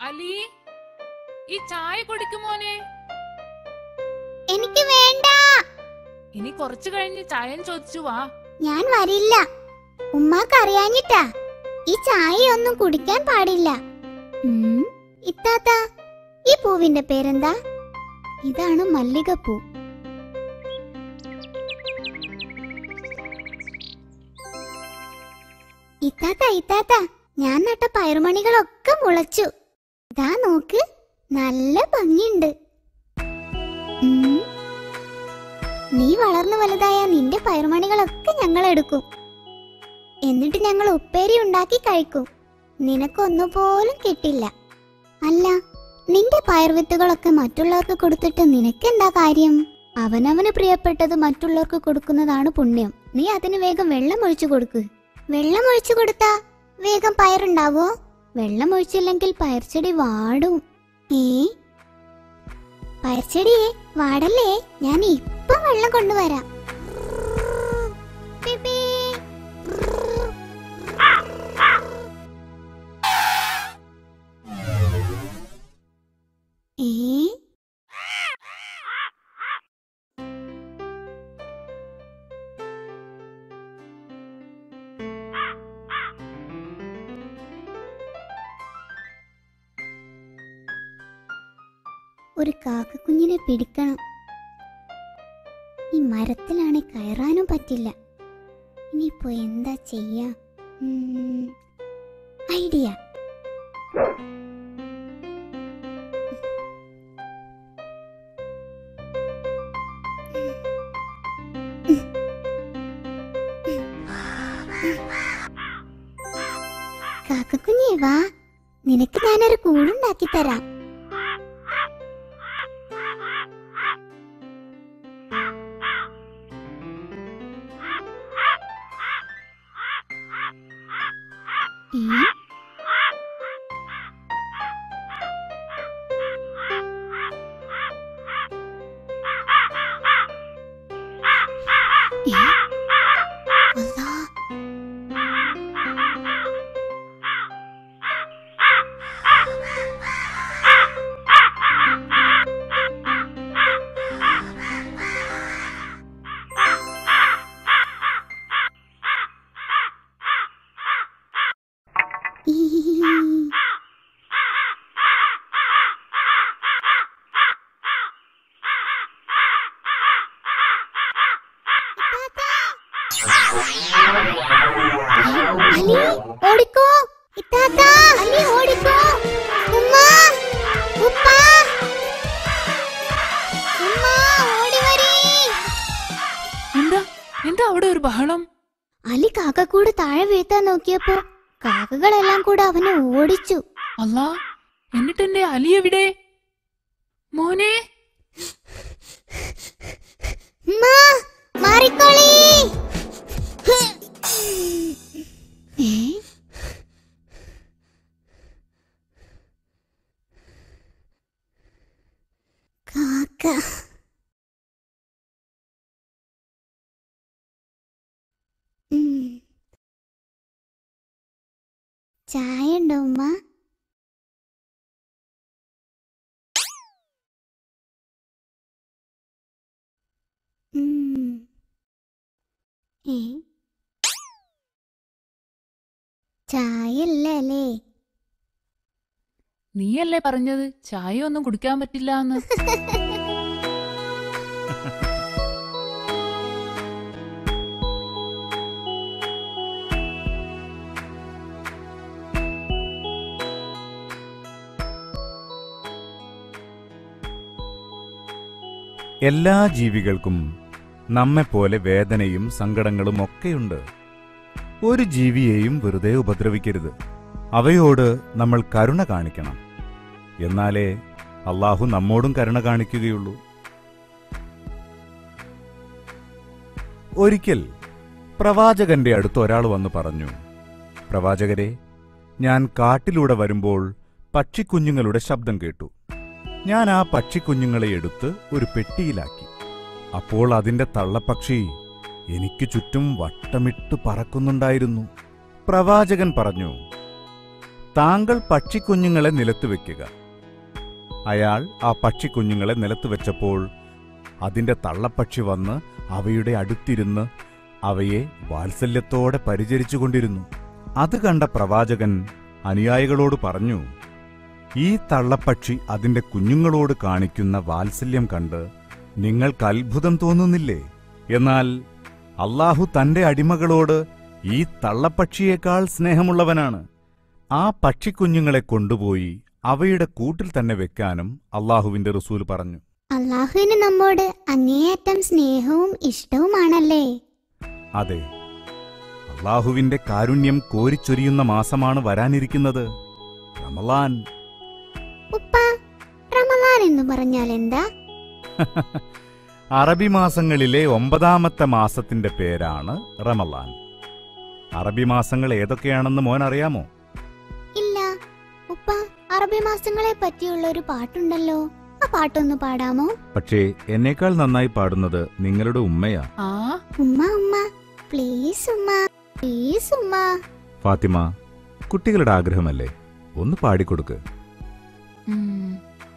അലി ഈ ചായ കുടിക്കുമോനെ എനിക്ക് വേണ്ട ഇനി കുറച്ചു കഴിഞ്ഞ് ചായം ചോദിച്ചു വാ ഞാൻ വരില്ല ഉമ്മാക്ക് അറിയാഞ്ഞിട്ടാ ഈ ചായ ഒന്നും കുടിക്കാൻ പാടില്ല ഉം, ഇത്താത്ത ഈ പൂവിന്റെ പേരെന്താ ഇതാണ് മല്ലികപ്പൂ ഇത്താത്ത ഇത്താത്ത ഞാൻ നട്ട പയറുമണികളൊക്കെ മുളച്ചു ദാ നോക്ക് നല്ല ഭംഗിയുണ്ട് ഉം. നീ വളർന്നു വലുതായ നിന്റെ പയറുമണികളൊക്കെ ഞങ്ങൾ എടുക്കും എന്നിട്ട് ഞങ്ങൾ ഉപ്പേരി ഉണ്ടാക്കി കഴിക്കും നിനക്കൊന്നുപോലും കിട്ടില്ല അല്ല നിന്റെ പയർവിത്തുകളൊക്കെ മറ്റുള്ളവർക്ക് കൊടുത്തിട്ട് നിനക്കെന്താ കാര്യം അവനവന് പ്രിയപ്പെട്ടത് മറ്റുള്ളവർക്ക് കൊടുക്കുന്നതാണ് പുണ്യം നീ അതിന് വേഗം വെള്ളം ഒഴിച്ചു കൊടുക്ക് വെള്ളം ഒഴിച്ചു കൊടുത്താ വേഗം പയറുണ്ടാവോ വെള്ളം ഒഴിച്ചില്ലെങ്കിൽ പയർച്ചെടി വാടും ഏ പയർച്ചെടിയെ വാടല്ലേ ഞാൻ ഇപ്പം വെള്ളം കൊണ്ടുവരാം പിപി. ഏ ഒരു കാക്കക്കുഞ്ഞിനെ പിടിക്കണം ഈ മരത്തിലാണെ കയറാനും പറ്റില്ല ഇനിയിപ്പോ എന്താ ചെയ്യാ ഉം, ഐഡിയ കാക്കക്കുഞ്ഞേ വാ നിനക്ക് ഞാനൊരു കൂടുണ്ടാക്കി തരാം ഏ? ഏ? അല്ലാ. ഈ. അലി ഓടിക്കോ ഇത്താത്ത അലി ഓടിക്കോ ഉമ്മ ഉപ്പ ഉമ്മ ഓടി വരീ എന്താ എന്താ അവിടെ ഒരു ബഹളം അലി കാക്കക്കൂട് താഴെ വീഴ്ത്താൻ നോക്കിയപ്പോ കാക്കകളെല്ലാം കൂടെ അവനെ ഓടിച്ചു അല്ലാ എന്നിട്ട് എന്റെ അലി എവിടെ മോനെ ഉമ്മ, മാറിക്കോളി ഏ? കാക്ക ഉം. ചായ ഉണ്ടോ ഉമ്മ ഉം. ഏ? ചായല്ലേ നീയല്ലേ പറഞ്ഞത് ചായ ഒന്നും കുടിക്കാൻ പറ്റില്ല എന്ന് എല്ലാ ജീവികൾക്കും നമ്മെപ്പോലെ വേദനയും സങ്കടങ്ങളും ഒക്കെയുണ്ട് ഒരു ജീവിയെയും വെറുതെ ഉപദ്രവിക്കരുത് അവയോട് നമ്മൾ കരുണ കാണിക്കണം എന്നാലേ അള്ളാഹു നമ്മോടും കരുണ കാണിക്കുകയുള്ളൂ ഒരിക്കൽ പ്രവാചകന്റെ അടുത്ത് ഒരാൾ വന്നു പറഞ്ഞു പ്രവാചകരെ ഞാൻ കാട്ടിലൂടെ വരുമ്പോൾ പക്ഷിക്കുഞ്ഞുങ്ങളുടെ ശബ്ദം കേട്ടു ഞാൻ ആ പക്ഷിക്കുഞ്ഞുങ്ങളെ എടുത്ത് ഒരു പെട്ടിയിലാക്കി അപ്പോൾ അതിന്റെ തള്ളപ്പക്ഷി എനിക്ക് ചുറ്റും വട്ടമിട്ട് പറക്കുന്നുണ്ടായിരുന്നു പ്രവാചകൻ പറഞ്ഞു താങ്കൾ പക്ഷിക്കുഞ്ഞുങ്ങളെ നിലത്ത് വെക്കുക അയാൾ ആ പക്ഷിക്കുഞ്ഞുങ്ങളെ നിലത്ത് വെച്ചപ്പോൾ അതിന്റെ തള്ളപ്പക്ഷി വന്ന് അവയുടെ അടുത്തിരുന്ന് അവയെ വാത്സല്യത്തോടെ പരിചരിച്ചുകൊണ്ടിരുന്നു അത് കണ്ട പ്രവാചകൻ അനുയായികളോട് പറഞ്ഞു ഈ തള്ളപ്പക്ഷി അതിന്റെ കുഞ്ഞുങ്ങളോട് കാണിക്കുന്ന വാത്സല്യം കണ്ട് നിങ്ങൾക്ക് അത്ഭുതം തോന്നുന്നില്ലേ എന്നാൽ അള്ളാഹു തന്റെ അടിമകളോട് ഈ തള്ളപ്പക്ഷിയേക്കാൾ സ്നേഹമുള്ളവനാണ് ആ പക്ഷിക്കുഞ്ഞുങ്ങളെ കൊണ്ടുപോയി അവയുടെ കൂട്ടിൽ തന്നെ വെക്കാനും അള്ളാഹുവിന്റെ റസൂൽ പറഞ്ഞു അള്ളാഹുവിന് നമ്മോട് അങ്ങേയറ്റം സ്നേഹവും ഇഷ്ടവുമാണല്ലേ അതെ അള്ളാഹുവിന്റെ കാരുണ്യം കോരിച്ചൊരിയുന്ന മാസമാണ് വരാനിരിക്കുന്നത് റമലാൻ ഉപ്പ റമലാൻ എന്ന് പറഞ്ഞാൽ എന്താ അറബി മാസങ്ങളിലെ ഒമ്പതാമത്തെ മാസത്തിന്റെ പേരാണ് റമലാൻ അറബി മാസങ്ങൾ ഏതൊക്കെയാണെന്ന് മോൻ അറിയാമോ ഇല്ല ഉപ്പ അറബി മാസങ്ങളെ പറ്റിയുള്ള ഒരു പാട്ടുണ്ടല്ലോ ആ പാട്ടൊന്ന് പാടാമോ പക്ഷേ എന്നേക്കാൾ നന്നായി പാടുന്നത് നിങ്ങളുടെ ഉമ്മയാ ആ ഉമ്മ ഉമ്മ പ്ലീസ് ഉമ്മ പ്ലീസ് ഉമ്മ ഫാത്തിമ കുട്ടികളുടെ ആഗ്രഹമല്ലേ ഒന്ന് പാടിക്കൊടുക്ക് ഉം.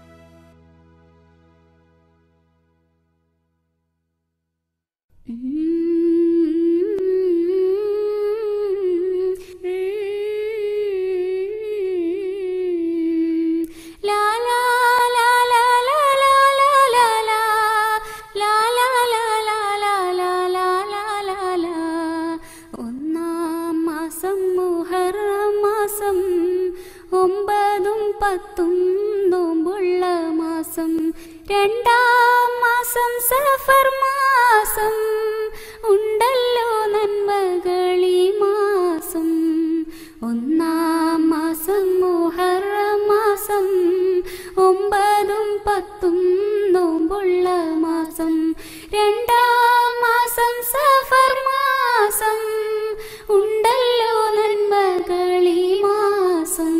ലാ ലാ ലാ ലാ ലാ ലാ ലാ ലാ ലാ. ലാ ലാ ലാ ലാ ലാ ലാ ലാ ലാ ലാ ലാ. ഒന്നാം മാസം മുഹറം മാസം ഒമ്പതും പത്തും നോമ്പുള്ള മാസം രണ്ടാം മാസം സഫർ മാസം ഉണ്ടല്ലോ നന്മകളി മാസം ഒന്നാം മാസം മുഹറം മാസം ഒമ്പതും പത്തും നോമ്പുള്ള മാസം രണ്ടാം മാസം സഫർ മാസം ഉണ്ടല്ലോ നന്മകളി മാസം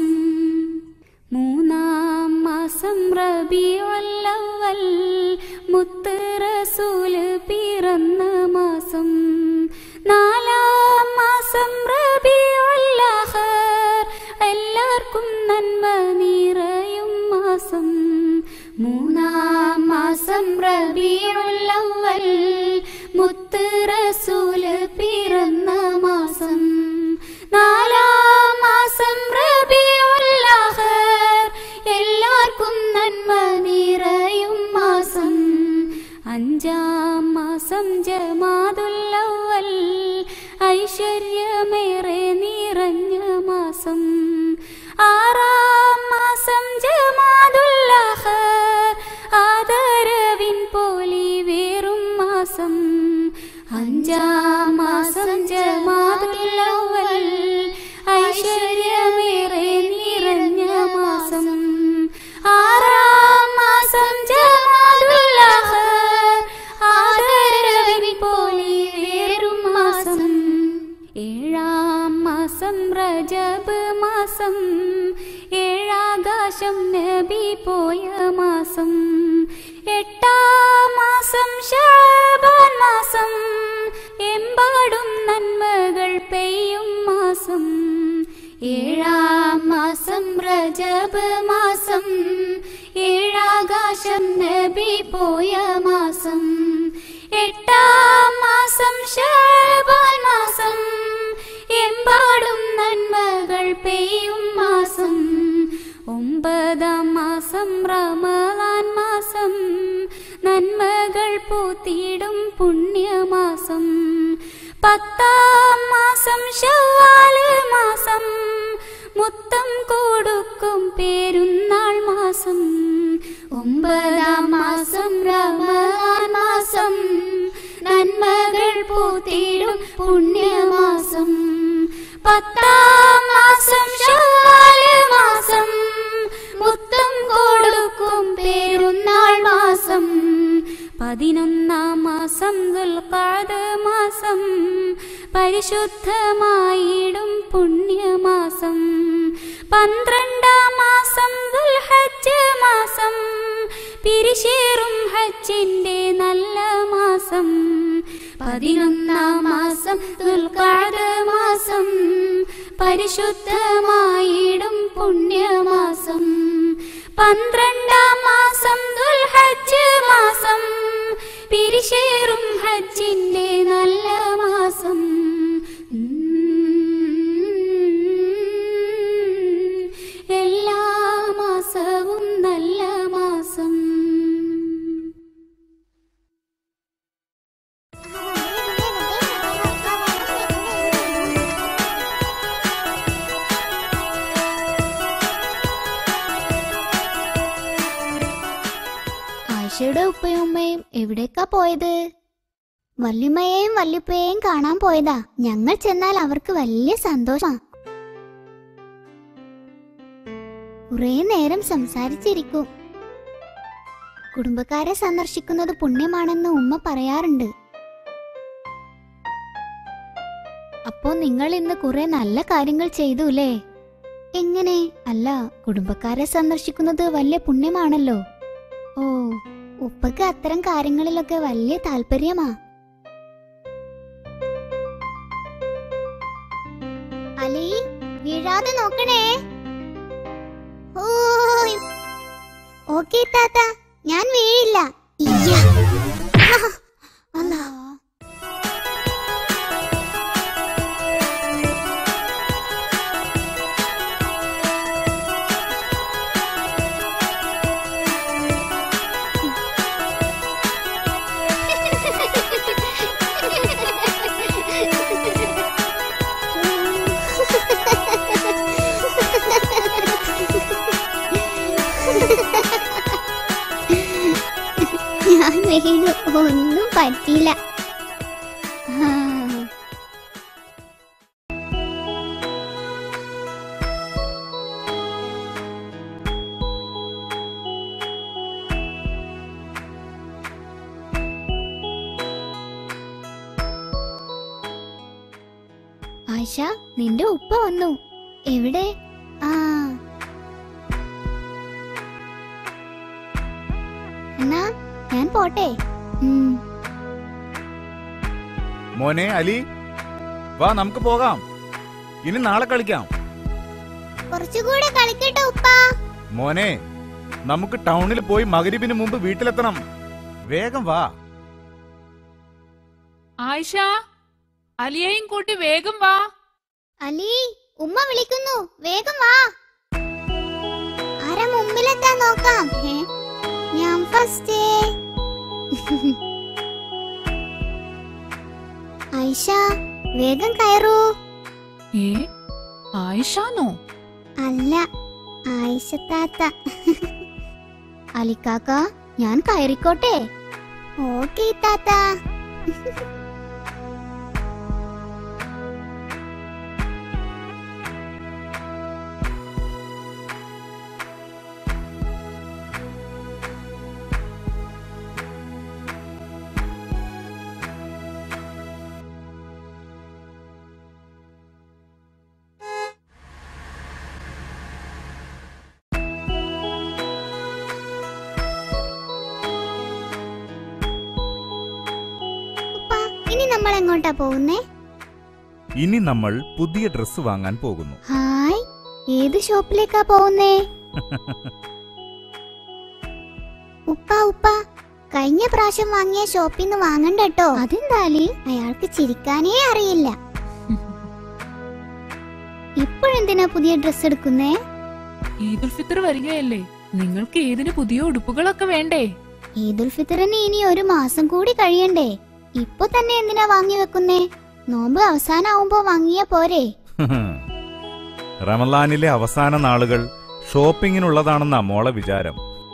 മൂന്നാം മാസം റബിയുല്ലവൽ മുത്ത് റസൂല് പിറന്ന മാസം നാലാം മാസം റബിയുല്ലഹർ എല്ലാവർക്കും നന്മ നിറയും മാസം മൂന്നാം മാസം റബിയുല്ലവൽ മുത്ത് റസൂല് പിറന്ന മാസം നാലാം മാസം റബിയുല്ലഹർ എല്ലാവർക്കും നന്മ നിറയും മാസം അഞ്ചാം മാസം ജമാതുല്ലവൽ ഐശ്വര്യമേറെ നിറഞ്ഞ മാസം ആറാം മാസം ജമാതുല്ലഹർ ആദരവിൻ പോലി വേറും മാസം അഞ്ചാം മാസം ജമാതുല്ലവൽ ഐശ്വര്യമേറെ നിറഞ്ഞ മാസം ആറാം മാസം ജമാതുല്ലഹർ ആദരവിൻ പോലി വേറും മാസം ഏഴാം മാസം റജബ് മാസം ഏഴാകാശം നബി പോയ മാസം എട്ടാം മാസം ഷാബാൻ മാസം എമ്പാടും നന്മകൾ പെയ്യും മാസം ഏഴാം മാസം റജബ് മാസം ഏഴാകാശം നബി പോയ മാസം എട്ടാം മാസം ഷാബാൻ മാസം എമ്പാടും നന്മകൾ പെയ്യും മാസം ഒമ്പതാം മാസം റമലാൻ മാസം നന്മകൾ പൂത്തിടും പുണ്യമാസം പത്താം മാസം ഷവ്വാല് മാസം മുത്തം കൊടുക്കും പേരുന്നാൾ മാസം ഒമ്പതാം മാസം റമലാൻ മാസം നന്മകൾ പൂത്തിടും പുണ്യമാസം പത്താം മാസം ഷവ്വാല് മാസം മുത്തം കൊടുക്കും പേരുന്നാൾ മാസം പതിനൊന്നാം മാസം ദുൽഖഅദ മാസം പരിശുദ്ധമായിടും പുണ്യമാസം പന്ത്രണ്ടാം മാസം ദുൽഹജ്ജ് മാസം പിരിശേറും ഹജ്ജിന്റെ നല്ല മാസം പതിനൊന്നാം മാസം ദുൽഖഅദ മാസം പരിശുദ്ധമായിടും പുണ്യമാസം പന്ത്രണ്ടാം മാസം ദുൽഹജ്ജ് മാസം പിരിശേറും ഹജ്ജിന്റെ നല്ല മാസം എല്ലാ മാസവും നല്ല മാസം ആയിഷയുടെ ഉപ്പയും ഉമ്മയും എവിടേക്കാ പോയത് വല്യമ്മയെയും വല്യപ്പയെയും കാണാൻ പോയതാ ഞങ്ങൾ ചെന്നാൽ അവർക്ക് വലിയ സന്തോഷാ കുറേ നേരം സംസാരിച്ചിരിക്കും കുടുംബക്കാരെ സന്ദർശിക്കുന്നത് പുണ്യമാണെന്ന് ഉമ്മ പറയാറുണ്ട് അപ്പോ നിങ്ങൾ ഇന്ന് കുറെ നല്ല കാര്യങ്ങൾ ചെയ്തു അല്ലേ എങ്ങനെ അല്ല കുടുംബക്കാരെ സന്ദർശിക്കുന്നത് വലിയ പുണ്യമാണല്ലോ ഓ ഉപ്പക്ക് അത്തരം കാര്യങ്ങളിലൊക്കെ വലിയ താല്പര്യമാ അലി വീഴാതെ നോക്കണേ ഓയ്. ഓക്കേ താത്ത ഞാൻ വീഴില്ല ഇയ്യ. ആ, അല്ലാ. ഞാൻ വീണു ഒന്നും പറ്റിയില്ല ആ. ആയിഷ നിന്റെ ഉപ്പ വന്നു എവിടെ ആ എന്നാ ഞാൻ പോട്ടെ ഉം. മോനെ അലി വാ നമുക്ക് പോകാം ഇനി നാളെ കളിക്കാം കുറച്ചുകൂടെ കളിക്കട്ടെ ഉപ്പ മോനെ നമുക്ക് ടൗണിൽ പോയി മകരിബിന് മുമ്പ് വീട്ടിലെത്തണം വേഗം വാ ആയിഷ അലിയെയും കൂട്ടി വേഗം വാ അലി ഉമ്മ വിളിക്കുന്നു വേഗം വാ ആരാ മുമ്പിലെത്താൻ നോക്കാം ഏ? ഞാൻ ഫസ്റ്റ് ഐഷ വേഗം കയറൂ ഏ ആയിഷാനോ അല്ല ആയിഷ താത്ത അലിക്കാക്ക ഞാൻ കയറിക്കോട്ടെ ഓക്കെ താത്ത ഉപ്പ ഇനി നമ്മൾ എങ്ങോട്ടാ പോകുന്നേ ഇനി നമ്മൾ പുതിയ ഡ്രസ്സ് വാങ്ങാൻ പോകുന്നു ഹായ് ഏത് ഷോപ്പിലേക്കാ പോകുന്നേ ഉപ്പ ഉപ്പ കഴിഞ്ഞ പ്രാവശ്യം വാങ്ങിയ ഷോപ്പിൽ നിന്ന് വാങ്ങണ്ട കേട്ടോ അതെന്താലി അയാൾക്ക് ചിരിക്കാനേ അറിയില്ല ഇപ്പോഴെന്തിനാ പുതിയ ഡ്രസ് എടുക്കുന്നേ ഈദുൽ ഫിത്തർ വരികയല്ലേ നിങ്ങൾക്ക് ഈദിന് പുതിയ ഉടുപ്പുകളൊക്കെ വേണ്ടേ ഈദുൽ ഫിത്തറിന് ഇനി ഒരു മാസം കൂടി കഴിയണ്ടേ ഇപ്പൊ തന്നെ എന്തിനാ വാങ്ങി വെക്കുന്നേ നോമ്പ് അവസാനാവുമ്പോ വാങ്ങിയ പോരെ റമലാനിലെ അവസാന നാളുകൾ ഷോപ്പിങ്ങിനുള്ളതാണെന്നാ മോളെ വിചാരം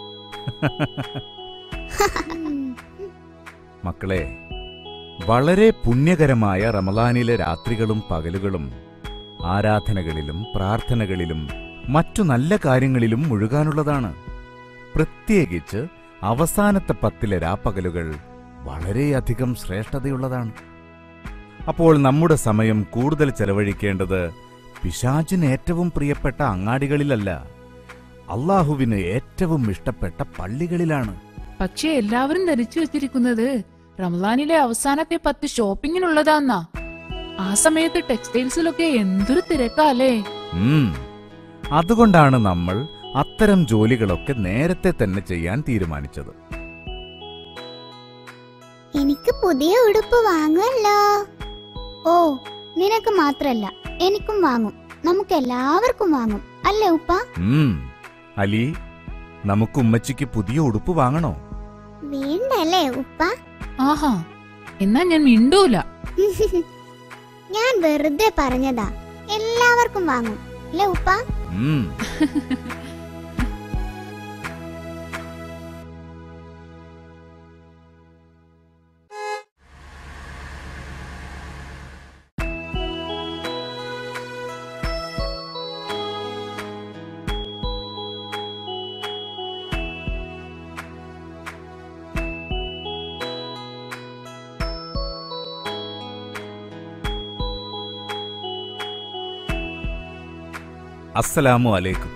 മക്കളെ വളരെ പുണ്യകരമായ റമലാനിലെ രാത്രികളും പകലുകളും ആരാധനകളിലും പ്രാർത്ഥനകളിലും മറ്റു നല്ല കാര്യങ്ങളിലും മുഴുകാനുള്ളതാണ് പ്രത്യേകിച്ച് അവസാനത്തെ പത്തിലെ രാപ്പകലുകൾ വളരെയധികം ശ്രേഷ്ഠതയുള്ളതാണ് അപ്പോൾ നമ്മുടെ സമയം കൂടുതൽ ചെലവഴിക്കേണ്ടത് പിശാചിന് ഏറ്റവും പ്രിയപ്പെട്ട അങ്ങാടികളിലല്ല അള്ളാഹുവിന് ഏറ്റവും ഇഷ്ടപ്പെട്ട പള്ളികളിലാണ് പക്ഷേ എല്ലാവരും ധരിച്ചു വെച്ചിരിക്കുന്നത് റംസാനിലെ അവസാനത്തെ പത്ത് ഷോപ്പിങ്ങിനുള്ളതാന്നാ ആ സമയത്ത് ടെക്സ്റ്റൈൽസിലൊക്കെ എന്തൊരു തിരക്കാല്ലേ ഉം. അതുകൊണ്ടാണ് നമ്മൾ അത്തരം ജോലികളൊക്കെ നേരത്തെ തന്നെ ചെയ്യാൻ തീരുമാനിച്ചത് എനിക്ക് പുതിയ ഉടുപ്പ് വാങ്ങുമല്ലോ ഓ നിനക്ക് മാത്രല്ല എനിക്കും വാങ്ങും നമുക്ക് എല്ലാവർക്കും വാങ്ങും അല്ലേ ഉപ്പ ഉം. അലി നമുക്ക് ഉമ്മച്ചിക്ക് പുതിയ ഉടുപ്പ് വാങ്ങണോ വേണ്ടല്ലേ ഉപ്പ ആഹാ എന്നാ ഞാൻ മിണ്ടൂല ഞാൻ വെറുതെ പറഞ്ഞതാ എല്ലാവർക്കും വാങ്ങും അല്ലേ ഉപ്പ ഉം. അസ്സലാമു അലൈക്കും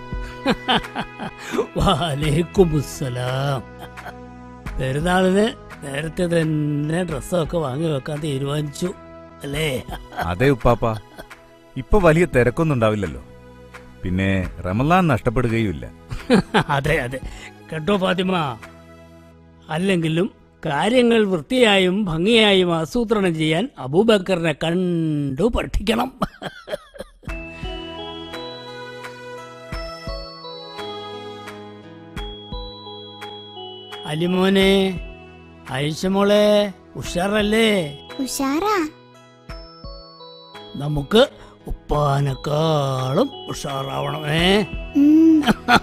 വാലേക്കുമുസ്സലാം പെരുന്നാളിന് നേരത്തെ തന്നെ ഡ്രസ്സൊക്കെ വാങ്ങി വെക്കാൻ തീരുമാനിച്ചു അല്ലേ അതെ ഉപ്പാപ്പ ഇപ്പൊ വലിയ തിരക്കൊന്നും ഉണ്ടാവില്ലല്ലോ പിന്നെ റമലാൻ നഷ്ടപ്പെടുകയുമില്ല അതെ അതെ കേട്ടോ ഫാത്തിമ അല്ലെങ്കിലും കാര്യങ്ങൾ വൃത്തിയായും ഭംഗിയായും ആസൂത്രണം ചെയ്യാൻ അബൂബക്കറിനെ കണ്ടു പഠിക്കണം അലിമോനെ ഐഷമോളെ ഉഷാറല്ലേ ഉഷാറാ നമുക്ക് ഉപ്പാനേക്കാളും ഉഷാറാവണമേ ഉം.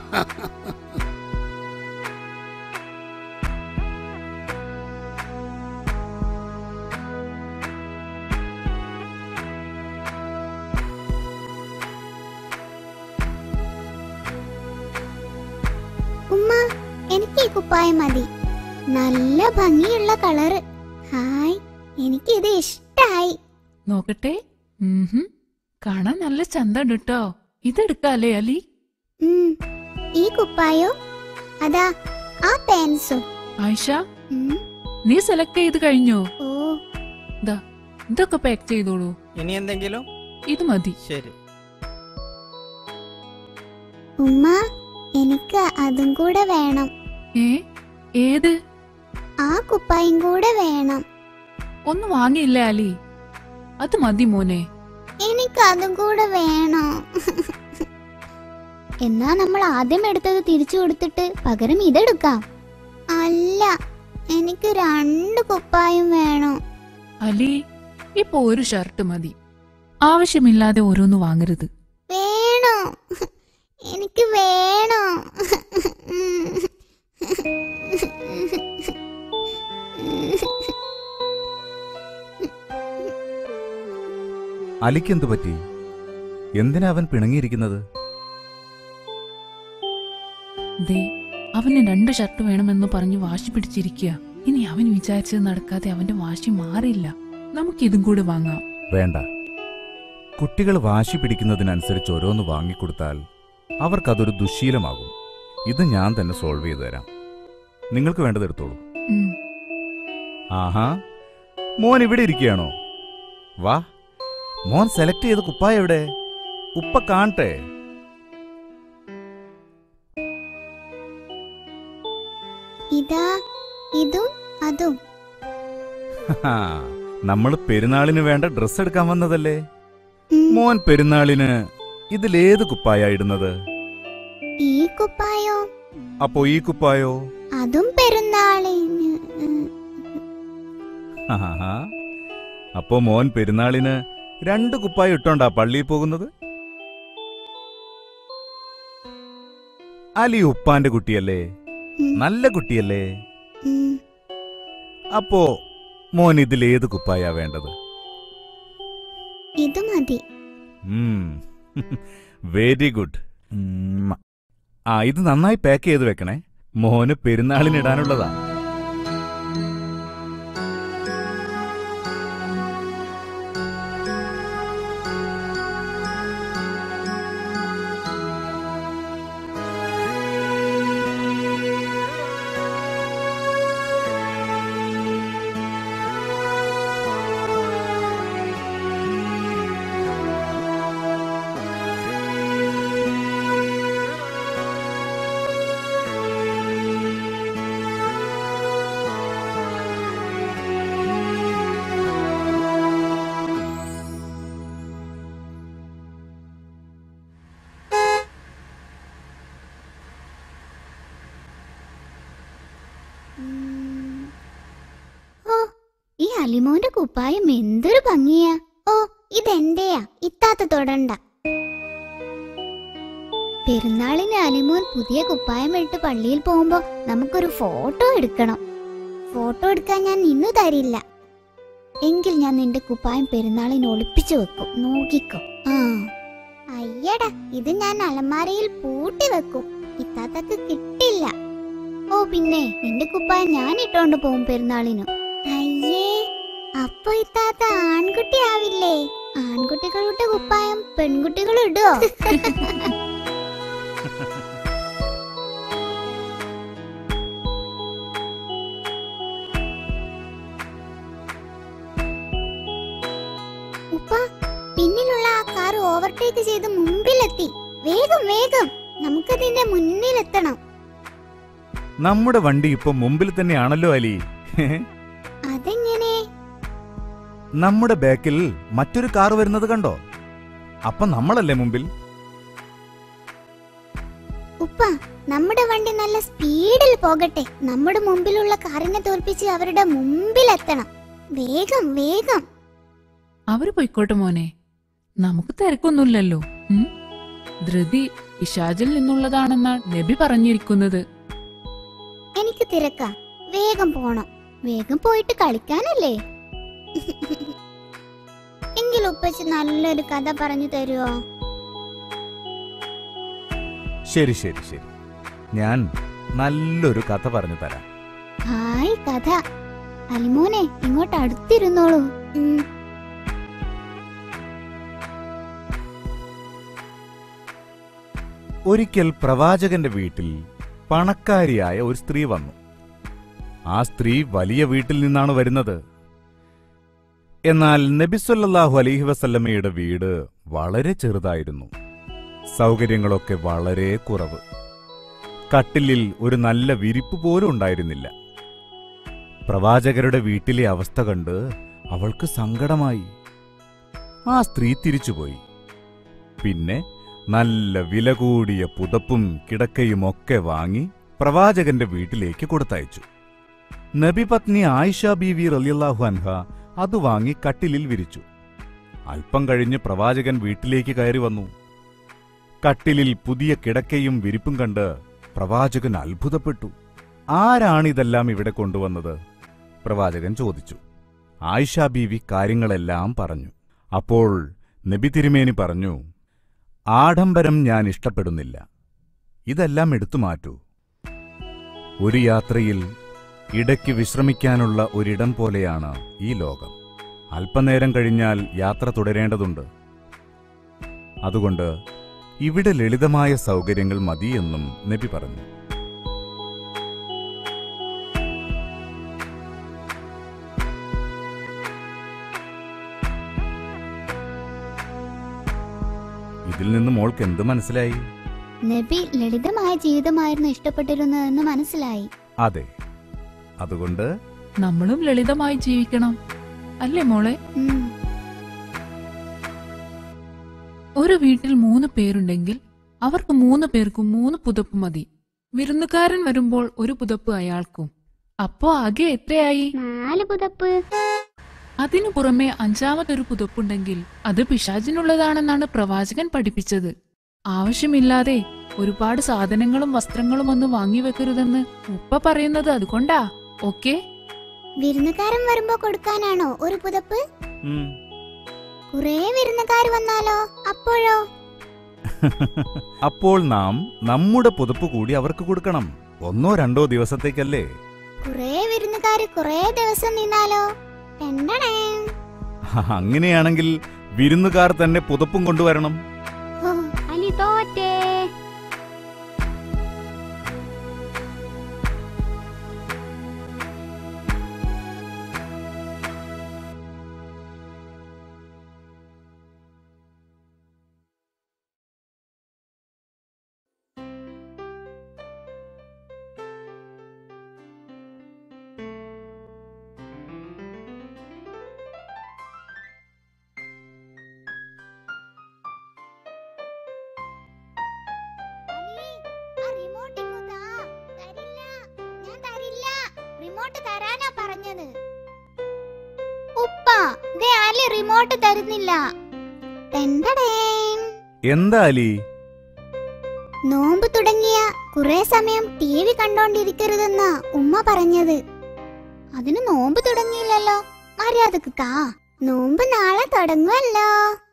ഉമ്മ എനിക്ക് ഈ കുപ്പായം മതി നല്ല ഭംഗിയുള്ള കളറ് ഹായ് എനിക്കിത് ഇഷ്ടായി നോക്കട്ടെ ഉംഹും. കാണാൻ നല്ല ചന്തണ്ട് കേട്ടോ ഇതെടുക്കാല്ലേ അലി ഉം. ഈ കുപ്പായോ അതാ ആ പാൻസും ആയിഷ ഉം. നീ സെലക്ട് ചെയ്ത് കഴിഞ്ഞോ ഓ ദാ ഇതൊക്കെ പാക്ക് ചെയ്തോളൂ ഇനി എന്തെങ്കിലും ഇത് മതി ശരി ഉമ്മ എനിക്ക് അതും കൂടെ വേണം ഏ ഏത് ആ കുപ്പായും കൂടെ വേണം ഒന്നും വാങ്ങിയില്ലേ അലി അത് മതി മോനെ എനിക്ക് അതും കൂടെ വേണം എന്നാ നമ്മൾ ആദ്യം എടുത്തത് തിരിച്ചു കൊടുത്തിട്ട് പകരം ഇതെടുക്കാം അല്ല എനിക്ക് രണ്ട് കുപ്പായും വേണം അലി ഇപ്പൊ ഒരു ഷർട്ട് മതി ആവശ്യമില്ലാതെ ഓരോന്ന് വാങ്ങരുത് വേണോ എനിക്ക് വേണോ അലിക്കെന്തു പറ്റി എന്തിനാ അവൻ പിണങ്ങിയിരിക്കുന്നത് ദേ അവന് രണ്ട് ഷർട്ട് വേണമെന്ന് പറഞ്ഞ് വാശി പിടിച്ചിരിക്കുക ഇനി അവൻ വിചാരിച്ചത് നടക്കാതെ അവന്റെ വാശി മാറില്ല നമുക്കിതും കൂടെ വാങ്ങാം വേണ്ട കുട്ടികൾ വാശി പിടിക്കുന്നതിനനുസരിച്ച് ഓരോന്ന് വാങ്ങിക്കൊടുത്താൽ അവർക്കതൊരു ദുശീലമാകും ഇത് ഞാൻ തന്നെ സോൾവ് ചെയ്തു തരാം നിങ്ങൾക്ക് വേണ്ടത് എടുത്തോളൂ ഉം. ആഹാ മോൻ ഇവിടെ ഇരിക്കുകയാണോ വാ മോൻ സെലക്ട് ചെയ്ത കുപ്പായ എവിടെ ഉപ്പ കാണട്ടെ ഇതാ ഇതും അതും നമ്മൾ പെരുന്നാളിന് വേണ്ട ഡ്രസ്സ് എടുക്കാൻ വന്നതല്ലേ ഉം, മോൻ പെരുന്നാളിന് ഇതിലേത് കുപ്പായ ഇടുന്നത് ഈ കുപ്പായോ അപ്പോ ഈ കുപ്പായോ അതും പെരുന്നാളിന് ഉം, ആഹാ. അപ്പോ മോൻ പെരുന്നാളിന് രണ്ട് കുപ്പായ ഇട്ടോണ്ടാ പള്ളിയിൽ പോകുന്നത് അലി ഉപ്പാന്റെ കുട്ടിയല്ലേ ഉം, നല്ല കുട്ടിയല്ലേ ഉം. അപ്പോ മോൻ ഇതിലേത് കുപ്പായ വേണ്ടത് ഇത് മതി വെരി ഗുഡ് ആ ഇത് നന്നായി പാക്ക് ചെയ്ത് വെക്കണേ മോന് പെരുന്നാളിന് ഇടാനുള്ളതാ അലിമോന്റെ കുപ്പായം എന്തൊരു ഭംഗിയാ ഓ ഇതെന്റെയാ ഇത്താത്ത തൊടണ്ട പെരുന്നാളിന് അലിമോൻ പുതിയ കുപ്പായം ഇട്ട് പള്ളിയിൽ പോകുമ്പോ നമുക്കൊരു ഫോട്ടോ എടുക്കണം ഫോട്ടോ എടുക്കാൻ ഞാൻ ഇന്നു തരില്ല എങ്കിൽ ഞാൻ നിന്റെ കുപ്പായം പെരുന്നാളിന് ഒളിപ്പിച്ചു വെക്കും നോക്കിക്കോ ആ അയ്യടാ ഇത് ഞാൻ അലമാരയിൽ പൂട്ടി വെക്കും ഇത്താത്തക്ക് കിട്ടില്ല ഓ പിന്നെ നിന്റെ കുപ്പായം ഞാൻ ഇട്ടോണ്ട് പോകും പെരുന്നാളിനു അയ്യേ അപ്പൊ ഇത്താത്ത ആൺകുട്ടി ആവില്ലേ ആൺകുട്ടികളുടെ കുപ്പായം പെൺകുട്ടികൾ ഇടുവോ ഉപ്പ പിന്നിലുള്ള ആ കാർ ഓവർടേക്ക് ചെയ്ത് മുമ്പിലെത്തി വേഗം വേഗം നമുക്കതിന്റെ മുന്നിലെത്തണം നമ്മുടെ വണ്ടി ഇപ്പൊ മുമ്പിൽ തന്നെയാണല്ലോ അലി അതെങ്ങനെ നമ്മുടെ ബാക്കിൽ മറ്റൊരു കാർ വരുന്നത് കണ്ടോ അപ്പൊ നമ്മളല്ലേ മുമ്പിൽ ഉപ്പ നമ്മുടെ വണ്ടി നല്ല സ്പീഡിൽ പോകട്ടെ നമ്മുടെ മുമ്പിലുള്ള കാറിനെ തോൽപ്പിച്ച് അവരുടെ മുമ്പിലെത്തണം വേഗം വേഗം അവര് പൊയ്ക്കോട്ടെ മോനെ നമുക്ക് തിരക്കൊന്നുമില്ലല്ലോ ഉം? ധൃതി ഇഷാജിൽ നിന്നുള്ളതാണെന്നാ നബി പറഞ്ഞിരിക്കുന്നത് എനിക്ക് തിരക്കാ വേഗം പോണം വേഗം പോയിട്ട് കളിക്കാനല്ലേ എങ്കിൽ ഉപ്പച്ച് നല്ലൊരു കഥ പറഞ്ഞു തരുമോ ശരി ശരി ശരി ഞാൻ നല്ലൊരു കഥ പറഞ്ഞു തരാം ഹായ് കഥ അലിമോനെ ഇങ്ങോട്ട് അടുത്തിരുന്നോളൂ ഉം. ഒരിക്കൽ പ്രവാചകന്റെ വീട്ടിൽ പണക്കാരിയായ ഒരു സ്ത്രീ വന്നു ആ സ്ത്രീ വലിയ വീട്ടിൽ നിന്നാണ് വരുന്നത് എന്നാൽ നബിസ്വല്ലാഹു അലൈഹി വസല്ലമയുടെ വീട് വളരെ ചെറുതായിരുന്നു സൗകര്യങ്ങളൊക്കെ വളരെ കുറവ് കട്ടിലിൽ ഒരു നല്ല വിരിപ്പ് പോലും ഉണ്ടായിരുന്നില്ല പ്രവാചകരുടെ വീട്ടിലെ അവസ്ഥ കണ്ട് അവൾക്ക് സങ്കടമായി ആ സ്ത്രീ തിരിച്ചുപോയി പിന്നെ നല്ല വില കൂടിയ പുതപ്പും കിടക്കയും ഒക്കെ വാങ്ങി പ്രവാചകന്റെ വീട്ടിലേക്ക് കൊടുത്തയച്ചു നബി പത്നി ആയിഷ ബീവി റലിയല്ലാഹു അൻഹ അത് വാങ്ങി കട്ടിലിൽ വിരിച്ചു അല്പം കഴിഞ്ഞ് പ്രവാചകൻ വീട്ടിലേക്ക് കയറി വന്നു കട്ടിലിൽ പുതിയ കിടക്കയും വിരിപ്പും കണ്ട് പ്രവാചകൻ അത്ഭുതപ്പെട്ടു ആരാണിതെല്ലാം ഇവിടെ കൊണ്ടുവന്നത് പ്രവാചകൻ ചോദിച്ചു ആയിഷ ബീവി കാര്യങ്ങളെല്ലാം പറഞ്ഞു അപ്പോൾ നബി തിരുമേനി പറഞ്ഞു ആഡംബരം ഞാൻ ഇഷ്ടപ്പെടുന്നില്ല ഇതെല്ലാം എടുത്തു മാറ്റൂ ഒരു യാത്രയിൽ ഇടയ്ക്ക് വിശ്രമിക്കാനുള്ള ഒരിടം പോലെയാണ് ഈ ലോകം അല്പനേരം കഴിഞ്ഞാൽ യാത്ര തുടരേണ്ടതുണ്ട് അതുകൊണ്ട് ഇവിടെ ലളിതമായ സൗകര്യങ്ങൾ മതിയെന്നും നബി പറഞ്ഞു ഇതിൽ നിന്ന് മോൾക്ക് എന്ത് മനസ്സിലായി നബി ലളിതമായ ജീവിതമായിരുന്നു ഇഷ്ടപ്പെട്ടിരുന്നതെന്ന് മനസ്സിലായി അതെ അതുകൊണ്ട് നമ്മളും ലളിതമായി ജീവിക്കണം അല്ലേ മോളെ ഉം. ഒരു വീട്ടിൽ മൂന്ന് പേരുണ്ടെങ്കിൽ അവർക്ക് മൂന്ന് പേർക്കും മൂന്ന് പുതപ്പ് മതി വിരുന്നുകാരൻ വരുമ്പോൾ ഒരു പുതപ്പ് അയാൾക്കും അപ്പോ ആകെ എത്രയായി നാല് പുതപ്പ് അതിനു പുറമെ അഞ്ചാമതൊരു പുതപ്പുണ്ടെങ്കിൽ അത് പിശാചിനുള്ളതാണെന്നാണ് പ്രവാചകൻ പഠിപ്പിച്ചത് ആവശ്യമില്ലാതെ ഒരുപാട് സാധനങ്ങളും വസ്ത്രങ്ങളും ഒന്ന് വാങ്ങിവെക്കരുതെന്ന് ഉപ്പ പറയുന്നത് അതുകൊണ്ടാ ഓക്കേ വിരുന്നുകാരൻ വരുമ്പോ കൊടുക്കാനാണോ ഒരു പുതപ്പ് ഉം. കുറേ വിരുന്നുകാർ വന്നാലോ അപ്പോഴോ അപ്പോൾ നാം നമ്മുടെ പുതപ്പ് കൂടി അവർക്ക് കൊടുക്കണം ഒന്നോ രണ്ടോ ദിവസത്തേക്കല്ലേ കുറേ വിരുന്നുകാര് കുറേ ദിവസം നിന്നാലോ എണ്ണണേ അങ്ങനെയാണെങ്കിൽ വിരുന്നുകാർ തന്നെ പുതപ്പും കൊണ്ടുവരണം അലി തോറ്റേ ദേ ആലി റിമോട്ട് തരുന്നില്ല ടെൻഡടേൻ. എന്താ അലി നോമ്പ് തുടങ്ങിയ കുറെ സമയം ടി വി കണ്ടോണ്ടിരിക്കരുതെന്നാ ഉമ്മ പറഞ്ഞത് അതിന് നോമ്പ് തുടങ്ങിയില്ലല്ലോ മര്യാദക്ക് താ നോമ്പ് നാളെ തുടങ്ങുമല്ലോ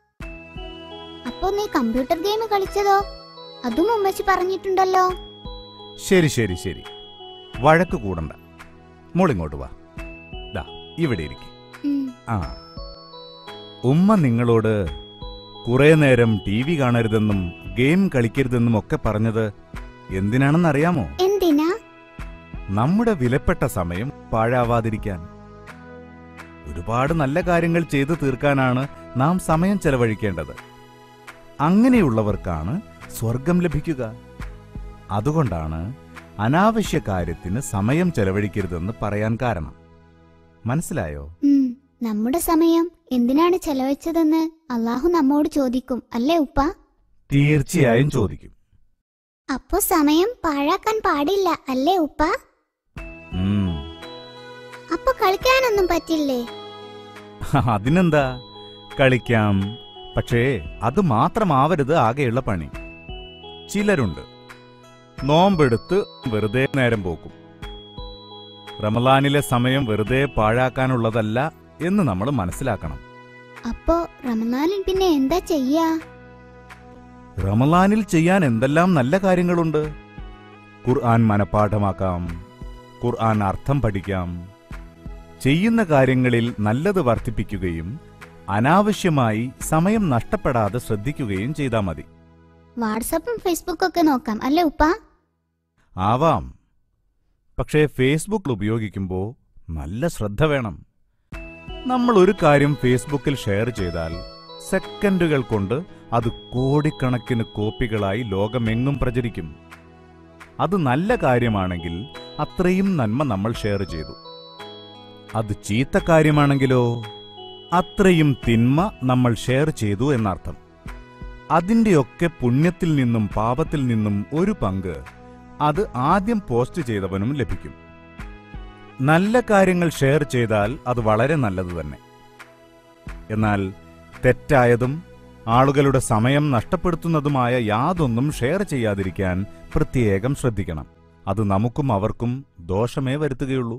അപ്പൊ നീ കമ്പ്യൂട്ടർ ഗെയിം കളിച്ചതോ അതും ഉമ്മച്ചി പറഞ്ഞിട്ടുണ്ടല്ലോ ശരി ശരി ശരി വഴക്ക് കൂടണ്ട മോളിങ്ങോട്ട് വാ ദാ ഇവിടെ ഇരിക്കെ ഉം. ആ ഉമ്മ നിങ്ങളോട് കുറെ നേരം ടി വി കാണരുതെന്നും ഗെയിം കളിക്കരുതെന്നും ഒക്കെ പറഞ്ഞത് എന്തിനാണെന്നറിയാമോ എന്തിനാ നമ്മുടെ വിലപ്പെട്ട സമയം പാഴാവാതിരിക്കാൻ ഒരുപാട് നല്ല കാര്യങ്ങൾ ചെയ്തു തീർക്കാനാണ് നാം സമയം ചെലവഴിക്കേണ്ടത് അങ്ങനെയുള്ളവർക്കാണ് സ്വർഗം ലഭിക്കുക അതുകൊണ്ടാണ് അനാവശ്യ കാര്യത്തിന് സമയം ചെലവഴിക്കരുതെന്ന് പറയാൻ കാരണം മനസ്സിലായോ ഉം. നമ്മുടെ സമയം എന്തിനാണ് ചെലവഴിച്ചതെന്ന് അള്ളാഹു നമ്മോട് ചോദിക്കും അല്ലേ ഉപ്പ തീർച്ചയായും ചോദിക്കും അപ്പോ സമയം പാഴാക്കാൻ പാടില്ല അല്ലേ ഉപ്പ ഉം. അപ്പൊ കളിക്കാനൊന്നും പറ്റില്ലേ അതിനെന്താ കളിക്കാം പക്ഷേ അത് മാത്രമാവരുത് ആകെയുള്ള പണി ചിലരുണ്ട് നോമ്പെടുത്ത് വെറുതെ നേരം പോക്കും റമലാനിലെ സമയം വെറുതെ പാഴാക്കാനുള്ളതല്ല എന്ന് നമ്മൾ മനസ്സിലാക്കണം അപ്പോ റമദാനിൽ പിന്നെ എന്താ ചെയ്യാ റമലാനിൽ ചെയ്യാൻ എന്തെല്ലാം നല്ല കാര്യങ്ങളുണ്ട് ഖുർആൻ മനഃപ്പാഠമാക്കാം ഖുർആൻ അർത്ഥം പഠിക്കാം ചെയ്യുന്ന കാര്യങ്ങളിൽ നല്ലത് വർദ്ധിപ്പിക്കുകയും അനാവശ്യമായി സമയം നഷ്ടപ്പെടാതെ ശ്രദ്ധിക്കുകയും ചെയ്താൽ മതി വാട്സപ്പും ഫേസ്ബുക്കും ഒക്കെ നോക്കാം അല്ലേ ഉപ്പ ആവാം പക്ഷേ ഫേസ്ബുക്കിൽ ഉപയോഗിക്കുമ്പോൾ നല്ല ശ്രദ്ധ വേണം നമ്മൾ ഒരു കാര്യം ഫേസ്ബുക്കിൽ ഷെയർ ചെയ്താൽ സെക്കൻഡുകൾ കൊണ്ട് അത് കോടിക്കണക്കിന് കോപ്പികളായി ലോകമെങ്ങും പ്രചരിക്കും അത് നല്ല കാര്യമാണെങ്കിൽ അത്രയും നന്മ നമ്മൾ ഷെയർ ചെയ്തു അത് ചീത്ത കാര്യമാണെങ്കിലോ അത്രയും തിന്മ നമ്മൾ ഷെയർ ചെയ്തു എന്നർത്ഥം അതിന്റെയൊക്കെ പുണ്യത്തിൽ നിന്നും പാപത്തിൽ നിന്നും ഒരു പങ്ക് അത് ആദ്യം പോസ്റ്റ് ചെയ്തവനും ലഭിക്കും നല്ല കാര്യങ്ങൾ ഷെയർ ചെയ്താൽ അത് വളരെ നല്ലത് തന്നെ എന്നാൽ തെറ്റായതും ആളുകളുടെ സമയം നഷ്ടപ്പെടുത്തുന്നതുമായ യാതൊന്നും ഷെയർ ചെയ്യാതിരിക്കാൻ പ്രത്യേകം ശ്രദ്ധിക്കണം അത് നമുക്കും അവർക്കും ദോഷമേ വരുത്തുകയുള്ളൂ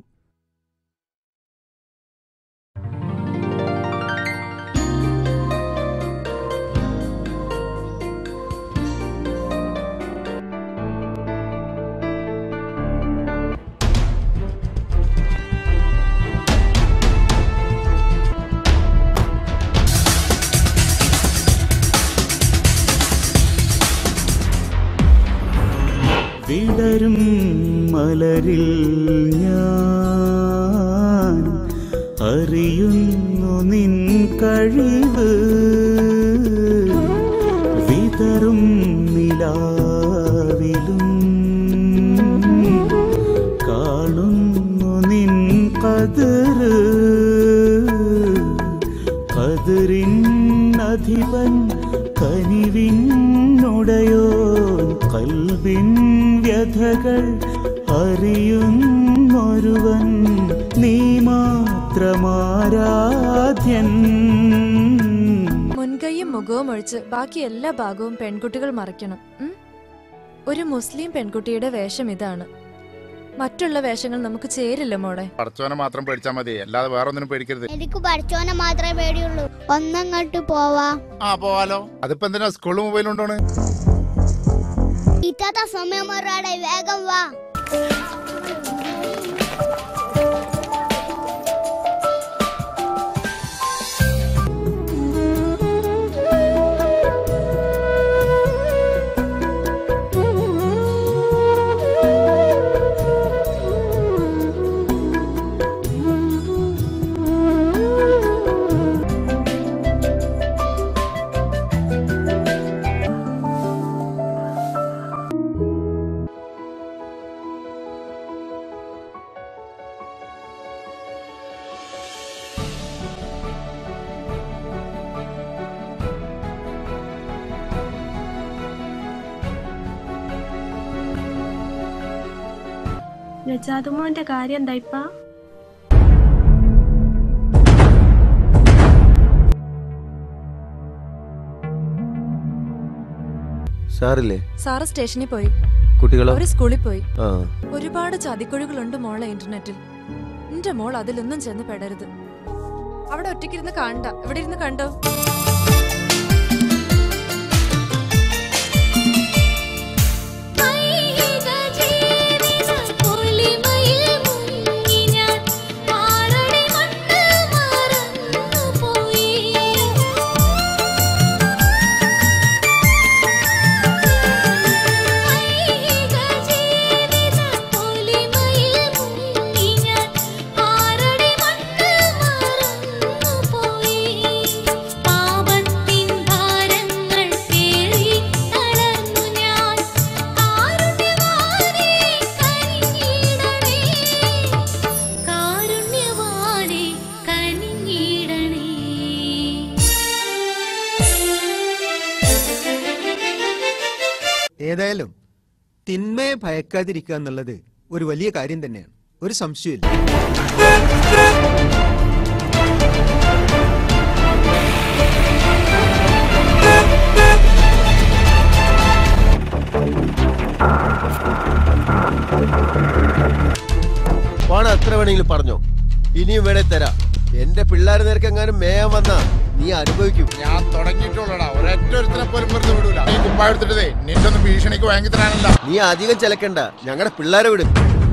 വിടരും മലരിൽ ഞാൻ അറിയുന്നു നിൻ കഴിവ് വിതറും നിലാവിലും കാണുന്നു നിൻ കതിര് കതിരിൻ അധിപൻ കനിവിനുടയോ കൽവിൻ വ്യഥകൾ അറിയുന്നൊരുവൻ നീ മാത്രമാരാധ്യൻ മുൻകൈയും മുഖവും ഒഴിച്ച് ബാക്കി എല്ലാ ഭാഗവും പെൺകുട്ടികൾ മറയ്ക്കണം ഉം? ഒരു മുസ്ലിം പെൺകുട്ടിയുടെ വേഷം ഇതാണ് മറ്റുള്ള വേഷങ്ങൾ നമുക്ക് ചേരില്ല മോളെ പടച്ചോനെ മാത്രം പേടിച്ചാൽ മതി അല്ലാതെ വേറെ ഒന്നിനും പേടിക്കരുത് എനിക്ക് പഠിച്ചോനെ മാത്രമേ പേടിയുള്ളൂ ഒന്നങ്ങോട്ട് പോവാ ആ പോവാലോ അതിപ്പോ എന്തിനാ സ്കൂളിൽ മൊബൈൽ ഉണ്ടോണ് ഇത്താത്ത സമയം ഒരാടെ വേഗം വാ രജാതുമോന്റെ കാര്യം എന്താ ഇപ്പ സാറില്ലേ സാറ് സ്റ്റേഷനിൽ പോയി കുട്ടികളോ അവര് സ്കൂളിൽ പോയി ആ ഒരുപാട് ചതിക്കുഴികളുണ്ട് മോളെ ഇന്റർനെറ്റിൽ നിന്റെ മോൾ അതിലൊന്നും ചെന്ന് പെടരുത് അവിടെ ഒറ്റയ്ക്കിരുന്ന് കാണണ്ട ഇവിടെ ഇരുന്ന് കണ്ടോ ഐഹിക ജീവിത പൊലിമയിൽ മുങ്ങി ഞാൻ പാറടി മണ്ണ് മറന്നുപോയി ഐഹിക ജീവിത പൊലിമയിൽ മുങ്ങി ഞാൻ പാറടി മണ്ണ് മറന്നുപോയി പാപത്തിൻ ഭാരങ്ങൾ പേറി തളർന്നു ഞാൻ കാരുണ്യവാനേ കനിഞ്ഞിടണേ കാരുണ്യവാനേ കനിഞ്ഞിടണേ ഏതായാലും തിന്മയെ ഭയക്കാതിരിക്കുക എന്നുള്ളത് ഒരു വലിയ കാര്യം തന്നെയാണ് ഒരു സംശയമില്ല പണം എത്ര വേണമെങ്കിലും പറഞ്ഞോ ഇനിയും വേണേ തരാം എന്റെ പിള്ളേരെ നേരത്തെ എങ്ങാനും മേയാൻ വന്നാ നീ അനുഭവിക്കും ഞാൻ തുടങ്ങിയിട്ടുള്ളടാ ഒരൊറ്റ ഒരുത്തിനെ പോലും വെറുതെ വിടൂല നീ കുപ്പായ എടുത്തിട്ടേ നിന്റെ ഒന്നും ഭീഷണിക്ക് വാങ്ങി തരാനല്ല നീ അധികം ചിലക്കണ്ട ഞങ്ങളുടെ പിള്ളേരെ വിടും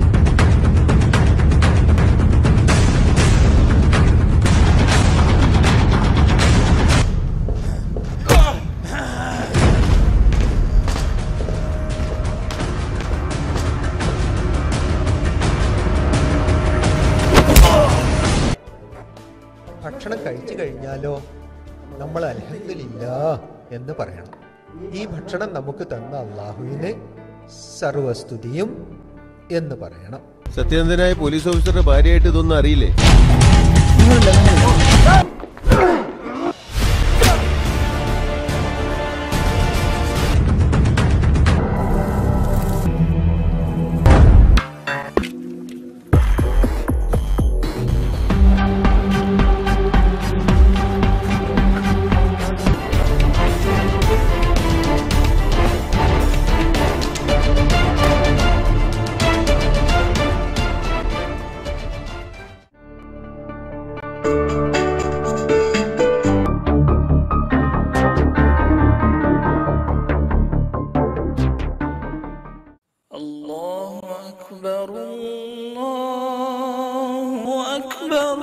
ഭക്ഷണം കഴിച്ചു കഴിഞ്ഞാലോ നമ്മൾ അലഹദില്ല എന്ന് പറയണം ഈ ഭക്ഷണം നമുക്ക് തന്ന അള്ളാഹുവിന് സർവസ്തുതിയും എന്ന് പറയണം സത്യനന്ദനായ പോലീസ് ഓഫീസറുടെ ഭാര്യയായിട്ട് ഇതൊന്നും അറിയില്ലേ الله أكبر الله أكبر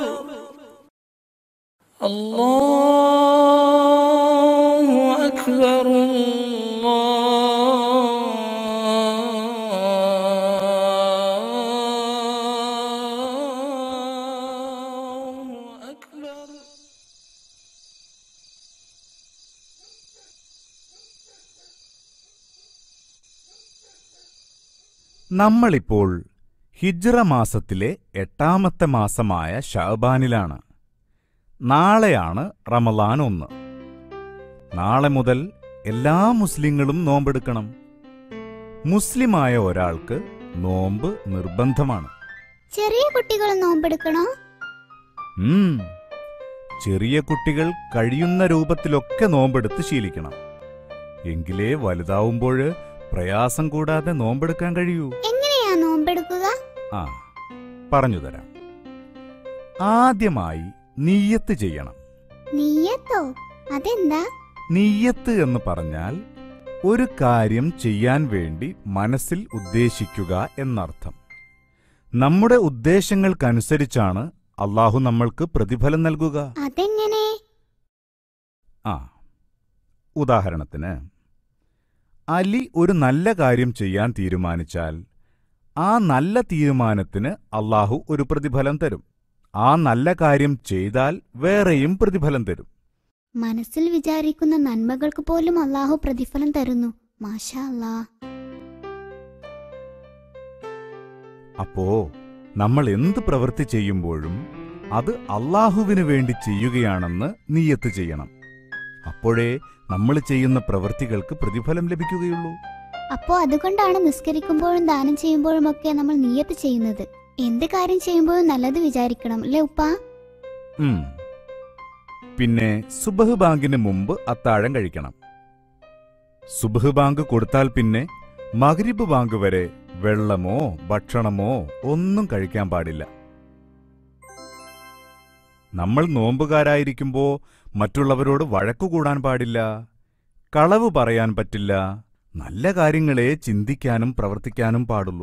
الله أكبر الله أكبر നമ്മളിപ്പോൾ ഹിജ്റ മാസത്തിലെ എട്ടാമത്തെ മാസമായ ഷാബാനിലാണ് നാളെയാണ് റമലാൻ ഒന്ന് നാളെ മുതൽ എല്ലാ മുസ്ലിങ്ങളും നോമ്പെടുക്കണം മുസ്ലിമായ ഒരാൾക്ക് നോമ്പ് നിർബന്ധമാണ് ചെറിയ കുട്ടികൾ നോമ്പെടുക്കണോ ഉം. ചെറിയ കുട്ടികൾ കഴിയുന്ന രൂപത്തിലൊക്കെ നോമ്പെടുത്ത് ശീലിക്കണം എങ്കിലേ വലുതാവുമ്പോൾ പ്രയാസം കൂടാതെ നോമ്പെടുക്കാൻ കഴിയൂ എങ്ങനെയാ നോമ്പെടുക്കുക ആ പറഞ്ഞുതരാം ആദ്യമായി നീയത്ത് ചെയ്യണം നീയത്തോ അതെന്താ നീയത്ത് എന്ന് പറഞ്ഞാൽ ഒരു കാര്യം ചെയ്യാൻ വേണ്ടി മനസ്സിൽ ഉദ്ദേശിക്കുക എന്നർത്ഥം നമ്മുടെ ഉദ്ദേശങ്ങൾക്കനുസരിച്ചാണ് അള്ളാഹു നമ്മൾക്ക് പ്രതിഫലം നൽകുക അതെങ്ങനെ ആ ഉദാഹരണത്തിന് അലി ഒരു നല്ല കാര്യം ചെയ്യാൻ തീരുമാനിച്ചാൽ ആ നല്ല തീരുമാനത്തിന് അള്ളാഹു ഒരു പ്രതിഫലം തരും ആ നല്ല കാര്യം ചെയ്താൽ വേറെയും പ്രതിഫലം തരും മനസ്സിൽ വിചാരിക്കുന്ന നന്മകൾക്ക് പോലും അള്ളാഹു പ്രതിഫലം തരുന്നു മാഷാ അല്ലാ അപ്പോ നമ്മൾ എന്ത് പ്രവൃത്തി ചെയ്യുമ്പോഴും അത് അള്ളാഹുവിനു വേണ്ടി ചെയ്യുകയാണെന്ന് നീയത്ത് ചെയ്യണം അപ്പോഴേ നമ്മൾ ചെയ്യുന്ന പ്രവൃത്തികൾക്ക് പ്രതിഫലം ലഭിക്കുകയുള്ളൂ അപ്പോ അതുകൊണ്ടാണ് നിസ്കരിക്കുമ്പോഴും ദാനം ചെയ്യുമ്പോഴും ഒക്കെ നമ്മൾ നീയത്ത് ചെയ്യുന്നത് എന്ത് കാര്യം ചെയ്യുമ്പോഴും നല്ലത് വിചാരിക്കണം അല്ലേ ഉപ്പ ഉം. പിന്നെ സുബഹ് ബാങ്കിന് മുമ്പ് അത്താഴം കഴിക്കണം സുബഹ് ബാങ്ക് കൊടുത്താൽ പിന്നെ മഗ്രിബ് ബാങ്ക് വരെ വെള്ളമോ ഭക്ഷണമോ ഒന്നും കഴിക്കാൻ പാടില്ല നമ്മൾ നോമ്പുകാരായിരിക്കുമ്പോ മറ്റുള്ളവരോട് വഴക്കുകൂടാൻ പാടില്ല കളവ് പറയാൻ പറ്റില്ല നല്ല കാര്യങ്ങളെ ചിന്തിക്കാനും പ്രവർത്തിക്കാനും പാടുള്ളൂ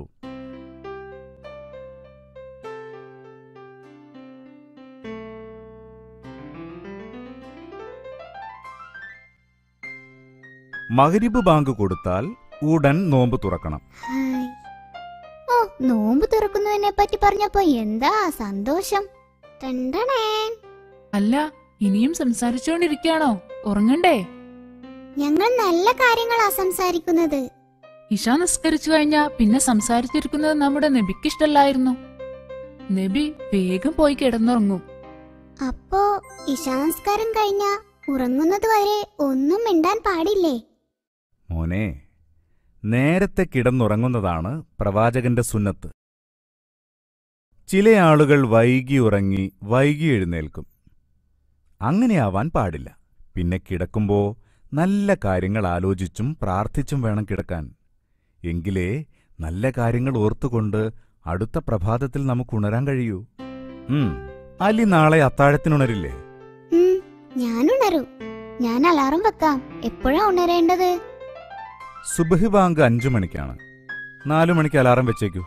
മഗ്രിബ് ബാങ്ക് കൊടുത്താൽ ഉടൻ നോമ്പ് തുറക്കണം ഹായ്. ഓ നോമ്പ് തുറക്കുന്നതിനെ പറ്റി പറഞ്ഞപ്പോ എന്താ സന്തോഷം ടണ്ടണേ അല്ല ഇനിയും സംസാരിച്ചുകൊണ്ടിരിക്കുകയാണോ ഉറങ്ങണ്ടേ ഞങ്ങൾ നല്ല കാര്യങ്ങളാ സംസാരിക്കുന്നത് ഇഷ നിസ്കരിച്ചു കഴിഞ്ഞാ പിന്നെ സംസാരിച്ചിരിക്കുന്നത് നമ്മുടെ നബിക്ക് ഇഷ്ടല്ലായിരുന്നു നബി വേഗം പോയി കിടന്നുറങ്ങും അപ്പോ ഇശാനസ്കാരം കഴിഞ്ഞ ഉറങ്ങുന്നത് വരെ ഒന്നും മിണ്ടാൻ പാടില്ലേ മോനെ നേരത്തെ കിടന്നുറങ്ങുന്നതാണ് പ്രവാചകന്റെ സുന്നത്ത് ചില ആളുകൾ വൈകി ഉറങ്ങി വൈകി എഴുന്നേൽക്കും അങ്ങനെയാവാൻ പാടില്ല പിന്നെ കിടക്കുമ്പോ നല്ല കാര്യങ്ങൾ ആലോചിച്ചും പ്രാർത്ഥിച്ചും വേണം കിടക്കാൻ എങ്കിലേ നല്ല കാര്യങ്ങൾ ഓർത്തുകൊണ്ട് അടുത്ത പ്രഭാതത്തിൽ നമുക്ക് ഉണരാൻ കഴിയൂ ഉം അലി നാളെ അത്താഴത്തിനുണരില്ലേ ഉം, ഞാനുണരും ഞാൻ അലാറം വെക്കാം എപ്പോഴാ ഉണരേണ്ടത് സുബഹ് ബാങ്ക് അഞ്ചു മണിക്കാണ് നാലു മണിക്ക് അലാറം വെച്ചേക്കൂ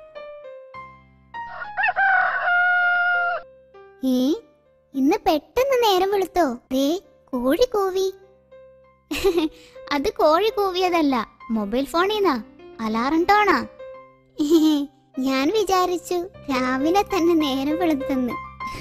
ഏ ഇന്ന് പെട്ടെന്ന് നേരം വെളുത്തോ ദേ കോഴി കൂവി അത് കോഴി കൂവിയതല്ല മൊബൈൽ ഫോണീന്നാ അലാറം ടോണാ ഞാൻ വിചാരിച്ചു രാവിലെ തന്നെ നേരം വെളുത്തെന്ന്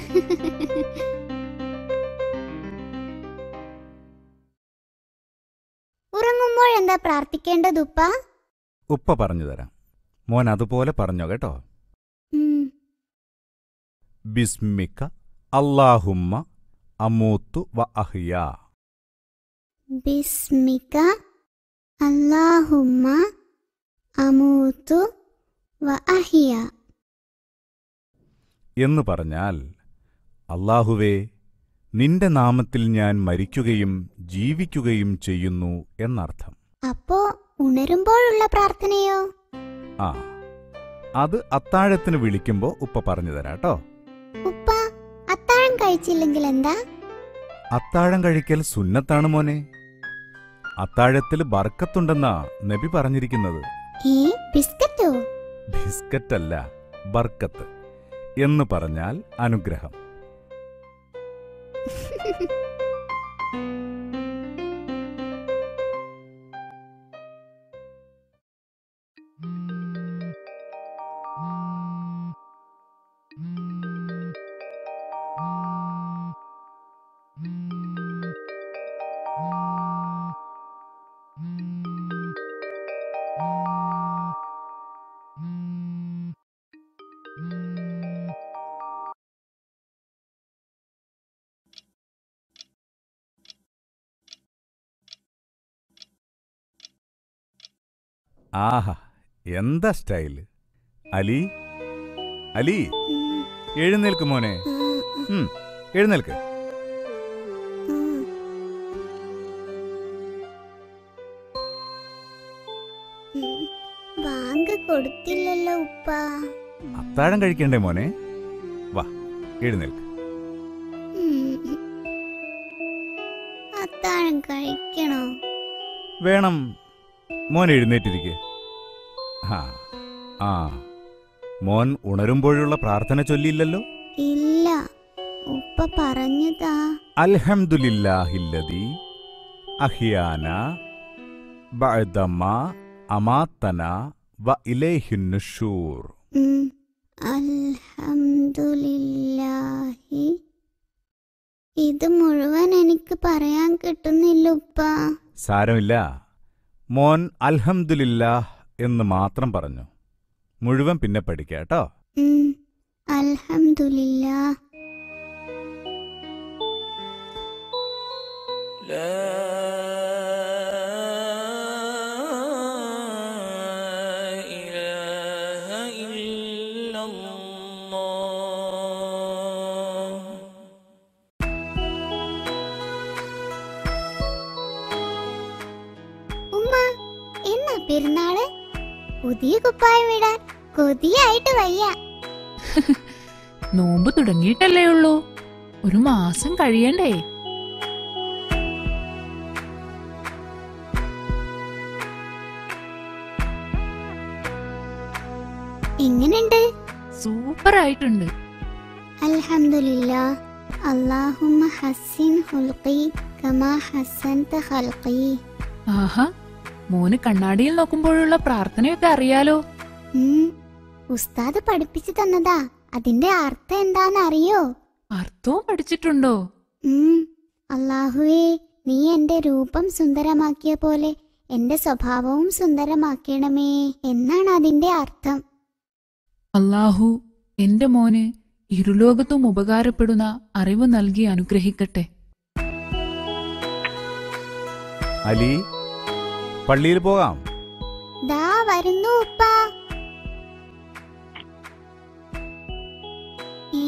ഉറങ്ങുമ്പോൾ എന്താ പ്രാർത്ഥിക്കേണ്ടത് ഉപ്പ ഉപ്പ പറഞ്ഞു തരാം മോൻ അതുപോലെ പറഞ്ഞോ കേട്ടോ ഉം, ബിസ്മിക്ക അല്ലാഹുമ്മ അമൂത്തു വ അഹ്യാ ബിസ്മിക അല്ലാഹുമ്മ അമൂതു വ അഹിയ എന്ന് പറഞ്ഞാൽ അല്ലാഹുവേ നിന്റെ നാമത്തിൽ ഞാൻ മരിക്കുകയും ജീവിക്കുകയും ചെയ്യുന്നു എന്നർത്ഥം അപ്പോ ഉണരുമ്പോഴുള്ള പ്രാർത്ഥനയോ ആ അത് അത്താഴത്തിന് വിളിക്കുമ്പോ ഉപ്പ പറഞ്ഞു തരാട്ടോ ഉപ്പ അത്താഴം കഴിച്ചില്ലെങ്കിൽ എന്താ അത്താഴം കഴിക്കൽ സുന്നത്താണ് മോനെ അത്താഴത്തിൽ ബർക്കത്തുണ്ടെന്നാ നബി പറഞ്ഞിരിക്കുന്നത് ഏ ബിസ്ക്കറ്റോ ബിസ്ക്കറ്റല്ല ബർക്കത്ത് എന്ന് പറഞ്ഞാൽ അനുഗ്രഹം ആഹാ എന്താ സ്റ്റൈല് അലി അലി എഴുന്നേൽക്ക് മോനെ ഉം, എഴുന്നേൽക്ക് ബാങ്ക് കൊടുത്തില്ലല്ലോ ഉപ്പ അത്താഴം കഴിക്കണ്ടേ മോനെ വാ എഴുന്നേൽക്ക് ഉം. അത്താഴം കഴിക്കണോ വേണം മോൻ എഴുന്നേറ്റിരിക്കെ ആ ആ മോൻ ഉണരുമ്പോഴുള്ള പ്രാർത്ഥന ചൊല്ലിയില്ലല്ലോ ഇല്ല ഉപ്പ പറഞ്ഞതാ അൽഹംദുലില്ലാഹില്ലദി അഹിയാന ബഅദമ അമാത്തന വ ഇലൈഹിന്നുഷൂർ ഉം. അൽഹംദുലില്ലാഹി ഇത് മുഴുവൻ എനിക്ക് പറയാൻ കിട്ടുന്നില്ല ഉപ്പ സാരമില്ല മോൻ അൽഹംദുലില്ലാഹ് എന്ന് മാത്രം പറഞ്ഞു മുഴുവൻ പിന്നെ പഠിക്കാം കേട്ടോ ഉം. അൽഹംദുലില്ലാ لا إله إلا الله പെരുന്നാള് പുതിയ കുപ്പായം ഇടാൻ കൊതിയായിട്ട് വയ്യ നോമ്പ് തുടങ്ങിയിട്ടല്ലേ ഉള്ളൂ ഒരു മാസം കഴിയണ്ടേ എങ്ങനെയുണ്ട് സൂപ്പർ ആയിട്ടുണ്ട് അൽഹംദുലില്ലാ അല്ലാഹുമ്മ ഹസ്സിൻ ഹുൽഖി കമാ ഹസ്സൻത ഖൽഖി ആഹാ മോന് കണ്ണാടിയിൽ നോക്കുമ്പോഴുള്ള പ്രാർത്ഥനയൊക്കെ അറിയാലോ ഉം, ഉസ്താദ് പഠിപ്പിച്ചു തന്നതാ അതിന്റെ അർത്ഥം എന്താന്ന് അറിയോ അർത്ഥവും പഠിച്ചിട്ടുണ്ടോ ഉം, അല്ലാഹുവേ നീ എന്റെ രൂപം സുന്ദരമാക്കിയ പോലെ എന്റെ സ്വഭാവവും സുന്ദരമാക്കണമേ എന്നാണ് അതിന്റെ അർത്ഥം അല്ലാഹു എന്റെ മോന് ഇരുലോകത്തും ഉപകാരപ്പെടുന്ന അറിവ് നൽകി അനുഗ്രഹിക്കട്ടെ അലി പള്ളിയിൽ പോകാം ദാ വരുന്നു ഉപ്പ ഏ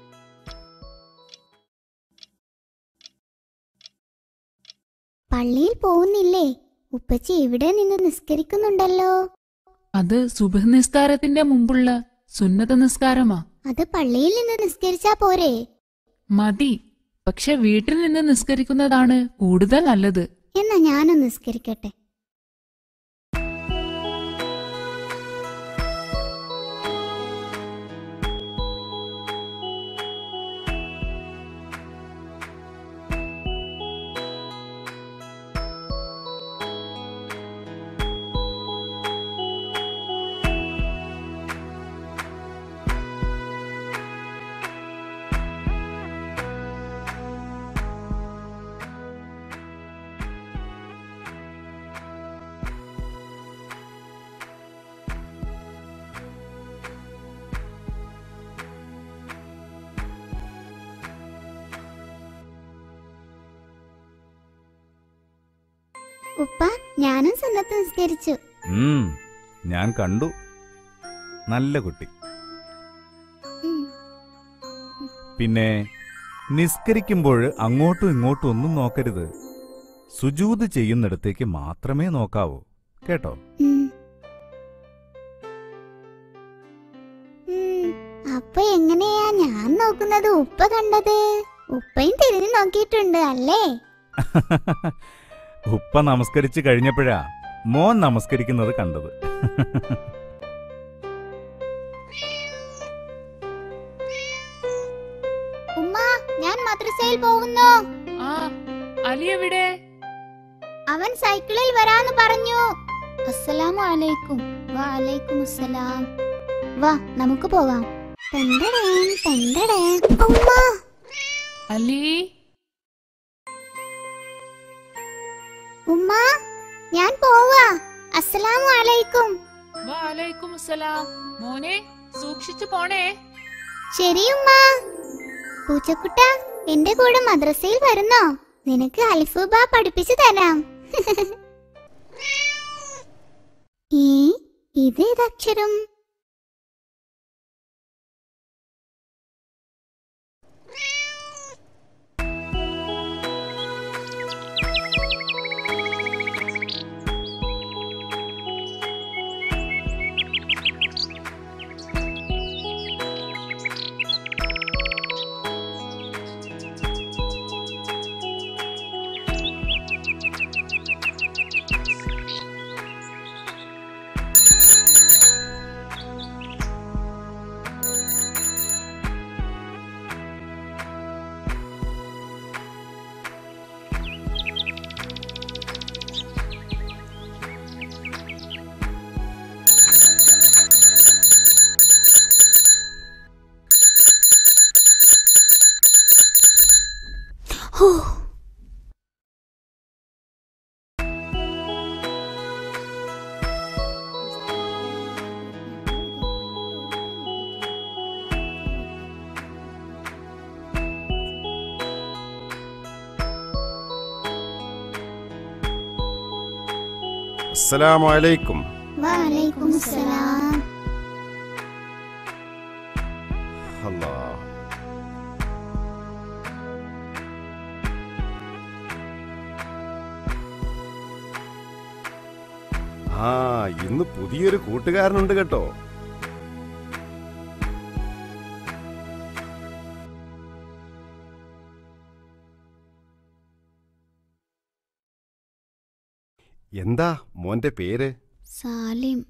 പള്ളിയിൽ പോകുന്നില്ലേ ഉപ്പച്ചി ഇവിടെ നിന്ന് നിസ്കരിക്കുന്നുണ്ടല്ലോ അത് സുബഹ് നിസ്കാരത്തിന്റെ മുമ്പുള്ള സുന്നത നിസ്കാരമാ അത് പള്ളിയിൽ നിന്ന് നിസ്കരിച്ചാ പോരെ മതി പക്ഷെ വീട്ടിൽ നിന്ന് നിസ്കരിക്കുന്നതാണ് കൂടുതൽ നല്ലത് എന്നാ ഞാനും നിസ്കരിക്കട്ടെ ഉപ്പ ഞാനും സുന്നത്ത് നിസ്കരിച്ചു ഉം, ഞാൻ കണ്ടു നല്ല കുട്ടി ഉം. പിന്നെ നിസ്കരിക്കുമ്പോൾ അങ്ങോട്ടും ഇങ്ങോട്ടും ഒന്നും നോക്കരുത് സുജൂത് ചെയ്യുന്നിടത്തേക്ക് മാത്രമേ നോക്കാവൂ കേട്ടോ ഉം. ഉം, അപ്പൊ എങ്ങനെയാ ഞാൻ നോക്കുന്നത് ഉപ്പ കണ്ടത് ഉപ്പയും തിരിഞ്ഞു നോക്കിയിട്ടുണ്ട് അല്ലേ ഉപ്പ നമസ്കരിച്ച് കഴിഞ്ഞപ്പോഴാ മോൻ നമസ്കരിക്കുന്നത് കണ്ടത് ഉമ്മ ഞാൻ മദ്രസയിൽ പോകുന്നു ആ അലി എവിടെ അവൻ സൈക്കിളിൽ വരാന്ന് പറഞ്ഞു അസ്സലാമു അലൈക്കും വഅലൈക്കും അസ്സലാം വാ നമുക്ക് പോകാം തെണ്ടടേൻ തെണ്ടടേൻ ഉമ്മ അലി ഉമ്മ ഞാൻ പോവാ അസ്സലാമു അലൈക്കും വാലൈക്കും അസ്സലാം മോനെ സൂക്ഷിച്ചു പോണേ ശരി ഉമ്മ പൂച്ചക്കുട്ട എന്റെ കൂടെ മദ്രസയിൽ വരുന്നോ നിനക്ക് അൽഫുബ പഠിപ്പിച്ചു തരാം ഈ ഇതേതക്ഷരം ഹോ അസ്സലാമു അലൈക്കും വഅലൈക്കും അസ്സലാം അല്ലാ ആ ഇന്ന് പുതിയൊരു കൂട്ടുകാരനുണ്ട് കേട്ടോ എന്താ മോന്റെ പേര് സാലിം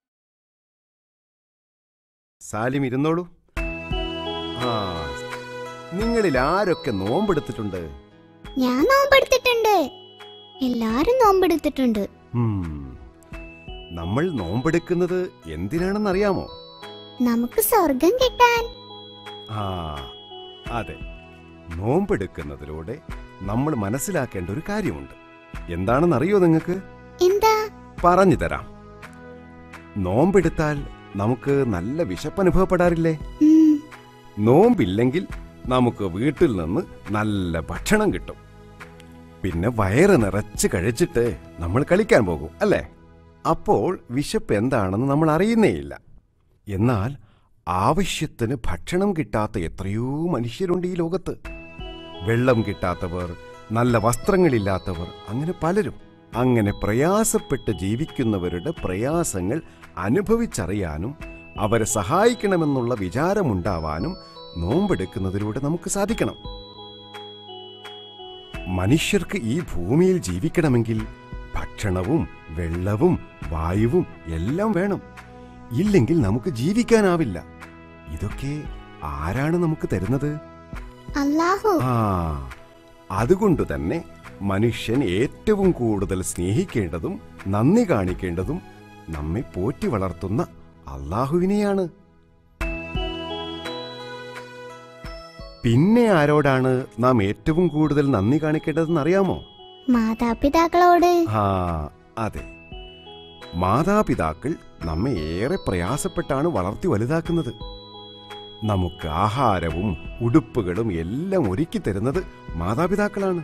സാലിം ഇരുന്നോളൂ ആ നിങ്ങളിൽ ആരൊക്കെ നോമ്പെടുത്തിട്ടുണ്ട് ഞാൻ നോമ്പെടുത്തിട്ടുണ്ട് എല്ലാരും നോമ്പെടുത്തിട്ടുണ്ട് ഉം. നമ്മൾ നോമ്പെടുക്കുന്നത് എന്തിനാണെന്നറിയാമോ നമുക്ക് സ്വർഗം കിട്ടാൻ ആ അതെ നോമ്പെടുക്കുന്നതിലൂടെ നമ്മൾ മനസ്സിലാക്കേണ്ട ഒരു കാര്യമുണ്ട് എന്താണെന്നറിയോ നിങ്ങൾക്ക് എന്താ പറഞ്ഞു തരാം നോമ്പെടുത്താൽ നമുക്ക് നല്ല വിശപ്പനുഭവപ്പെടാറില്ലേ ഉം, നോമ്പില്ലെങ്കിൽ നമുക്ക് വീട്ടിൽ നിന്ന് നല്ല ഭക്ഷണം കിട്ടും പിന്നെ വയറ് നിറച്ച് കഴിച്ചിട്ട് നമ്മൾ കളിക്കാൻ പോകും അല്ലേ അപ്പോൾ വിശപ്പ് എന്താണെന്ന് നമ്മൾ അറിയുന്നേയില്ല എന്നാൽ ആവശ്യത്തിന് ഭക്ഷണം കിട്ടാത്ത എത്രയോ മനുഷ്യരുണ്ട് ഈ ലോകത്ത് വെള്ളം കിട്ടാത്തവർ നല്ല വസ്ത്രങ്ങളില്ലാത്തവർ അങ്ങനെ പലരും അങ്ങനെ പ്രയാസപ്പെട്ട് ജീവിക്കുന്നവരുടെ പ്രയാസങ്ങൾ അനുഭവിച്ചറിയാനും അവരെ സഹായിക്കണമെന്നുള്ള വിചാരമുണ്ടാവാനും നോമ്പെടുക്കുന്നതിലൂടെ നമുക്ക് സാധിക്കണം മനുഷ്യർക്ക് ഈ ഭൂമിയിൽ ജീവിക്കണമെങ്കിൽ ഭക്ഷണവും വെള്ളവും വായുവും എല്ലാം വേണം ഇല്ലെങ്കിൽ നമുക്ക് ജീവിക്കാനാവില്ല ഇതൊക്കെ ആരാണ് നമുക്ക് തരുന്നത് അല്ലാഹു ആ അതുകൊണ്ട് തന്നെ മനുഷ്യൻ ഏറ്റവും കൂടുതൽ സ്നേഹിക്കേണ്ടതും നന്ദി കാണിക്കേണ്ടതും നമ്മെ പോറ്റി വളർത്തുന്ന അള്ളാഹുവിനെയാണ് പിന്നെ ആരോടാണ് നാം ഏറ്റവും കൂടുതൽ നന്ദി കാണിക്കേണ്ടതെന്ന് അറിയാമോ മാതാപിതാക്കളോട് ആ അതെ മാതാപിതാക്കൾ നമ്മെ ഏറെ പ്രയാസപ്പെട്ടാണ് വളർത്തി വലുതാക്കുന്നത് നമുക്ക് ആഹാരവും ഉടുപ്പുകളും എല്ലാം ഒരുക്കി തരുന്നത് മാതാപിതാക്കളാണ്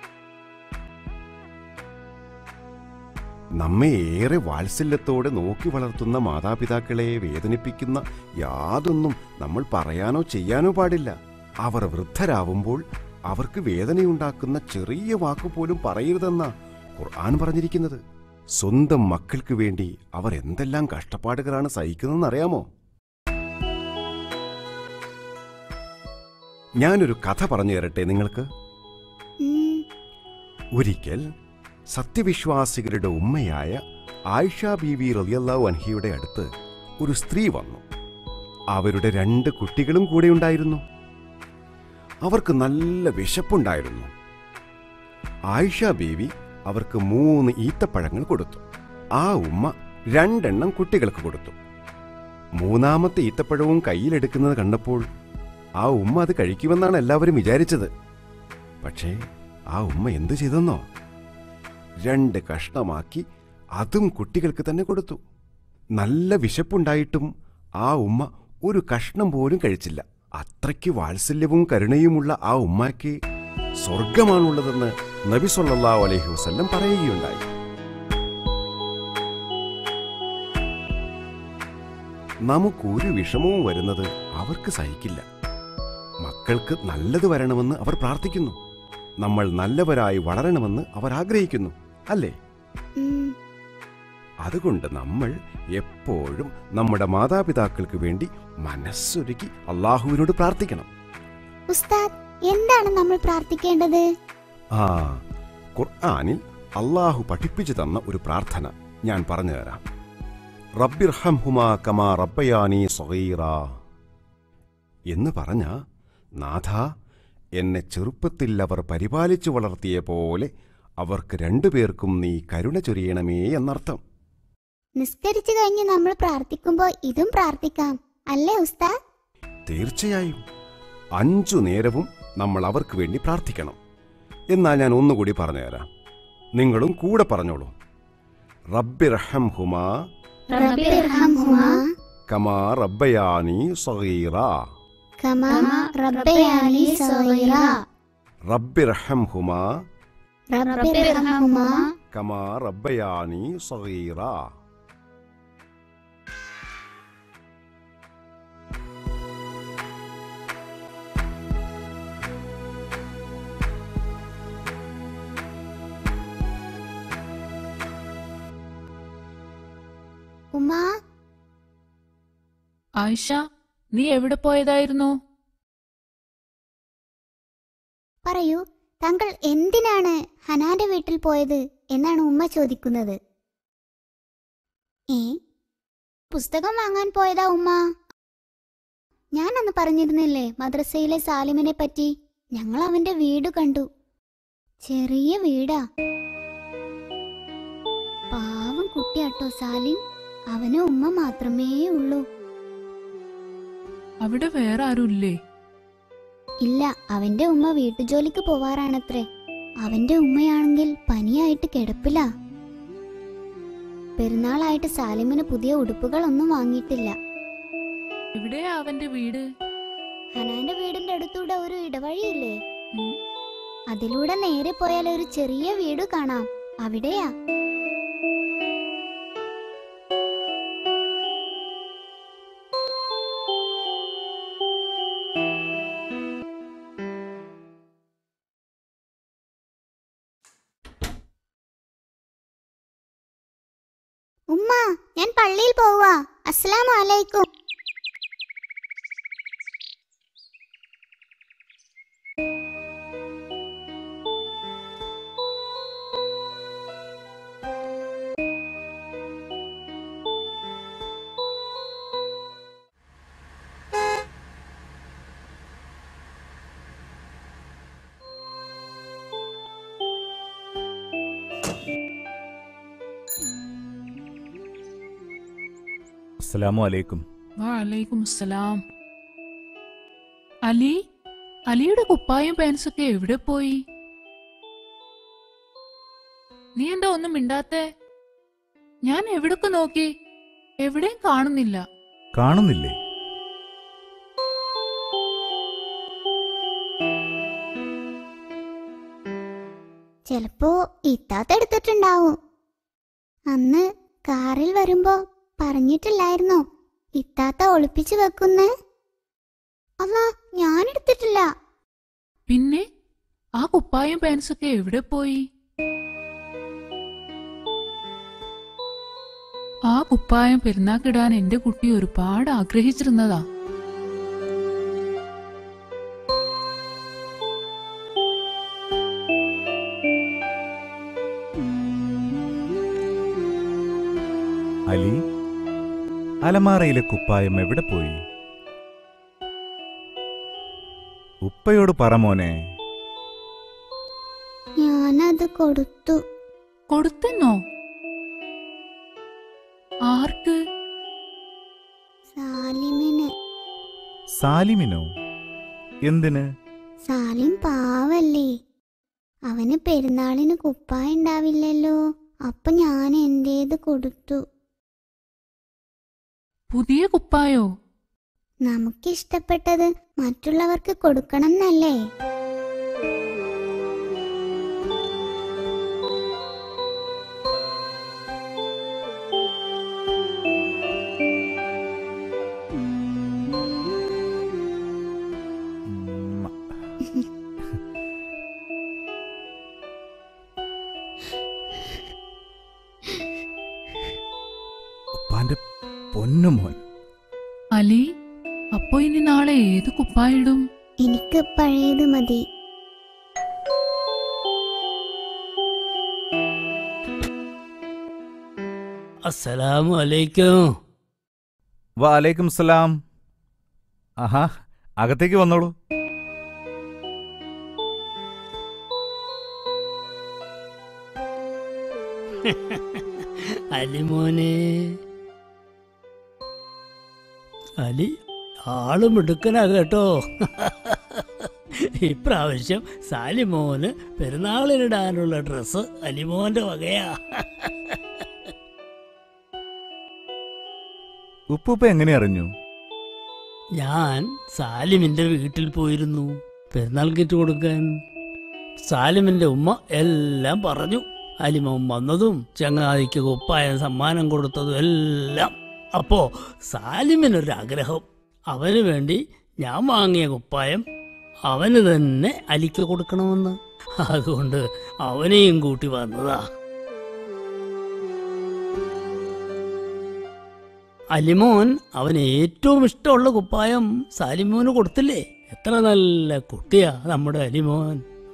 നമ്മെ ഏറെ വാത്സല്യത്തോടെ നോക്കി വളർത്തുന്ന മാതാപിതാക്കളെ വേദനിപ്പിക്കുന്ന യാതൊന്നും നമ്മൾ പറയാനോ ചെയ്യാനോ പാടില്ല അവർ വൃദ്ധരാവുമ്പോൾ അവർക്ക് വേദനയുണ്ടാക്കുന്ന ചെറിയ വാക്കുപോലും പറയരുതെന്ന ഖുർആൻ പറഞ്ഞിരിക്കുന്നത് സ്വന്തം മക്കൾക്ക് വേണ്ടി അവർ എന്തെല്ലാം കഷ്ടപ്പാടുകളാണ് സഹിക്കുന്നതെന്ന് അറിയാമോ ഞാനൊരു കഥ പറഞ്ഞു തരട്ടെ നിങ്ങൾക്ക് ഉം, ഒരിക്കൽ സത്യവിശ്വാസികളുടെ ഉമ്മയായ ആയിഷ ബീവി റലിയല്ലാഹു അൻഹിയുടെ അടുത്ത് ഒരു സ്ത്രീ വന്നു അവരുടെ രണ്ട് കുട്ടികളും കൂടെ ഉണ്ടായിരുന്നു അവർക്ക് നല്ല വിശപ്പുണ്ടായിരുന്നു ആയിഷ ബീവി അവർക്ക് മൂന്ന് ഈത്തപ്പഴങ്ങൾ കൊടുത്തു ആ ഉമ്മ രണ്ടെണ്ണം കുട്ടികൾക്ക് കൊടുത്തു മൂന്നാമത്തെ ഈത്തപ്പഴവും കയ്യിലെടുക്കുന്നത് കണ്ടപ്പോൾ ആ ഉമ്മ അത് കഴിക്കുമെന്നാണ് എല്ലാവരും വിചാരിച്ചത് പക്ഷേ ആ ഉമ്മ എന്തു ചെയ്തെന്നോ രണ്ട് കഷ്ണമാക്കി അതും കുട്ടികൾക്ക് തന്നെ കൊടുത്തു നല്ല വിശപ്പുണ്ടായിട്ടും ആ ഉമ്മ ഒരു കഷ്ണം പോലും കഴിച്ചില്ല അത്രയ്ക്ക് വാത്സല്യവും കരുണയുമുള്ള ആ ഉമ്മയ്ക്ക് സ്വർഗമാണുള്ളതെന്ന് നബി സല്ലല്ലാഹു അലൈഹി വസല്ലം പറയുകയുണ്ടായി നമുക്കൊരു വിഷമവും വരുന്നത് അവർക്ക് സഹിക്കില്ല മക്കൾക്ക് നല്ലത് വരണമെന്ന് അവർ പ്രാർത്ഥിക്കുന്നു നമ്മൾ നല്ലവരായി വളരണമെന്ന് അവർ ആഗ്രഹിക്കുന്നു അല്ലേ ഉം, അതുകൊണ്ട് നമ്മൾ എപ്പോഴും നമ്മുടെ മാതാപിതാക്കൾക്ക് വേണ്ടി മനസ്സൊരുക്കി അള്ളാഹുവിനോട് പ്രാർത്ഥിക്കണം ഉസ്താദ് എന്താണ് നമ്മൾ പ്രാർത്ഥിക്കേണ്ടത് ആ ഖുർആനിൽ അള്ളാഹു പഠിപ്പിച്ചു തന്ന ഒരു പ്രാർത്ഥന ഞാൻ പറഞ്ഞുതരാം റബ്ബിർഹം ഹുമാ കമാ റബ്ബയാനി സഗീറ എന്ന് പറഞ്ഞ നാഥ എന്നെ ചെറുപ്പത്തിൽ അവർ പരിപാലിച്ചു വളർത്തിയ പോലെ അവർക്ക് രണ്ടുപേർക്കും നീ കരുണ ചൊരിയണമേ എന്നർത്ഥം നിസ്കരിച്ചു കഴിഞ്ഞ് നമ്മൾ പ്രാർത്ഥിക്കുമ്പോ ഇതും പ്രാർത്ഥിക്കാം അല്ലേ ഉസ്താദ് തീർച്ചയായും അഞ്ചു നേരവും നമ്മൾ അവർക്ക് വേണ്ടി പ്രാർത്ഥിക്കണം എന്നാൽ ഞാൻ ഒന്നുകൂടി പറഞ്ഞുതരാം നിങ്ങളും കൂടെ പറഞ്ഞോളൂ റബ്ബിർഹം ഹുമാ റബ്ബിർഹംഹുമാ കമാ റബ്ബയാനി സഗീറ കമാ റബ്ബയാനി സഗീറ റബ്ബിർഹം ഹുമാ റബ്ബിർഹംഹുമാ കമാ റബ്ബയാനി സഗീറ ഉമ്മാ ആയിഷ നീ എവിടെ പോയതായിരുന്നു പറയൂ താങ്കൾ എന്തിനാണ് ഹനാന്റെ വീട്ടിൽ പോയത് എന്നാണ് ഉമ്മ ചോദിക്കുന്നത് ഏ പുസ്തകം വാങ്ങാൻ പോയതാ ഉമ്മ ഞാൻ അന്ന് പറഞ്ഞിരുന്നില്ലേ മദ്രസയിലെ സാലിമിനെ പറ്റി ഞങ്ങൾ അവന്റെ വീട് കണ്ടു ചെറിയ വീടാ പാവം കുട്ടിയാട്ടോ സാലിം അവന് ഉമ്മ മാത്രമേ ഉള്ളൂ അവിടെ വേറെ ആരുമില്ലേ ഇല്ല അവന്റെ ഉമ്മ വീട്ടുജോലിക്ക് പോവാറാണത്രേ അവന്റെ ഉമ്മയാണെങ്കിൽ പനിയായിട്ട് കിടപ്പില്ല പെരുന്നാളായിട്ട് സാലിമിന് പുതിയ ഉടുപ്പുകളൊന്നും വാങ്ങിയിട്ടില്ല എവിടെയാ അവന്റെ വീട് ഹനാന്റെ വീടിന്റെ അടുത്തൂടെ ഒരു ഇടവഴിയില്ലേ അതിലൂടെ നേരെ പോയാൽ ഒരു ചെറിയ വീട് കാണാം അവിടെയാ ഉമ്മ ഞാൻ പള്ളിയിൽ പോവാ അസ്സലാമു അലൈക്കും അസ്സലാമു അലൈക്കും വാലൈക്കും അസ്സലാം അലി അലിയുടെ കുപ്പായും പാൻസൊക്കെ എവിടെ പോയി നീ എന്താ ഒന്നും മിണ്ടാത്തെ ഞാൻ എവിടൊക്കെ നോക്കി എവിടെയും കാണുന്നില്ല കാണുന്നില്ലേ ചിലപ്പോ ഇത്താത്ത എടുത്തിട്ടുണ്ടാവും അന്ന് കാറിൽ വരുമ്പോ പറഞ്ഞിട്ടില്ലായിരുന്നോ ഇത്താത്ത ഒളിപ്പിച്ചു വെക്കുന്നേ അല്ല ഞാൻ എടുത്തിട്ടില്ല പിന്നെ ആ കുപ്പായും പാൻസൊക്കെ എവിടെ പോയി ആ കുപ്പായം പെരുന്നാക്കിടാൻ എന്റെ കുട്ടി ഒരുപാട് ആഗ്രഹിച്ചിരുന്നതാ അലി അലമാറയിലെ കുപ്പായം എവിടെ പോയി ഉപ്പയോട് പറ മോനെ ഞാനത് കൊടുത്തു കൊടുത്തെന്നോ ആർക്ക് സാലിമിന് സാലിമിനോ എന്തിന് സാലിം പാവല്ലേ അവന് പെരുന്നാളിന് കുപ്പായ ഉണ്ടാവില്ലല്ലോ അപ്പൊ ഞാൻ എന്റേത് കൊടുത്തു പുതിയ കുപ്പായോ നമുക്കിഷ്ടപ്പെട്ടത് മറ്റുള്ളവർക്ക് കൊടുക്കണം എന്നല്ലേ ഉമ്മ. ഉപ്പാന്റെ പൊന്നുമോൻ അലി അപ്പോ ഇനി നാളെ ഏത് കുപ്പായിടും എനിക്ക് പഴയത് മതി അസ്സലാമു അലൈക്കും വാലൈക്കും സലാം ആഹാ അകത്തേക്ക് വന്നോളൂ അലിമോനെ അലി ആളും മിടുക്കനാ കേട്ടോ ഇപ്രാവശ്യം സാലിമോന് പെരുന്നാളിനിടാനുള്ള ഡ്രസ്സ് അലിമോന്റെ വകയാ ഉപ്പുപ്പ എങ്ങനെ അറിഞ്ഞു ഞാൻ സാലിമിന്റെ വീട്ടിൽ പോയിരുന്നു പെരുന്നാൾ കിറ്റ് കൊടുക്കാൻ സാലിമിന്റെ ഉമ്മ എല്ലാം പറഞ്ഞു അലിമോൻ വന്നതും ചങ്ങാതിക്ക് കുപ്പായം സമ്മാനം കൊടുത്തതും എല്ലാം അപ്പോ സാലിമിനൊരാഗ്രഹം അവന് വേണ്ടി ഞാൻ വാങ്ങിയ കുപ്പായം അവന് തന്നെ അലിക്ക് കൊടുക്കണമെന്ന് അതുകൊണ്ട് അവനെയും കൂട്ടി വന്നതാ അലിമോൻ അവന് ഏറ്റവും ഇഷ്ടമുള്ള കുപ്പായം സാലിമോന് കൊടുത്തില്ലേ എത്ര നല്ല കുട്ടിയാ നമ്മുടെ അലിമോൻ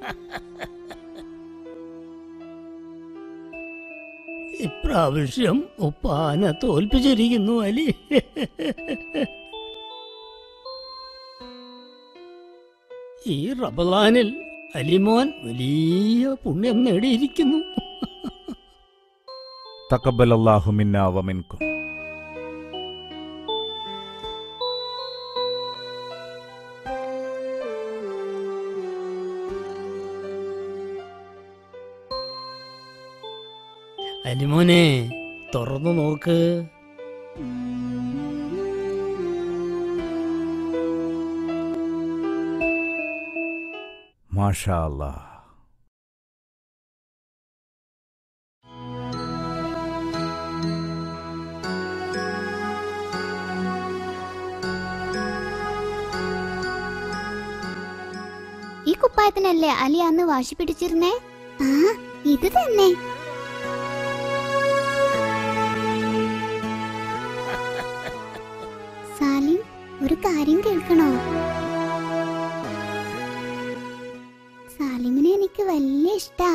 ഇപ്രാവശ്യം ഉപ്പാന തോൽപ്പിച്ചിരിക്കുന്നു അലി ഈ റബലാനിൽ അലിമോൻ വലിയ പുണ്യം നേടിയിരിക്കുന്നു തക്കബലല്ലാഹു മിന്ന വമിൻകും അലിമോനെ തുറന്നു നോക്ക് മാഷാ അല്ലാ ഈ കുപ്പായത്തിനല്ലേ അലി അന്ന് വാശി പിടിച്ചിരുന്നേ ആ ഇത് തന്നെ സാലിം ഒരു കാര്യം കേൾക്കണോ സാലിമിനെ എനിക്ക് വലിയ ഇഷ്ടാ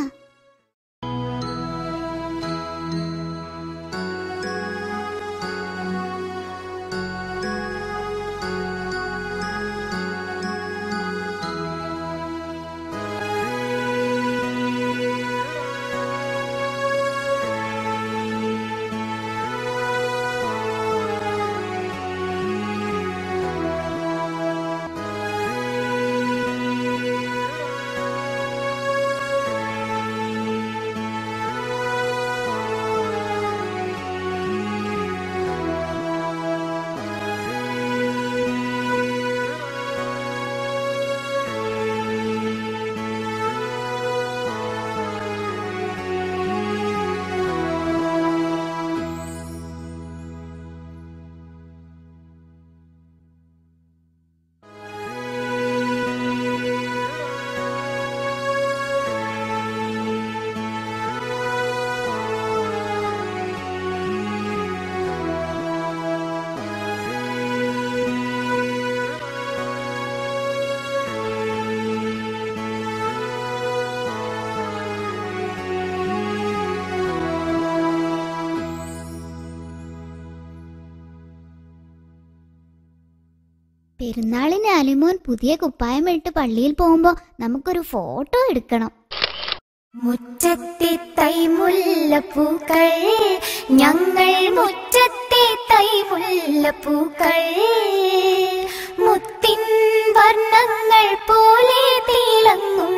പെരുന്നാളിന് അലിമോൻ പുതിയ കുപ്പായം ഇട്ട് പള്ളിയിൽ പോകുമ്പോ നമുക്കൊരു ഫോട്ടോ എടുക്കണം മുറ്റത്തെ തൈമുല്ലപ്പൂക്കൾ ഞങ്ങൾ മുറ്റത്തെ തൈമുല്ലപ്പൂക്കൾ മുത്തിൻ വർണ്ണങ്ങൾ പോലെ തിളങ്ങും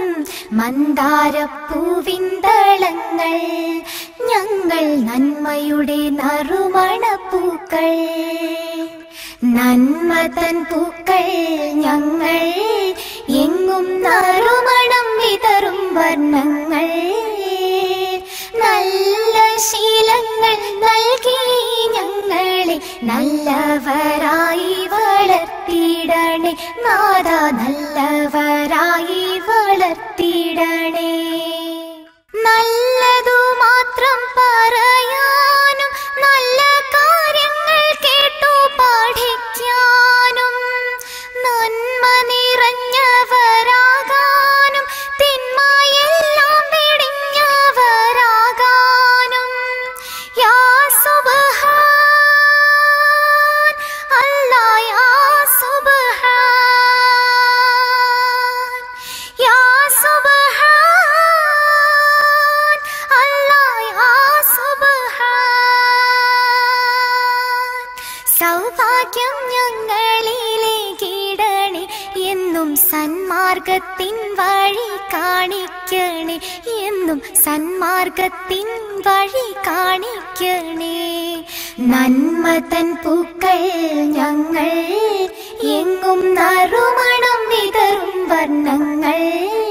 മന്ദാരപ്പൂവിന്തളങ്ങൾ ഞങ്ങൾ നന്മയുടെ നറുമണപ്പൂക്കൾ നന്മതൻ പൂക്കൾ ഞങ്ങൾ എങ്ങും നറുമണം വിതറും വർണ്ണങ്ങൾ നല്ല ശീലങ്ങൾ നൽകി ഞങ്ങളെ നല്ലവരായി വളർത്തിയിടണേ നാദ നല്ലവരായി വളർത്തിയിടണേ നല്ലതു മാത്രം പറയാനും നല്ല കാര്യങ്ങൾ കേട്ടു പഠിക്കാനും നന്മ നിറഞ്ഞവരാകാനും തിന്മയെല്ലാം വെടിഞ്ഞവരാകാനും യാ സുബ്ഹാൻ അല്ലാ യാ സുബ്ഹാൻ യാ സുബ്ഹാൻ അല്ലാ യാ സുബ്ഹാൻ സൗഭാഗ്യം ഞങ്ങളിലെ കീടണേ എന്നും സന്മാർഗത്തിൻ വഴി കാണിക്കണേ എന്നും സന്മാർഗത്തിൻ വഴി കാണിക്കണേ നന്മതൻ പൂക്കൾ ഞങ്ങൾ എങ്ങും നറുമണം വിതറും വർണ്ണങ്ങൾ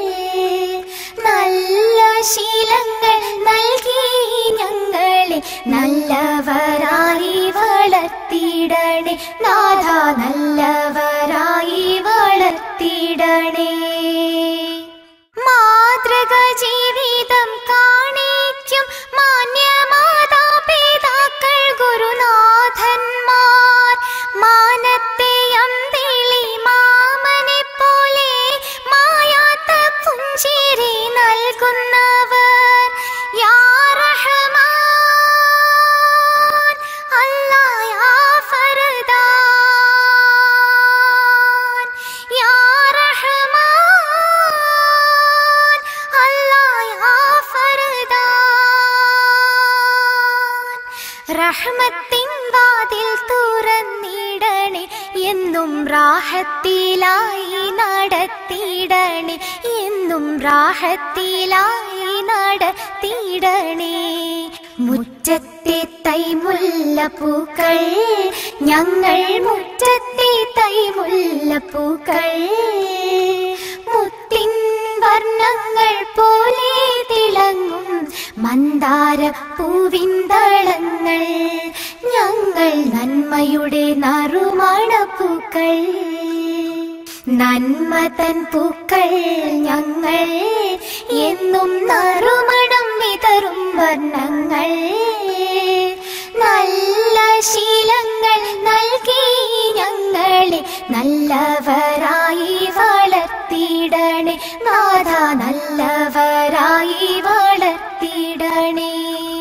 നല്ല ശീലങ്ങൾ നൽകി ഞങ്ങളെ നല്ലവരായി വളർത്തിയിടണേ നാഥ നല്ലവരായി വളർത്തിയിടണേ മാതൃക ജീവിതം കാണിക്കും മാന്യ മാതാപിതാക്കൾ ഗുരുനാഥന്മാർ റഹ്മത്തിൻ വാതിൽ തുറന്നിടണേ എന്നും റാഹത്തിലായി നടത്തിയിടണേ എന്നും റാഹത്തിലായി നടത്തിയിടണേ മുറ്റത്തെ തൈമുല്ലപ്പൂക്കൾ ഞങ്ങൾ മുറ്റത്തെ തൈമുല്ലപ്പൂക്കൾ മുത്തിൻ വർണ്ണങ്ങൾ പോലെ തിളങ്ങും മന്ദാര പൂവിന്തളങ്ങൾ ഞങ്ങൾ നന്മയുടെ നറുമണപ്പൂക്കൾ നന്മ തൻ പൂക്കൾ ഞങ്ങൾ എന്നും നറുമണം വിതറും വർണ്ണങ്ങൾ നല്ല ശീലങ്ങൾ നൽകി ഞങ്ങളെ നല്ലവരായി വളർത്തിയിടണേ നാഥ നല്ലവരായി വളർത്തിയിടണേ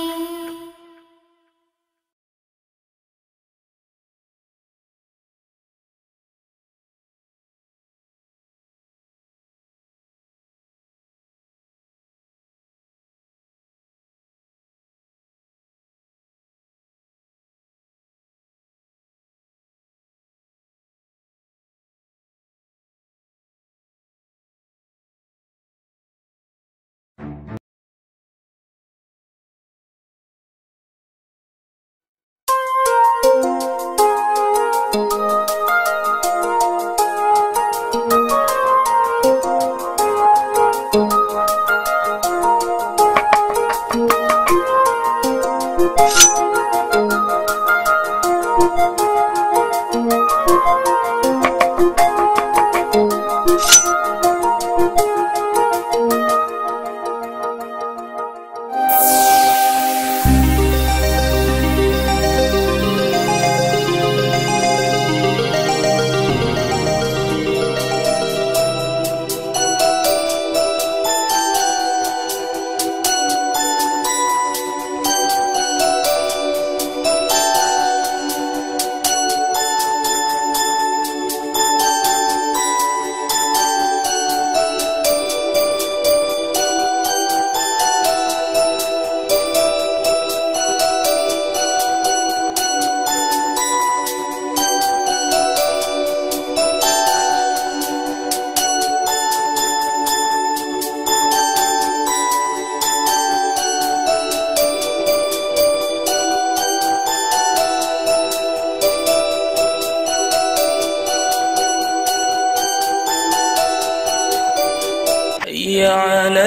حي على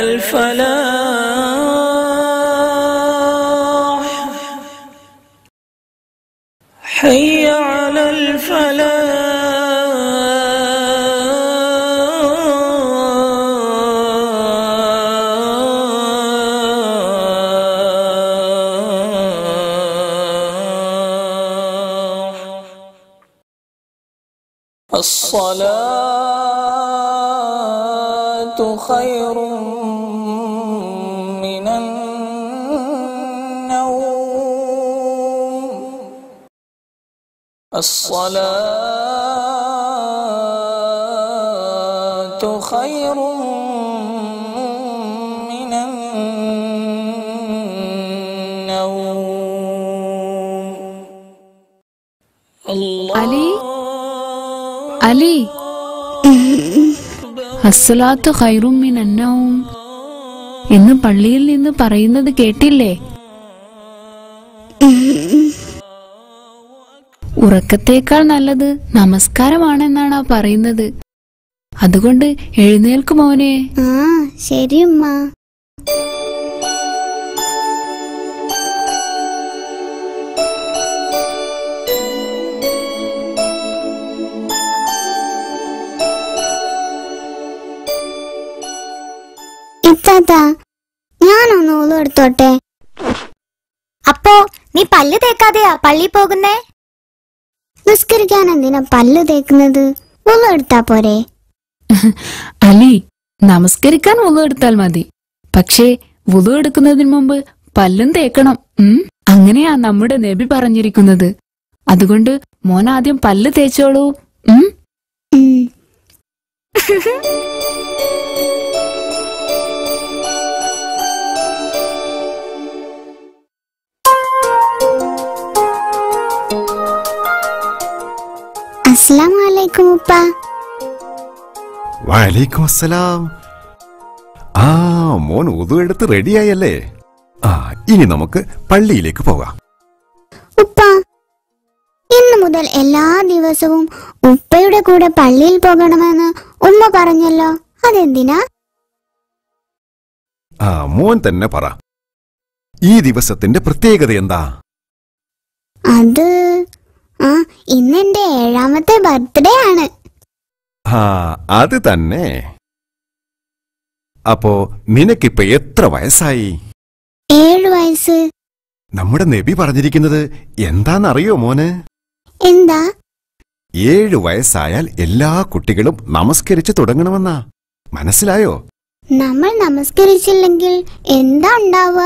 الفلاح حي على الفلاح الصلاة خير من النوم الصلاة خير من النوم الله അലി അലി അസ്സലാത്തു ഖൈറും മിൻ അന്നവും എന്ന് പള്ളിയിൽ നിന്ന് പറയുന്നത് കേട്ടില്ലേ ഉറക്കത്തേക്കാൾ നല്ലത് നമസ്കാരമാണെന്നാണ് ആ പറയുന്നത് അതുകൊണ്ട് എഴുന്നേൽക്ക് മോനെ ആ ശരി ഉമ്മ ഇത്താത്ത ഞാനൊന്ന് ഊള് എടുത്തോട്ടെ അപ്പോ നീ പല്ല് തേക്കാതെയാ പള്ളി പോകുന്നേ നിസ്കരിക്കാൻ എന്തിനാ പല്ല് തേക്കുന്നത് ഊള് എടുത്താ പോരെ അലി നമസ്കരിക്കാൻ വുളു എടുത്താൽ മതി പക്ഷേ വുളു എടുക്കുന്നതിന് മുമ്പ് പല്ലും തേക്കണം ഉം അങ്ങനെയാ നമ്മുടെ നബി പറഞ്ഞിരിക്കുന്നത് അതുകൊണ്ട് മോൻ ആദ്യം പല്ല് തേച്ചോളൂ ഉം അസ്സലാമു അലൈക്കും ഉപ്പ വലൈക്കും അസ്സലാം ആ മോൻ ഉതു എടുത്ത് റെഡിയായല്ലേ ആ ഇനി നമുക്ക് പള്ളിയിലേക്ക് പോകാം ഉപ്പ ഇന്നു മുതൽ എല്ലാ ദിവസവും ഉപ്പയുടെ കൂടെ പള്ളിയിൽ പോകണമെന്ന് ഉമ്മ പറഞ്ഞല്ലോ അതെന്തിനാ ആ മോൻ തന്നെ പറ ഈ ദിവസത്തിന്റെ പ്രത്യേകത എന്താ അത് ആ ഇന്ന് എന്റെ ഏഴാമത്തെ ബർത്ത്ഡേ ആണ് ആ അത് തന്നെ അപ്പോ നിനക്കിപ്പോ എത്ര വയസ്സായി ഏഴു വയസ്സ് നമ്മുടെ നബി പറഞ്ഞിരിക്കുന്നത് എന്താന്നറിയോ മോന് എന്താ ഏഴു വയസ്സായാൽ എല്ലാ കുട്ടികളും നമസ്കരിച്ചു തുടങ്ങണമെന്നാ മനസ്സിലായോ നമ്മൾ നമസ്കരിച്ചില്ലെങ്കിൽ എന്താ ഉണ്ടാവുക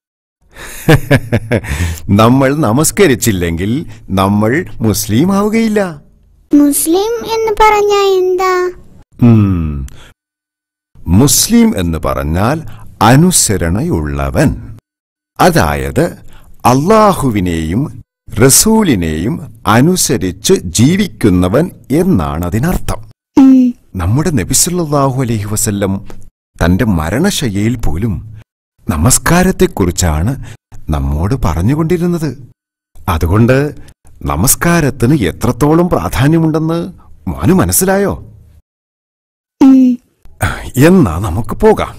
നമ്മൾ നമസ്കരിച്ചില്ലെങ്കിൽ നമ്മൾ മുസ്ലിം ആവുകയില്ല മുസ്ലിം എന്ന് പറഞ്ഞാ എന്താ ഉം. മുസ്ലിം എന്ന് പറഞ്ഞാൽ അനുസരണയുള്ളവൻ അതായത് അള്ളാഹുവിനെയും റസൂലിനെയും അനുസരിച്ച് ജീവിക്കുന്നവൻ എന്നാണ് അതിനർത്ഥം നമ്മുടെ നബിസല്ലാഹു അലൈഹി വസല്ലം തന്റെ മരണശയ്യയിൽ പോലും നമസ്കാരത്തെക്കുറിച്ചാണ് നമ്മോട് പറഞ്ഞുകൊണ്ടിരുന്നത് അതുകൊണ്ട് നമസ്കാരത്തിന് എത്രത്തോളം പ്രാധാന്യമുണ്ടെന്ന് മോന് മനസ്സിലായോ എന്നാ നമുക്ക് പോകാം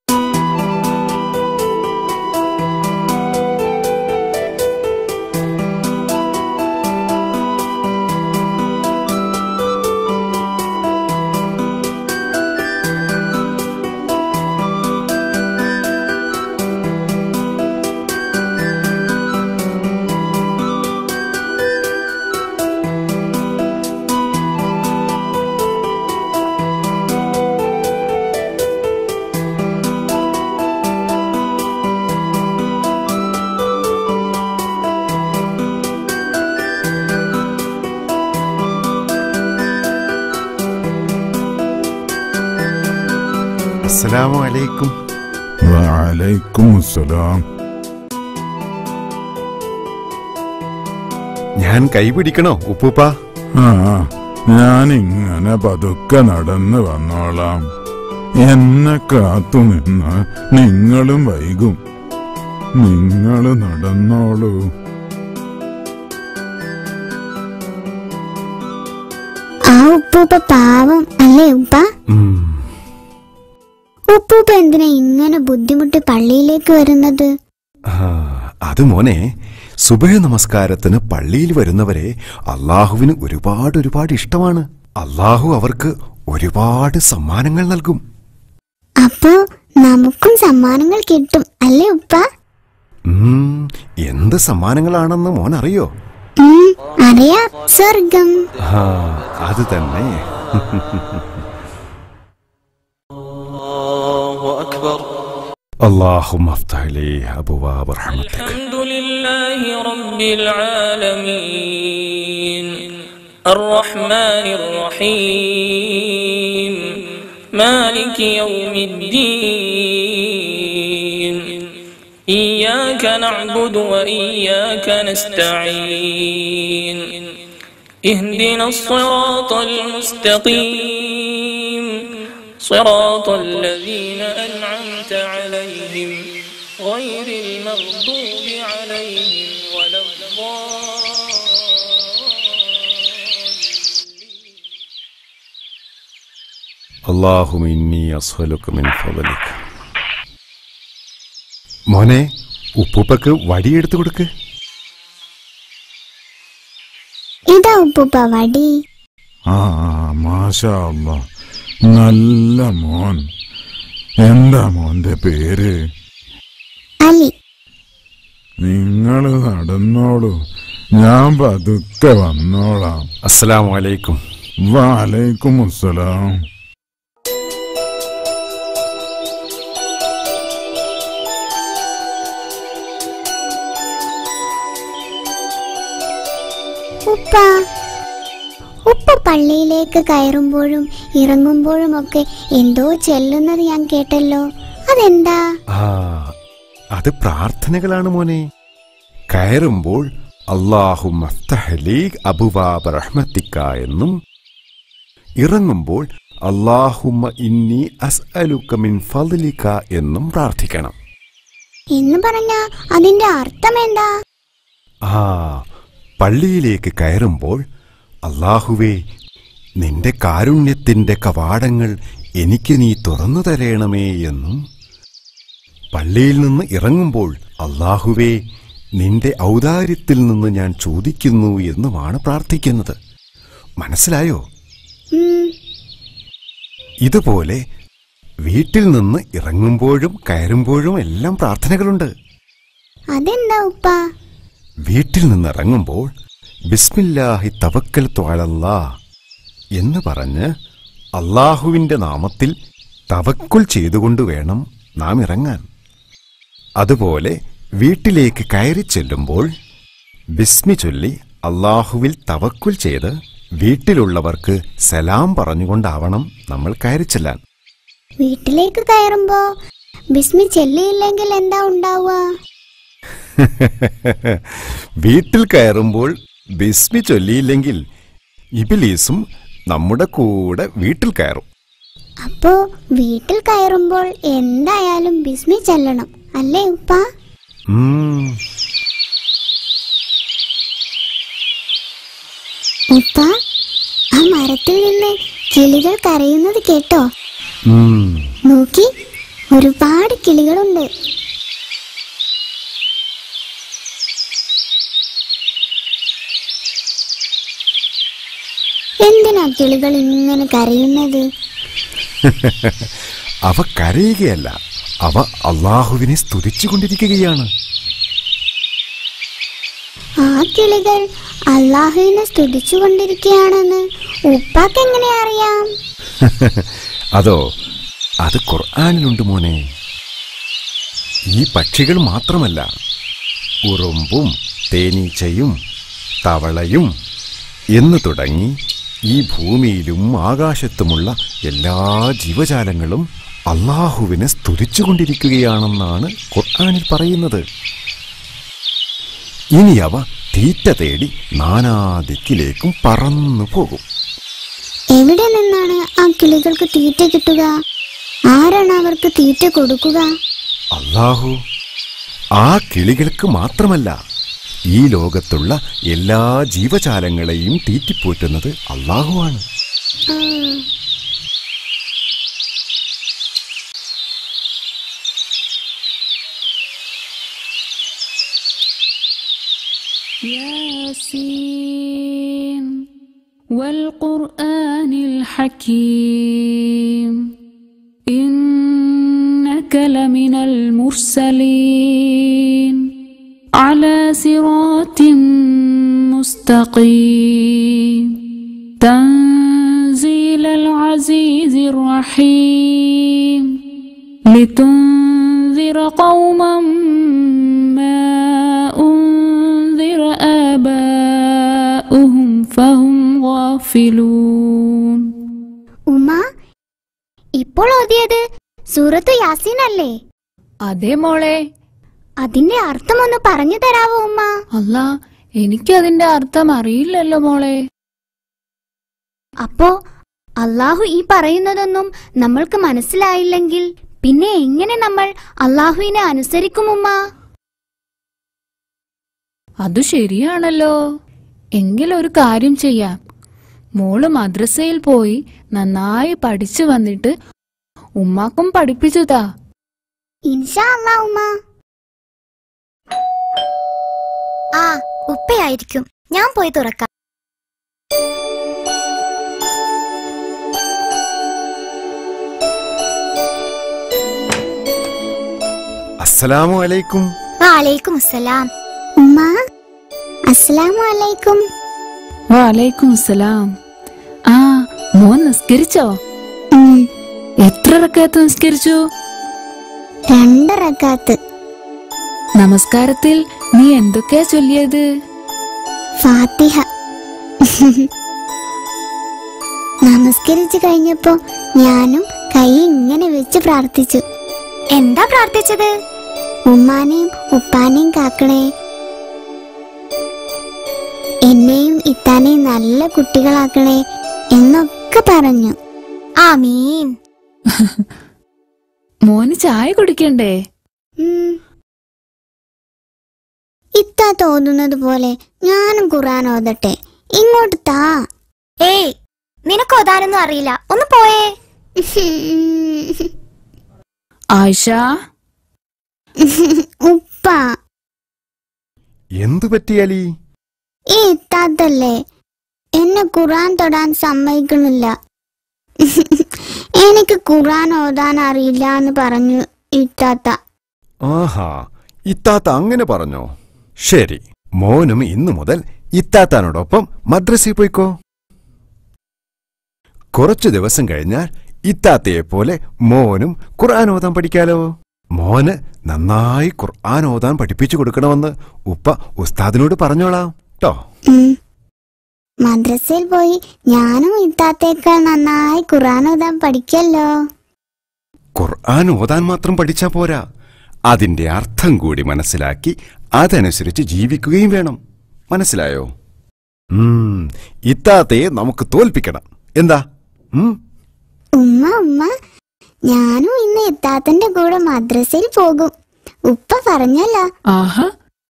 അസ്സലാമു അലൈക്കും വലൈക്കും അസ്സലാം ഞാൻ കൈപിടിക്കണോ ഉപ്പൂപ്പ ആ ഞാൻ ഇങ്ങനെ പതുക്കെ നടന്നു വന്നോളാം എന്നെ കാത്തു നിന്ന് നിങ്ങളും വൈകും നിങ്ങൾ നടന്നോളൂ ആ ഉപ്പൂപ്പ പാവം അല്ലേ ഉപ്പ ഉപ്പൂപ്പ എന്തിനാ ഇങ്ങനെ ബുദ്ധിമുട്ടി പള്ളിയിലേക്ക് വരുന്നത് ആ, അത് മോനെ സുബഹ നമസ്കാരത്തിന് പള്ളിയിൽ വരുന്നവരെ അള്ളാഹുവിന് ഒരുപാട് ഒരുപാട് ഇഷ്ടമാണ് അള്ളാഹു അവർക്ക് ഒരുപാട് സമ്മാനങ്ങൾ നൽകും അപ്പോ നമുക്കും സമ്മാനങ്ങൾ കിട്ടും അല്ലേ ഉപ്പ ഉം, എന്ത് സമ്മാനങ്ങളാണെന്ന് മോൻ അറിയോ ഉം, അറിയാം സ്വർഗം ആ അത് തന്നെ اللهم افتح لي ابواب رحمتك الحمد لله رب العالمين الرحمن الرحيم مالك يوم الدين إياك نعبد وإياك نستعين اهدنا الصراط المستقيم صراط الذين أنعمت عليهم غير المغضوب عليهم ولا اللهم إني أسألك من فضلك മോനെ ഉപ്പൂപ്പക്ക് വടിയെടുത്തു കൊടുക്ക് ഇതാ ഉപ്പൂപ്പ വടി ആ മാഷാ അല്ലാ നല്ല മോൻ എന്താ മോന്റെ പേര് അലി നിങ്ങൾ നടന്നോളൂ ഞാൻ പതുക്കെ വന്നോളാം അസ്സലാമു അലൈക്കും വാലൈക്കും അസ്സലാം ഉപ്പ ഉപ്പ പള്ളിയിലേക്ക് കയറുമ്പോഴും ഇറങ്ങുമ്പോഴും ഒക്കെ എന്തോ ചെല്ലുന്നത് ഞാൻ കേട്ടല്ലോ അതെന്താ ആ അത് പ്രാർത്ഥനകളാണ് മോനെ കയറുമ്പോൾ അള്ളാഹുലീ അബുവാബ റഹ്മത്തിക്ക എന്നും ഇറങ്ങുമ്പോൾ അള്ളാഹുമ്മ ഇന്നി അസ്അലുക മിൻ ഫദ്ലിക എന്നും പ്രാർത്ഥിക്കണം എന്ന് പറഞ്ഞ അതിന്റെ അർത്ഥം എന്താ ആ പള്ളിയിലേക്ക് കയറുമ്പോൾ അള്ളാഹുവേ നിന്റെ കാരുണ്യത്തിന്റെ കവാടങ്ങൾ എനിക്ക് നീ തുറന്നു തരേണമേ എന്നും പള്ളിയിൽ നിന്ന് ഇറങ്ങുമ്പോൾ അള്ളാഹുവേ നിന്റെ ഔദാര്യത്തിൽ നിന്ന് ഞാൻ ചോദിക്കുന്നു എന്നുമാണ് പ്രാർത്ഥിക്കുന്നത് മനസ്സിലായോ ഉം, ഇതുപോലെ വീട്ടിൽ നിന്ന് ഇറങ്ങുമ്പോഴും കയറുമ്പോഴും എല്ലാം പ്രാർത്ഥനകളുണ്ട് അതെന്താ ഉപ്പ വീട്ടിൽ നിന്ന് ഇറങ്ങുമ്പോൾ ബിസ്മില്ലാഹി തവക്കൽ ത്വാലല്ലാ എന്ന് പറഞ്ഞ് അള്ളാഹുവിന്റെ നാമത്തിൽ തവക്കുൽ ചെയ്തുകൊണ്ട് വേണം നാം ഇറങ്ങാൻ അതുപോലെ വീട്ടിലേക്ക് കയറി ചെല്ലുമ്പോൾ ബിസ്മി ചൊല്ലി അള്ളാഹുവിൽ തവക്കുൽ ചെയ്ത് വീട്ടിലുള്ളവർക്ക് സലാം പറഞ്ഞുകൊണ്ടാവണം നമ്മൾ കയറി ചെല്ലാൻ വീട്ടിലേക്ക് കയറുമ്പോ ബിസ്മി ചെല്ലിയില്ലെങ്കിൽ എന്താ ഉണ്ടാവുക വീട്ടിൽ കയറുമ്പോൾ ബിസ്മി ചൊല്ലിയില്ലെങ്കിൽ ഇബിലീസും നമ്മുടെ കൂടെ വീട്ടിൽ കയറും അപ്പോ വീട്ടിൽ കയറുമ്പോൾ എന്തായാലും ബിസ്മി ചെല്ലണം അല്ലേ ഉപ്പ ഉം, ഉപ്പ ആ മരത്തിൽ നിന്ന് കിളികൾ കരയുന്നത് കേട്ടോ ഉം. നോക്കി ഒരുപാട് കിളികളുണ്ട് എന്തിനാ കിളികൾ ഇങ്ങനെ കരയുന്നത് അവ കരയുകയല്ല അവ അള്ളാഹുവിനെ സ്തുതിച്ചുകൊണ്ടിരിക്കുകയാണ് ആ കിളികൾ അള്ളാഹുവിനെ സ്തുതിച്ചുകൊണ്ടിരിക്കുകയാണെന്ന് ഉപ്പാക്ക് എങ്ങനെ അറിയാം അതോ അത് ഖുർആാനിലുണ്ട് മോനെ ഈ പക്ഷികൾ മാത്രമല്ല ഉറുമ്പും തേനീച്ചയും തവളയും എന്ന് തുടങ്ങി ഈ ഭൂമിയിലും ആകാശത്തുമുള്ള എല്ലാ ജീവജാലങ്ങളും അള്ളാഹുവിനെ സ്തുതിച്ചുകൊണ്ടിരിക്കുകയാണെന്നാണ് ഖുർആാനിൽ പറയുന്നത് ഇനി അവ തീറ്റ തേടി നാനാദിക്കിലേക്കും പറന്നു പോകും എവിടെ നിന്നാണ് ആ കിളികൾക്ക് തീറ്റ കിട്ടുക ആരാണ് അവർക്ക് തീറ്റ കൊടുക്കുക അള്ളാഹു ആ കിളികൾക്ക് മാത്രമല്ല ഈ ലോകത്തുള്ള എല്ലാ ജീവജാലങ്ങളെയും തീറ്റിപ്പോറ്റുന്നത് അള്ളാഹുവാണ് ആ, ياسين والقرآن الحكيم إنك لمن المرسلين على صراط مستقيم تنزيل العزيز الرحيم لتنذر قوما ما أنذر آباؤهم فهم غافلون ഉമ്മ ഇപ്പോൾ ഓതിയത് സൂറത്ത് യാസീൻ അല്ലേ അതെ മോളെ അതിന്റെ അർത്ഥം ഒന്ന് പറഞ്ഞു തരാവോ ഉമ്മ അല്ല എനിക്കതിന്റെ അർത്ഥം അറിയില്ലല്ലോ മോളെ അപ്പോ അള്ളാഹു ഈ പറയുന്നതൊന്നും നമ്മൾക്ക് മനസ്സിലായില്ലെങ്കിൽ പിന്നെ എങ്ങനെ നമ്മൾ അള്ളാഹുവിനെ അനുസരിക്കും ഉമ്മ അത് ശരിയാണല്ലോ എങ്കിൽ ഒരു കാര്യം ചെയ്യാം മോള് മദ്രസയിൽ പോയി നന്നായി പഠിച്ചു വന്നിട്ട് ഉമ്മാക്കും പഠിപ്പിച്ചുതാ ഇൻഷാ അല്ലാ ഉമ്മ ആ ഉപ്പയായിരിക്കും ഞാൻ പോയി തുറക്കാം അസ്സലാമു അലൈക്കും വാലേക്കും അസ്സലാം ഉമ്മ അസ്സലാമു അലൈക്കും വാലൈക്കും അസ്സലാം ആ മോൻ നിസ്കരിച്ചോ ഉം, എത്ര റക്കത്ത് നിസ്കരിച്ചു രണ്ട് റക്കാത്ത് നമസ്കാരത്തിൽ നീ എന്തൊക്കെയാ ചൊല്ലിയത് ഫാത്തിഹ നമസ്കരിച്ചു കഴിഞ്ഞപ്പോ ഞാനും കൈ ഇങ്ങനെ വെച്ച് പ്രാർത്ഥിച്ചു എന്താ പ്രാർത്ഥിച്ചത് ഉമ്മാനെയും ഉപ്പാനെയും കാക്കണേ ഇത്താനെയും നല്ല കുട്ടികളാക്കണേ എന്നൊക്കെ പറഞ്ഞു ആമീൻ മോന് ചായ കുടിക്കണ്ടേ ഉം. ഇത്താ തോന്നുന്നത് പോലെ ഞാനും ഖുറാൻ ഓതട്ടെ ഇങ്ങോട്ട് താ ഏയ് നിനക്ക് ഓതാനൊന്നും അറിയില്ല ഒന്ന് പോയേ ആയിഷ ഉപ്പ എന്തു പറ്റിയാലി ഈ ഇത്താത്തല്ലേ എന്നെ ഖുറാൻ തൊടാൻ സമ്മതിക്കണില്ല എനിക്ക് ഖുറാൻ ഓതാൻ അറിയില്ല എന്ന് പറഞ്ഞു ഇത്താത്ത ആഹാ ഇത്താത്ത അങ്ങനെ പറഞ്ഞോ ശരി മോനും ഇന്നു മുതൽ ഇത്താത്താനോടൊപ്പം മദ്രസയിൽ പോയിക്കോ കുറച്ചു ദിവസം കഴിഞ്ഞാൽ ഇത്താത്തയെ പോലെ മോനും ഖുർആൻ ഓതാൻ പഠിക്കാലോ മോന് നന്നായി ഖുർആൻ ഓതാൻ പഠിപ്പിച്ചു കൊടുക്കണമെന്ന് ഉപ്പ ഉസ്താദിനോട് പറഞ്ഞോളാം ട്ടോ ഉം. മദ്രസയിൽ പോയി ഞാനും ഇത്താത്തേക്കാൾ നന്നായി ഖുറാൻ ഓതാൻ പഠിക്കല്ലോ ഖുർആൻ ഓതാൻ മാത്രം പഠിച്ചാ പോരാ അതിന്റെ അർത്ഥം കൂടി മനസ്സിലാക്കി അതനുസരിച്ച് ജീവിക്കുകയും വേണം മനസ്സിലായോ ഉം, ഇത്താത്തയെ നമുക്ക് തോൽപ്പിക്കണം എന്താ ഉം ഉമ്മ ഉമ്മ ഞാനും ഇന്ന് ഇത്താത്തന്റെ കൂടെ മദ്രസയിൽ പോകും ഉപ്പ പറഞ്ഞല്ലോ ആഹാ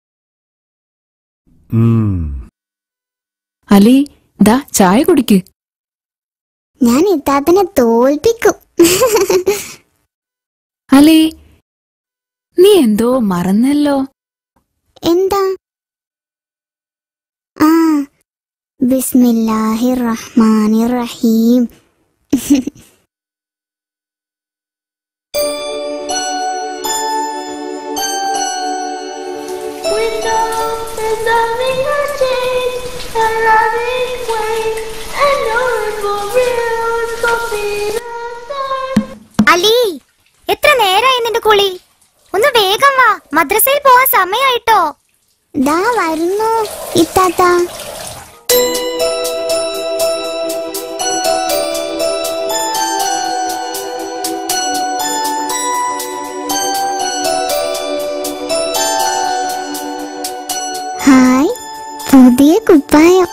ഉം. അലി ദാ ചായ കുടിക്ക് ഞാൻ ഇത്താത്തനെ തോൽപ്പിക്കും അലി നീ എന്തോ മറന്നല്ലോ എന്താ ആ ബിസ്മില്ലാഹിർ റഹ്മാനിർ റഹീം അലി എത്ര നേരായി നിന്റെ കുളി ഒന്ന് വേഗം വാ മദ്രസയിൽ പോവാൻ സമയായിട്ടോ ദാ വരുന്നു ഇത്താത്ത ഹായ് പുതിയ കുപ്പായം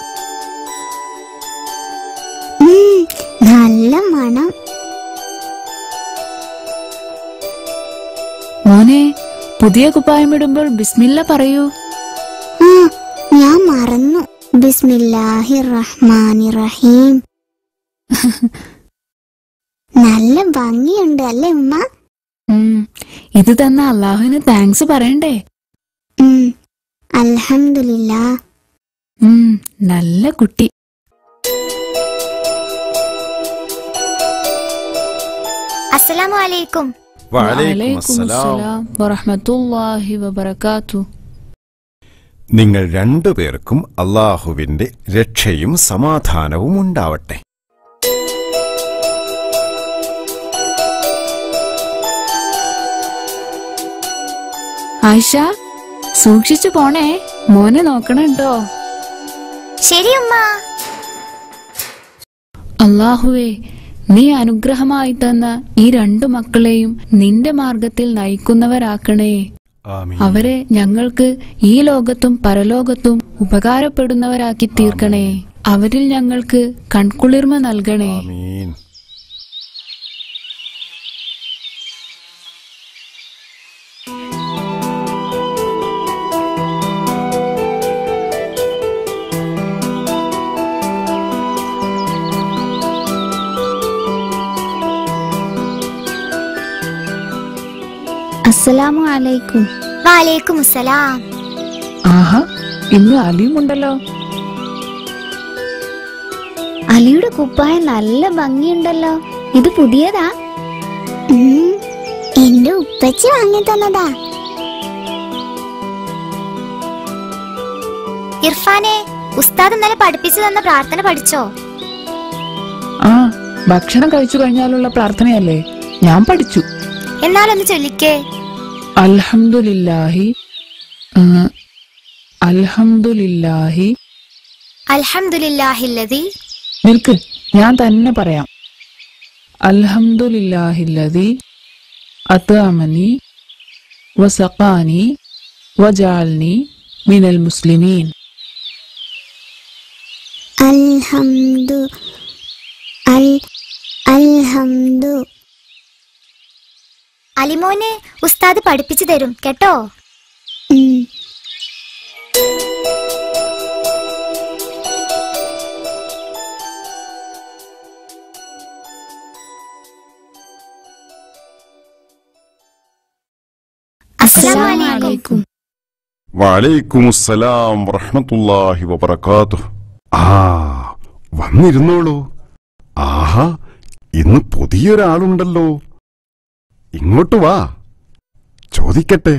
ഉം, നല്ല മണം മോനെ പുതിയ കുപ്പായം ഇടുമ്പോൾ ബിസ്മില്ല പറയൂ ആ ഞാൻ മറന്നു ബിസ്മില്ലാഹിർ റഹ്മാനിർ റഹീം നല്ല ഭംഗിയുണ്ട് അല്ലേ ഉമ്മ ഉം, ഇത് തന്ന അള്ളാഹുവിന് താങ്ക്സ് പറയണ്ടേ ഉം, അൽഹംദുലില്ലാ ഉം, നല്ല കുട്ടി അസ്സലാമു അലൈക്കും വഅലൈക്കും അസ്സലാം. അസ്സലാം വറഹ്മത്തുള്ളാഹി വബറകാത്തു നിങ്ങൾ രണ്ടുപേർക്കും അള്ളാഹുവിന്റെ രക്ഷയും സമാധാനവും ഉണ്ടാവട്ടെ ആയിഷ സൂക്ഷിച്ചു പോണേ മോനെ നോക്കണട്ടോ ശരി ഉമ്മ അള്ളാഹുവേ നീ അനുഗ്രഹമായി തന്ന ഈ രണ്ടു മക്കളെയും നിന്റെ മാർഗത്തിൽ നയിക്കുന്നവരാക്കണേ അവരെ ഞങ്ങൾക്ക് ഈ ലോകത്തും പരലോകത്തും ഉപകാരപ്പെടുന്നവരാക്കി തീർക്കണേ അവരിൽ ഞങ്ങൾക്ക് കൺകുളിർമ നൽകണേ ആമീൻ അസ്സലാമു അലൈക്കും വാലേക്കും അസ്സലാം ആഹാ ഇന്ന് അലിയുമുണ്ടല്ലോ അലിയുടെ കുപ്പായം നല്ല ഭംഗിയുണ്ടല്ലോ ഇത് പുതിയതാ ഉം, എന്റെ ഉപ്പച്ചി വാങ്ങി തന്നതാ ഇർഫാനെ ഉസ്താദ് ഇന്നലെ പഠിപ്പിച്ചു തന്ന പ്രാർത്ഥന പഠിച്ചോ ആ ഭക്ഷണം കഴിച്ചു കഴിഞ്ഞാലുള്ള പ്രാർത്ഥനയല്ലേ ഞാൻ പഠിച്ചു എന്നാലൊന്ന് ചൊല്ലിക്കേ അൽഹംദുലില്ലാഹി ആ, അൽഹംദുലില്ലാഹി അൽഹംദുലില്ലാഹില്ലതി നിൽക്ക് ഞാൻ തന്നെ പറയാം അൽഹംദുലില്ലാഹില്ലതി അത്അമനി വസഖാനി വജാൽനി മിനൽ മുസ്ലിമീൻ അൽഹംദു അൽ അൽഹംദു അലിമോനെ ഉസ്താദ് പഠിപ്പിച്ചു തരും കേട്ടോ ഉം. അസ്സലാമു അലൈക്കും വലൈക്കുമുസ്സലാം വറഹ്മത്തുള്ളാഹി വബറകാതുഹു ആ വന്നിരുന്നോളൂ ആഹാ ഇന്ന് പുതിയൊരാളുണ്ടല്ലോ ഇങ്ങോട്ട് വാ ചോദിക്കട്ടെ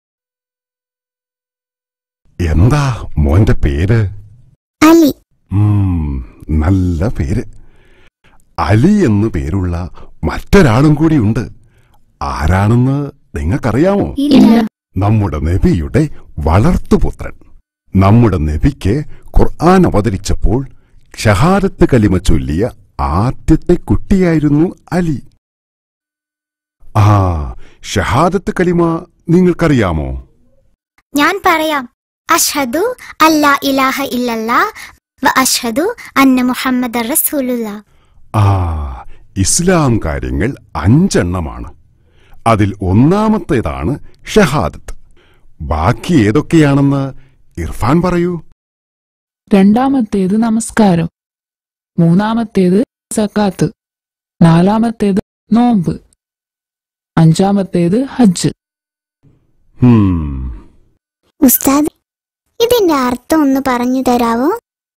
എന്താ മോന്റെ പേര് അലി ഉം, നല്ല പേര് അലി എന്നു പേരുള്ള മറ്റൊരാളും കൂടിയുണ്ട് ആരാണെന്ന് നിങ്ങൾക്കറിയാമോ ഇല്ല നമ്മുടെ നബിയുടെ വളർത്തുപുത്രൻ നമ്മുടെ നബിക്ക് ഖുർആൻ അവതരിച്ചപ്പോൾ ഷഹാദത്ത് കലിമ ചൊല്ലിയ ആദ്യത്തെ കുട്ടിയായിരുന്നു അലി ആ ഷഹാദത്ത് കലിമ നിങ്ങൾക്കറിയാമോ ഞാൻ പറയാം അഷ്ഹദു അല്ലാ ഇലാഹ ഇല്ലല്ലാ വ അഷ്ഹദു അന്ന മുഹമ്മദ് റസൂലുള്ള ആ ഇസ്ലാം കാര്യങ്ങൾ അഞ്ചെണ്ണമാണ് അതിൽ ഒന്നാമത്തേതാണ് ഷഹാദത്ത് ബാക്കി ഏതൊക്കെയാണെന്ന് ഇർഫാൻ പറയൂ രണ്ടാമത്തേത് നമസ്കാരം മൂന്നാമത്തേത് സക്കാത്ത് നാലാമത്തേത് നോമ്പ് അഞ്ചാമത്തേത് ഹജ്ജ് ഹും ഉസ്താദ് ഇതിന്റെ അർത്ഥം ഒന്ന് പറഞ്ഞു തരാവോ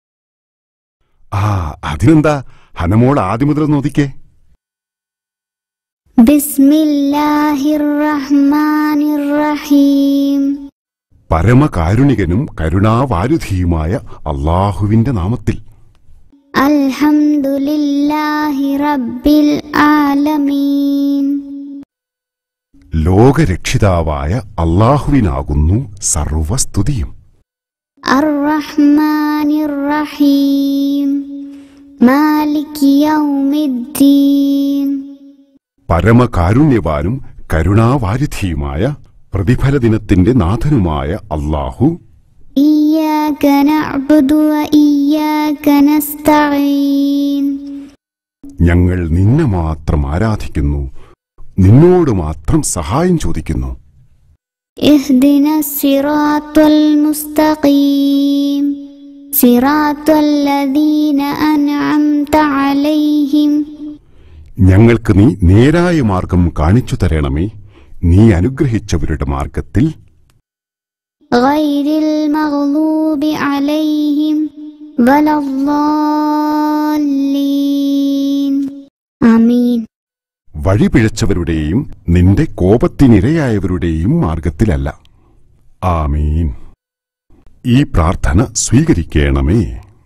ആ അതിനെന്താ ഹനമോൾ ആദ്യം മുതൽ നോദിക്കേ ബിസ്മില്ലാഹിർ റഹ്മാനിർ റഹീം പരമകാരുണികനും കരുണാവാരുധിയുമായ അള്ളാഹുവിന്റെ നാമത്തിൽ അൽഹംദുലില്ലാഹി റബ്ബിൽ ആലമീൻ ലോകരക്ഷിതാവായ അള്ളാഹുവിനാകുന്നു സർവസ്തുതിയും അർ റഹ്മാനിർ റഹീം മാലിക് യൗമിദ്ദീൻ പരമകാരുണ്യവാനും കരുണാവാരിധിയുമായ പ്രതിഫല ദിനത്തിന്റെ നാഥനുമായ അള്ളാഹു ഇയ്യാക നഅ്ബുദു വ ഇയ്യാക നസ്തഈൻ ഞങ്ങൾ നിന്നെ മാത്രം ആരാധിക്കുന്നു നിന്നോട് മാത്രം സഹായം ചോദിക്കുന്നു ഇഹ്ദിന സിറാത്തുൽ മുസ്തഖീം സിറാത്തുൽ ലദീന അൻഅംത അലൈഹിം ഞങ്ങൾക്ക് നീ നേരായ മാർഗം കാണിച്ചു തരണമേ നീ അനുഗ്രഹിച്ചവരുടെ മാർഗത്തിൽ ഗൈരിൽ മഗ്ലൂബി അലൈഹിം വലദ്ദാല്ലീൻ ആമീൻ വഴിപിഴച്ചവരുടെയും നിന്റെ കോപത്തിനിരയായവരുടെയും മാർഗത്തിലല്ല ആമീൻ ഈ പ്രാർത്ഥന സ്വീകരിക്കണമേ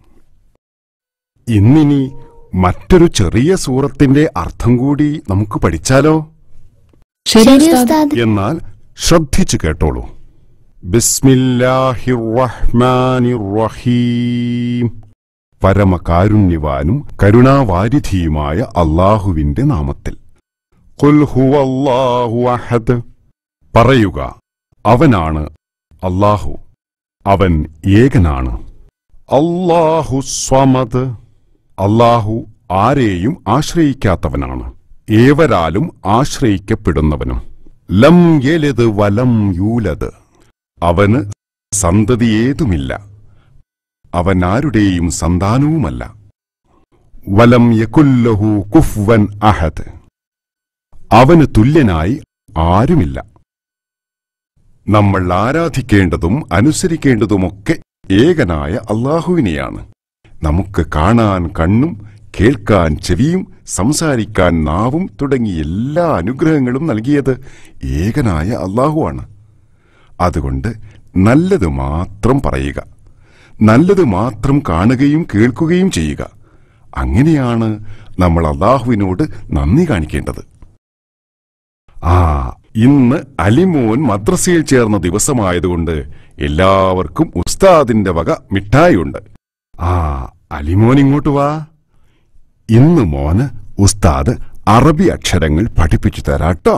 ഇന്നിനി മറ്റൊരു ചെറിയ സൂറത്തിന്റെ അർത്ഥം കൂടി നമുക്ക് പഠിച്ചാലോ ശരി ശരി ഉസ്താദ് ഉസ്താദ് എന്നാൽ ശ്രദ്ധിച്ചു കേട്ടോളൂ ബിസ്മില്ലാഹിർ റഹ്മാനിർ റഹീം പരമകാരുണ്യവാനും കരുണാവാരിധിയുമായ അള്ളാഹുവിന്റെ നാമത്തിൽ ഖുൽ ഹുവല്ലാഹു അഹദ് പറയുക അവനാണ് അള്ളാഹു അവൻ ഏകനാണ് അള്ളാഹു സ്വമത് അള്ളാഹു ആരെയും ആശ്രയിക്കാത്തവനാണ് ഏവരാലും ആശ്രയിക്കപ്പെടുന്നവനും ലം യലിത് വലം യൂലത് അവന് സന്തതി ഏതുമില്ല അവൻ ആരുടെയും സന്താനവുമല്ല വലം യകുല്ലഹു കുഫ്വൻ അഹദ് അവന് തുല്യനായി ആരുമില്ല നമ്മൾ ആരാധിക്കേണ്ടതും അനുസരിക്കേണ്ടതുമൊക്കെ ഏകനായ അള്ളാഹുവിനെയാണ് നമുക്ക് കാണാൻ കണ്ണും കേൾക്കാൻ ചെവിയും സംസാരിക്കാൻ നാവും തുടങ്ങി എല്ലാ അനുഗ്രഹങ്ങളും നൽകിയത് ഏകനായ അള്ളാഹുവാണ് അതുകൊണ്ട് നല്ലത് മാത്രം പറയുക നല്ലത് മാത്രം കാണുകയും കേൾക്കുകയും ചെയ്യുക അങ്ങനെയാണ് നമ്മൾ അള്ളാഹുവിനോട് നന്ദി കാണിക്കേണ്ടത് ആ ഇന്ന് അലിമോൻ മദ്രസയിൽ ചേർന്ന ദിവസമായതുകൊണ്ട് എല്ലാവർക്കും ഉസ്താദിന്റെ വക മിഠായിയുണ്ട് ആ അലിമോൻ ഇങ്ങോട്ട് വാ ഇന്ന് മോന് ഉസ്താദ് അറബി അക്ഷരങ്ങൾ പഠിപ്പിച്ചു തരാട്ടോ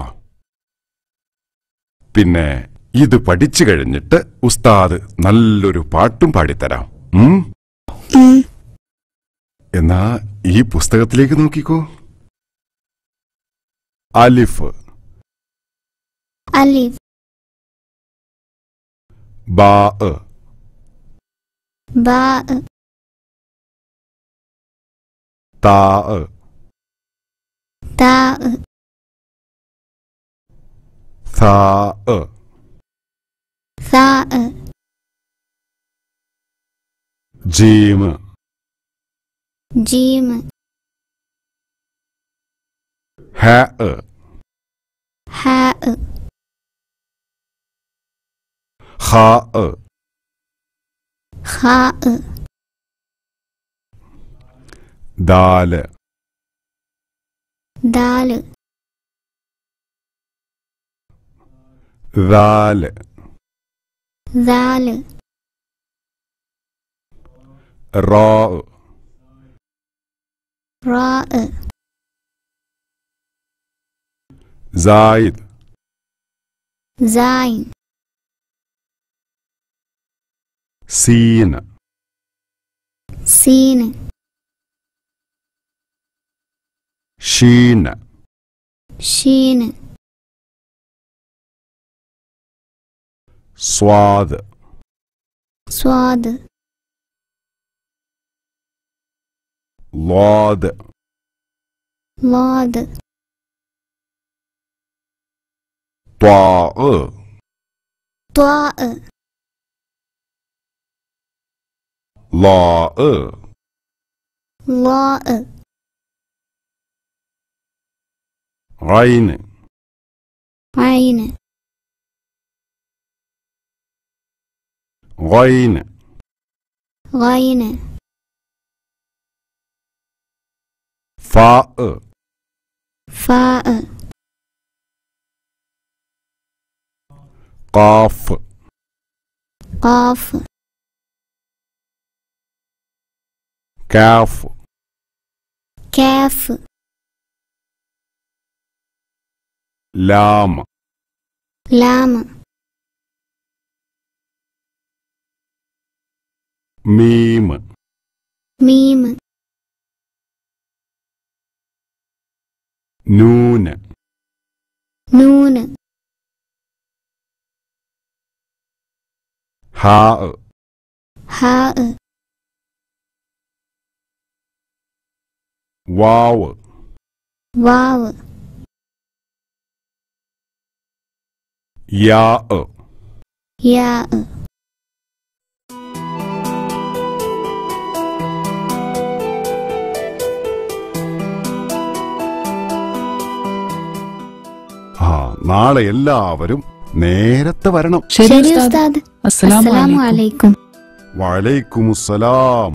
പിന്നെ ഇത് പഠിച്ചു കഴിഞ്ഞിട്ട് ഉസ്താദ് നല്ലൊരു പാട്ടും പാടിത്തരാം ഉം ഉം. എന്നാ ഈ പുസ്തകത്തിലേക്ക് നോക്കിക്കോ അലിഫ് അലിഫ് ബാ ബാ താ താ സാ സാ ജീം ജീം ഹ ഹ ഖ ഖ ദാല് ദാല് ദാല് ദാല് റാ റാ സായിദ് സൈൻ സീൻ സീൻ ഷീൻ ഷീൻ സ്വാദ് സ്വാദ് ലോദ് ലോദ് ത്വാ ത്വാ ലാ ലാ ഐൻ ഐൻ ഗൈൻ ഗൈൻ ഫാ ഫാ ഖാഫ് ഖാഫ് കാഫ് കാഫ് ലാം ലാം മീം മീം നൂൻ നൂൻ ഹാ ഹാ വാവ് വാവ് യാ യാ ആ നാളെ എല്ലാവരും നേരത്തെ വരണം ശരി ശരി ഉസ്താദ്. ഉസ്താദ് അസ്സലാമു അസ്സലാമു അലൈക്കും. അലൈക്കും വലൈക്കുമുസ്സലാം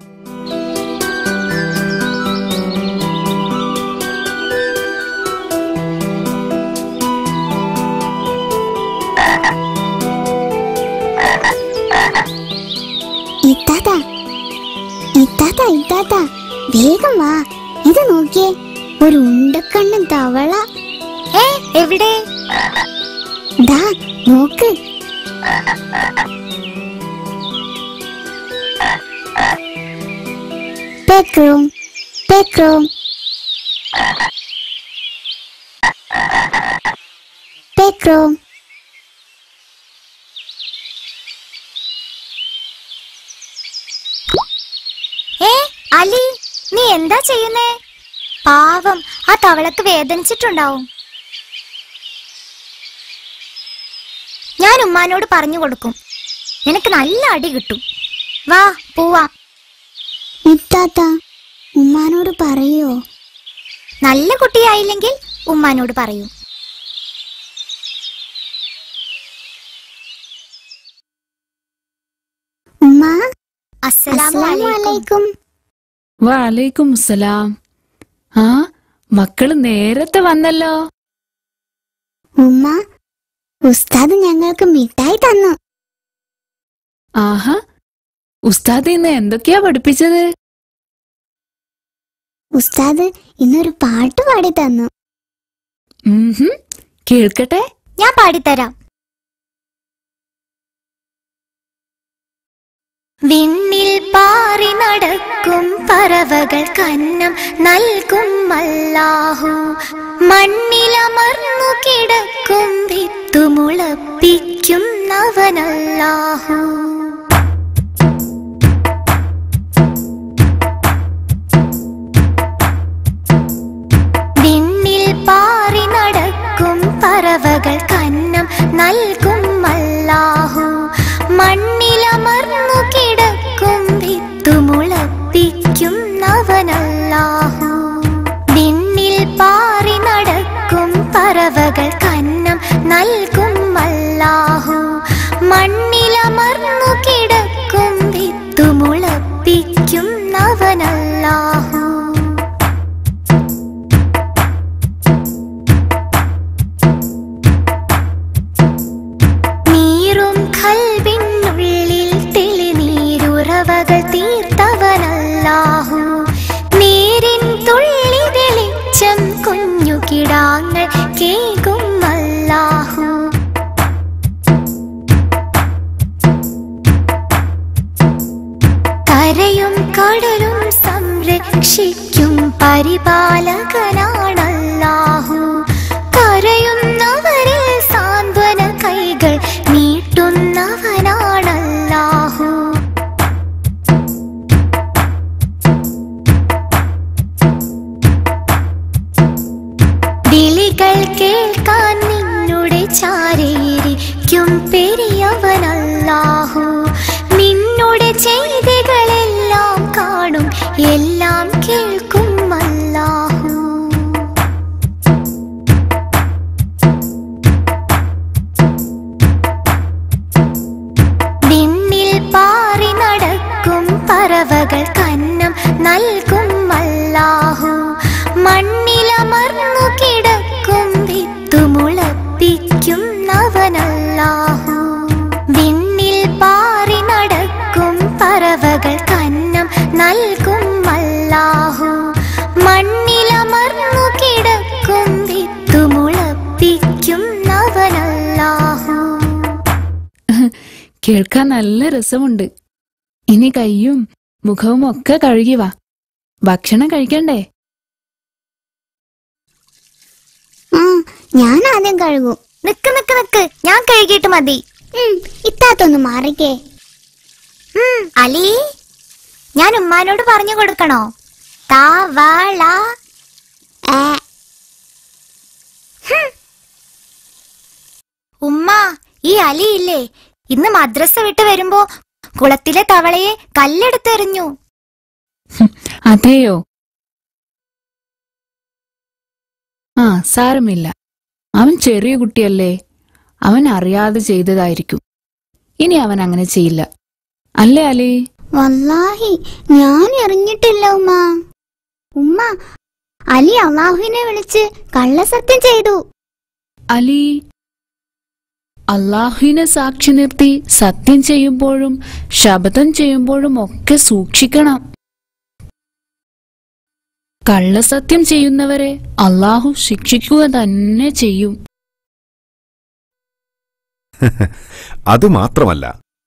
ഇത്താത്ത ഇത്താത്ത ഇത്താത്ത വേഗം വാ ഇത് നോക്കിയേ ഒരു ഉണ്ടക്കണ്ണൻ തവള ഏ എവിടെ ദാ നോക്ക് പെക്രോം പെക്രോം പെക്രോം ഏ അലി നീ എന്താ ചെയ്യുന്നേ പാവം ആ തവളക്ക് വേദനിച്ചിട്ടുണ്ടാവും ഞാൻ ഉമ്മാനോട് പറഞ്ഞു കൊടുക്കും നിനക്ക് നല്ല അടി കിട്ടും വാ പോവാ ഇത്താത്ത ഉമ്മാനോട് പറയോ നല്ല കുട്ടിയായില്ലെങ്കിൽ ഉമ്മാനോട് പറയൂ ഉമ്മ അസ്സലാമു അസ്സലാമു അലൈക്കും അലൈക്കും വാലൈക്കും സലാം ആ മക്കള് നേരത്തെ വന്നല്ലോ ഉമ്മ ഉസ്താദ് ഞങ്ങൾക്ക് മിഠായി തന്നു ആഹാ ഉസ്താദ് ഇന്ന് എന്തൊക്കെയാ പഠിപ്പിച്ചത് ഉസ്താദ് ഇന്നൊരു പാട്ട് പാടി തന്നു ഉംഹും. കേൾക്കട്ടെ ഞാൻ പാടിത്തരാം വിണ്ണിൽ പാറി നടക്കും പറവകൾ കന്നം നൽകും അല്ലാഹു മണ്ണിലമർന്നു കിടക്കും വിത്തുമുളപ്പിക്കും നവനല്ലാഹു വിണ്ണിൽ പാറി നടക്കും പറവകൾ കന്നം നൽകും അല്ലാഹു മണ്ണിലമർന്നു കിടക്കും വിത്തുമുളപ്പിക്കും നവനല്ലാഹു വിണ്ണിൽ പാറി നടക്കും പറവകൾ കന്നം നൽകും അല്ലാഹു മണ്ണിലമർന്നു കിടക്കും വിത്തുമുളപ്പിക്കും നവനല്ലാഹു നീറും കൽവിനുള്ളിൽ തെളിനീരുറവകൾ തീർത്തവനല്ലാഹു നീരിൻ തുള്ളി വെളിച്ചം കുഞ്ഞു കിടാങ്ങൾ കേകും അല്ലാഹു കരയും കടലും സംരക്ഷിക്കും പരിപാലകനാണല്ലാഹു കരയുന്നവരിൽ സാന്ത്വന കൈകൾ നീട്ടുന്നവനാണല്ലാഹു വിളികൾ കേൾക്കാൻ നിന്നുടെ ചാരയിരിക്കും പെരിയവനല്ലാഹു നിന്നുടെ ചെയ്തികളെല്ലാം കാണും എല്ലാം കേൾക്കും അല്ലാഹു വിണ്ണിൽ പാറി നടക്കും പറവകൾ കന്നം നൽകും അല്ലാഹു മണ്ണിലമർന്നു കിടക്കും വിത്തുമുളപ്പിക്കും നവനല്ലാഹു വിണ്ണിൽ പാറി നടക്കും പറവകൾ കന്നം നൽകും അല്ലാഹു മണ്ണിലമർന്നു കിടക്കും വിത്തുമുളപ്പിക്കും നവനല്ലാഹു കേൾക്കാൻ നല്ല രസമുണ്ട് ഇനി കയ്യും മുഖവും ഒക്കെ കഴുകി വാ ഭക്ഷണം കഴിക്കണ്ടേ ആ ഞാൻ ആദ്യം കഴുകും നിക്ക് നിക്ക് നിക്ക് ഞാൻ കഴുകിയിട്ട് മതി ഉം, ഇത്താത്തൊന്ന് മാറിക്കേ ഉം, അലി ഞാൻ ഉമ്മാനോട് പറഞ്ഞു കൊടുക്കണോ തവള ഏ, ഉമ്മ ഈ അലി ഇല്ലേ ഇന്ന് മദ്രസ വിട്ട് വരുമ്പോ കുളത്തിലെ തവളയെ കല്ലെടുത്തെറിഞ്ഞു അതെയോ ആ സാരമില്ല അവൻ ചെറിയ കുട്ടിയല്ലേ അവൻ അറിയാതെ ചെയ്തതായിരിക്കും ഇനി അവൻ അങ്ങനെ ചെയ്യില്ല അല്ലേ അലി വല്ലാഹി ഞാൻ എറിഞ്ഞിട്ടില്ല ഉമ്മ ഉമ്മ അലി അള്ളാഹുവിനെ വിളിച്ച് കള്ളസത്യം ചെയ്തു അലി അള്ളാഹുവിനെ സാക്ഷി നിർത്തി സത്യം ചെയ്യുമ്പോഴും ശപഥം ചെയ്യുമ്പോഴും ഒക്കെ സൂക്ഷിക്കണം കള്ളസത്യം ചെയ്യുന്നവരെ അള്ളാഹു ശിക്ഷിക്കുക തന്നെ ചെയ്യും അതുമാത്രമല്ല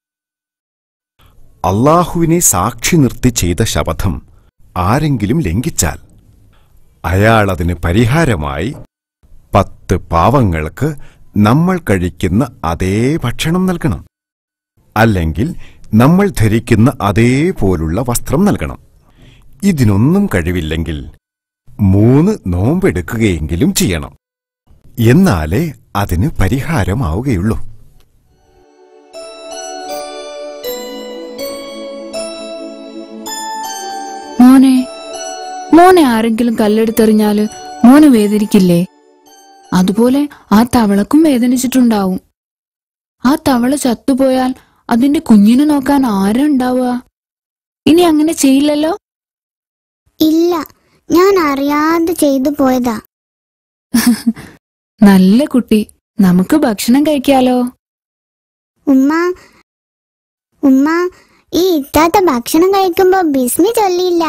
അള്ളാഹുവിനെ സാക്ഷി നിർത്തി ചെയ്ത ശപഥം ആരെങ്കിലും ലംഘിച്ചാൽ അയാൾ അതിന് പരിഹാരമായി പത്ത് പാവങ്ങൾക്ക് നമ്മൾ കഴിക്കുന്ന അതേ ഭക്ഷണം നൽകണം അല്ലെങ്കിൽ നമ്മൾ ധരിക്കുന്ന അതേപോലുള്ള വസ്ത്രം നൽകണം ഇതിനൊന്നും കഴിവില്ലെങ്കിൽ മൂന്ന് നോമ്പെടുക്കുകയെങ്കിലും ചെയ്യണം എന്നാലേ അതിന് പരിഹാരമാവുകയുള്ളൂ മോനെ മോനെ ആരെങ്കിലും കല്ലെടുത്തെറിഞ്ഞാല് മോന് വേദനിക്കില്ലേ അതുപോലെ ആ തവളക്കും വേദനിച്ചിട്ടുണ്ടാവും ആ തവള ചത്തുപോയാൽ അതിന്റെ കുഞ്ഞിനെ നോക്കാൻ ആരാ ഉണ്ടാവുക ഇനി അങ്ങനെ ചെയ്യില്ലല്ലോ ഇല്ല ഞാൻ അറിയാതെ ചെയ്തു പോയതാ നല്ല കുട്ടി നമുക്ക് ഭക്ഷണം കഴിക്കാലോ ഉമ്മ ഉമ്മ ഈ ഇത്താത്ത ഭക്ഷണം കഴിക്കുമ്പോ ബിസ്മി ചൊല്ലിയില്ല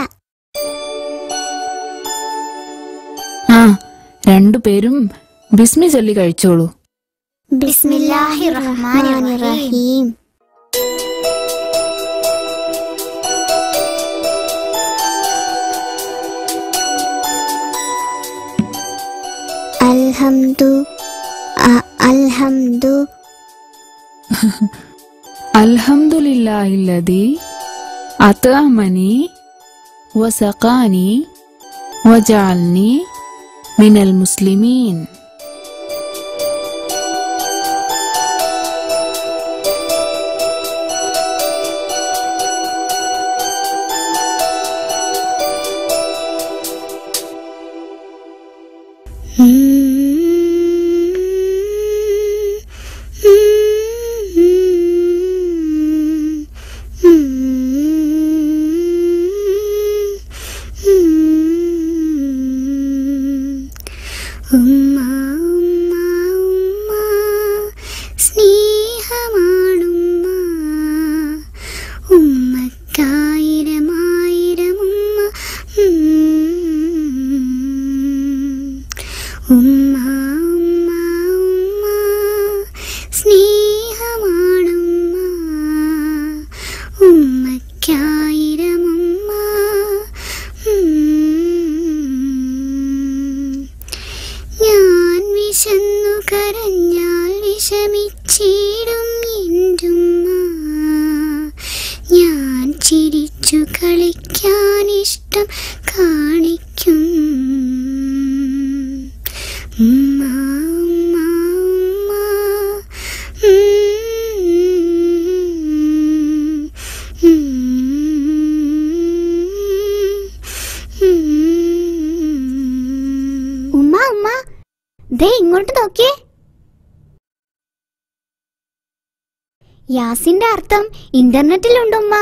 ആ രണ്ടുപേരും ബിസ്മി ചൊല്ലി കഴിച്ചോളൂ ബിസ്മില്ലാഹിർ റഹ്മാനിർ റഹീം അൽഹംദു അ- അൽഹംദു അൽഹംദുലില്ലാഹില്ലദി അത്അമനി വസഖാനി വജഅൽനി മിനൽ മുസ്ലിമീൻ ഉമ്മ ഉമ്മ ഉമ്മ സ്നേഹമാണുമ്മ ഉമ്മക്കായിരം ആയിരം ഉമ്മ ഉം. ഉമ്മ ഉമ്മ ഉമ്മ സ്നേഹമാണുമ്മ ഉമ്മക്കായിരം ഉമ്മ ഉം. ഞാൻ വിശന്നു കരഞ്ഞാൽ വിഷമിച്ചിടും എന്റുമ്മ ഞാൻ ചിരിച്ചു കളിക്കാൻ ഇഷ്ടം കാണിക്കും ഉമ്മ ഉമ്മ ഉമ്മ ഉം. ഉമ്മ ഉമ്മ ദേ ഇങ്ങോട്ട് നോക്കിയേ യാസിന്റെ അർത്ഥം ഇന്റർനെറ്റിലുണ്ട് ഉമ്മ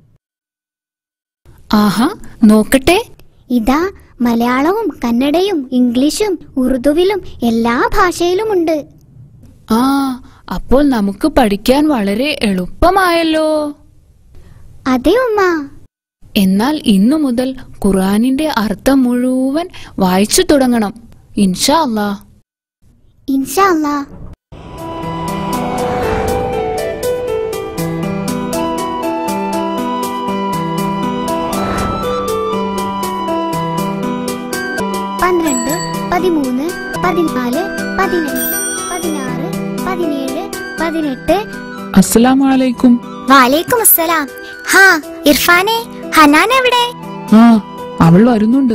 ആഹാ നോക്കട്ടെ ഇതാ മലയാളവും കന്നഡയും ഇംഗ്ലീഷും ഉറുദുവിലും എല്ലാ ഭാഷയിലുമുണ്ട് ആ അപ്പോൾ നമുക്ക് പഠിക്കാൻ വളരെ എളുപ്പമായല്ലോ അതെ ഉമ്മ എന്നാൽ ഇന്നു മുതൽ ഖുറാനിന്റെ അർത്ഥം മുഴുവൻ വായിച്ചു തുടങ്ങണം ഇൻഷാ അല്ലാ ഇൻഷാ അല്ലാ പന്ത്രണ്ട് പതിമൂന്ന് പതിനാല് പതിനഞ്ച് പതിനാറ് പതിനേഴ് പതിനെട്ട് അസ്സലാമു അലൈക്കും വാലേക്കും അസ്സലാം ഹാ ഇർഫാനെ ഹനാൻ എവിടെ ആ അവൾ വരുന്നുണ്ട്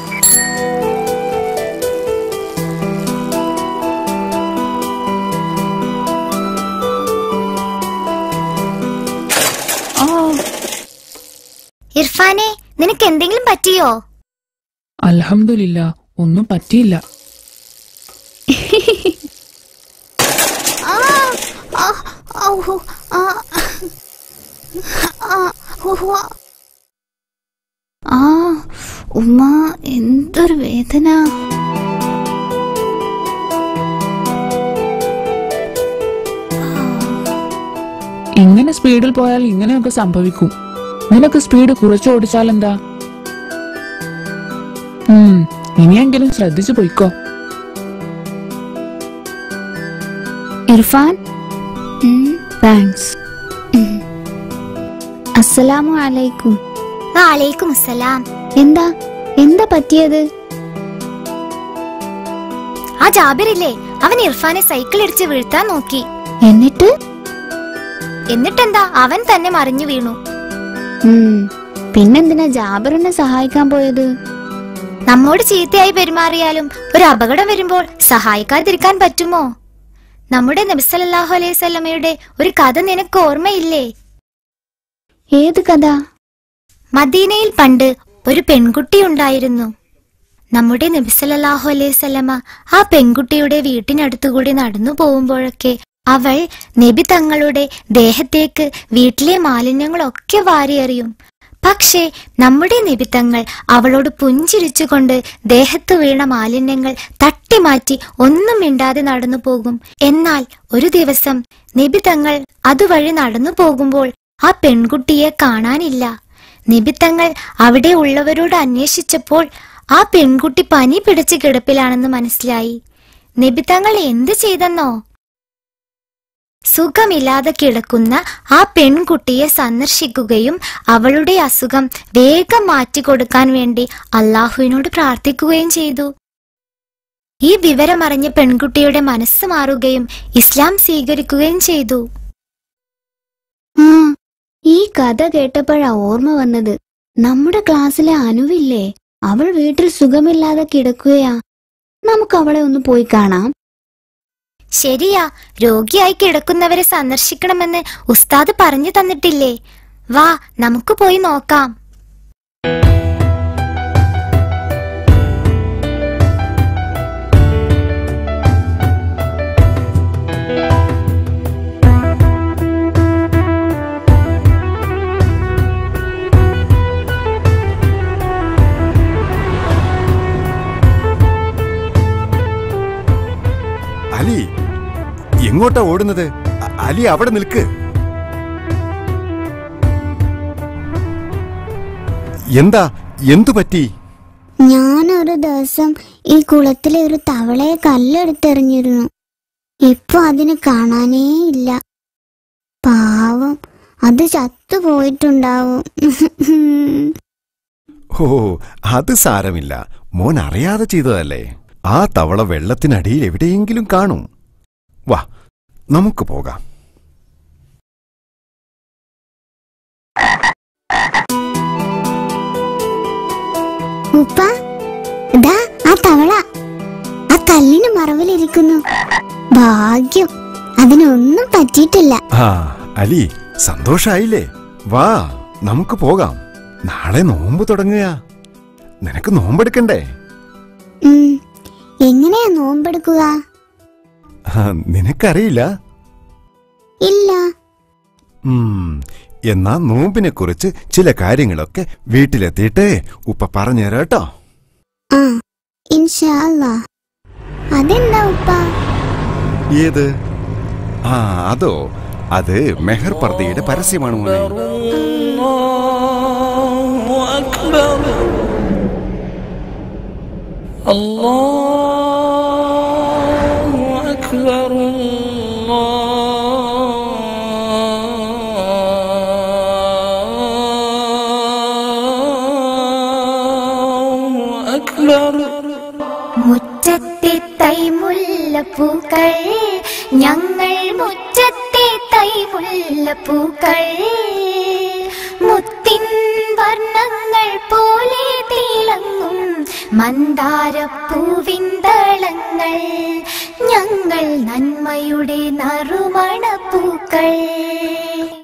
ആ ഇർഫാനെ നിനക്ക് എന്തെങ്കിലും പറ്റിയോ അൽഹംദുലില്ല ഒന്നും പറ്റിയില്ല ആ ആ ഔ, ആ ആ ഉവ്വ. ആ ഉമ്മ എന്തൊരു വേദന ഇങ്ങനെ സ്പീഡിൽ പോയാൽ ഇങ്ങനെയൊക്കെ സംഭവിക്കും നിനക്ക് സ്പീഡ് കുറച്ചോടിച്ചാൽ എന്താ ഉം, ഇനിയെങ്കിലും ശ്രദ്ധിച്ചു പോയിക്കോ ഇർഫാൻ താങ്ക്സ് അസ്സലാമു അലൈക്കും വാലേക്കും അസ്സലാം എന്താ എന്താ പറ്റിയത് ആ ജാബിറില്ലേ അവൻ ഇർഫാനെ സൈക്കിൾ ഇടിച്ച് വീഴ്ത്താൻ നോക്കി എന്നിട്ട് എന്നിട്ടെന്താ അവൻ തന്നെ മറിഞ്ഞു വീണു ഉം, പിന്നെന്തിനാ ജാബറിനെ സഹായിക്കാൻ പോയത് നമ്മോട് ചീത്തയായി പെരുമാറിയാലും ഒരു അപകടം വരുമ്പോൾ സഹായിക്കാതിരിക്കാൻ പറ്റുമോ നമ്മുടെ നബിസല്ലാഹു അലൈഹി സ്വലമയുടെ ഒരു കഥ നിനക്ക് ഓർമ്മയില്ലേ ഏത് കഥ മദീനയിൽ പണ്ട് ഒരു പെൺകുട്ടി ഉണ്ടായിരുന്നു നമ്മുടെ നബിസല്ലാഹു അലൈഹി സ്വലമ ആ പെൺകുട്ടിയുടെ വീട്ടിനടുത്തുകൂടി നടന്നു പോകുമ്പോഴൊക്കെ അവൾ നബി തങ്ങളുടെ ദേഹത്തേക്ക് വീട്ടിലെ മാലിന്യങ്ങളൊക്കെ വാരിയെറിയും പക്ഷേ നമ്മുടെ നിബിത്തങ്ങൾ അവളോട് പുഞ്ചിരിച്ചുകൊണ്ട് ദേഹത്ത് വീണ മാലിന്യങ്ങൾ തട്ടിമാറ്റി ഒന്നും മിണ്ടാതെ നടന്നു പോകും എന്നാൽ ഒരു ദിവസം നിബിത്തങ്ങൾ അതുവഴി നടന്നു പോകുമ്പോൾ ആ പെൺകുട്ടിയെ കാണാനില്ല നിബിത്തങ്ങൾ അവിടെ ഉള്ളവരോട് അന്വേഷിച്ചപ്പോൾ ആ പെൺകുട്ടി പനി പിടിച്ച് കിടപ്പിലാണെന്ന് മനസ്സിലായി നിബിത്തങ്ങൾ എന്ത് ചെയ്തെന്നോ സുഖമില്ലാതെ കിടക്കുന്ന ആ പെൺകുട്ടിയെ സന്ദർശിക്കുകയും അവളുടെ അസുഖം വേഗം മാറ്റിക്കൊടുക്കാൻ വേണ്ടി അള്ളാഹുവിനോട് പ്രാർത്ഥിക്കുകയും ചെയ്തു ഈ വിവരമറിഞ്ഞ പെൺകുട്ടിയുടെ മനസ്സ് മാറുകയും ഇസ്ലാം സ്വീകരിക്കുകയും ചെയ്തു ആ ഈ കഥ കേട്ടപ്പോഴാ ഓർമ്മ വന്നത് നമ്മുടെ ക്ലാസ്സിലെ അനുവില്ലേ അവൾ വീട്ടിൽ സുഖമില്ലാതെ കിടക്കുകയാ നമുക്ക് അവളെ ഒന്ന് പോയി കാണാം ശരിയാ രോഗിയായി കിടക്കുന്നവരെ സന്ദർശിക്കണമെന്ന് ഉസ്താദ് പറഞ്ഞു തന്നിട്ടില്ലേ വാ നമുക്ക് പോയി നോക്കാം അലി എങ്ങോട്ടാ ഓടുന്നത് അ- അലി അവിടെ നിൽക്ക് എന്താ എന്തു പറ്റി ഞാനൊരു ദിവസം ഈ കുളത്തിലെ ഒരു തവളയെ കല്ലെടുത്തെറിഞ്ഞിരുന്നു ഇപ്പൊ അതിനെ കാണാനേ ഇല്ല പാവം അത് ചത്തുപോയിട്ടുണ്ടാവും ഓ അത് സാരമില്ല മോൻ അറിയാതെ ചെയ്തതല്ലേ ആ തവള വെള്ളത്തിനടിയിൽ എവിടെയെങ്കിലും കാണും വാ നമുക്ക് പോകാം ഉപ്പ ഇതാ ആ തവള ആ കല്ലിന് മറവിലിരിക്കുന്നു ഭാഗ്യം അതിനൊന്നും പറ്റിയിട്ടില്ല ആ അലി സന്തോഷായില്ലേ വാ നമുക്ക് പോകാം നാളെ നോമ്പ് തുടങ്ങുക നിനക്ക് നോമ്പെടുക്കണ്ടേ ഉം, എങ്ങനെയാ നോമ്പെടുക്കുക ആ, നിനക്കറിയില്ല ഇല്ല ഉം, എന്നാ നോമ്പിനെ കുറിച്ച് ചില കാര്യങ്ങളൊക്കെ വീട്ടിലെത്തിയിട്ട് ഉപ്പ പറഞ്ഞുതരാം കേട്ടോ ആ ഇൻഷാ അല്ലാ അതെന്താ ഉപ്പ ഏത് ആ അതോ അത് മെഹർ പർദയുടെ പരസ്യമാണ് മോനെ الله أكبر الله أكبر الله أكبر മുറ്റത്തെ തൈമുല്ലപ്പൂക്കൾ ഞങ്ങൾ മുറ്റത്തെ തൈമുല്ലപ്പൂക്കൾ മുത്തിൻ വർണ്ണങ്ങൾ പോലെ തിളങ്ങും മന്ദാരപ്പൂവിന്തളങ്ങൾ ഞങ്ങൾ നന്മയുടെ നറുമണപ്പൂക്കൾ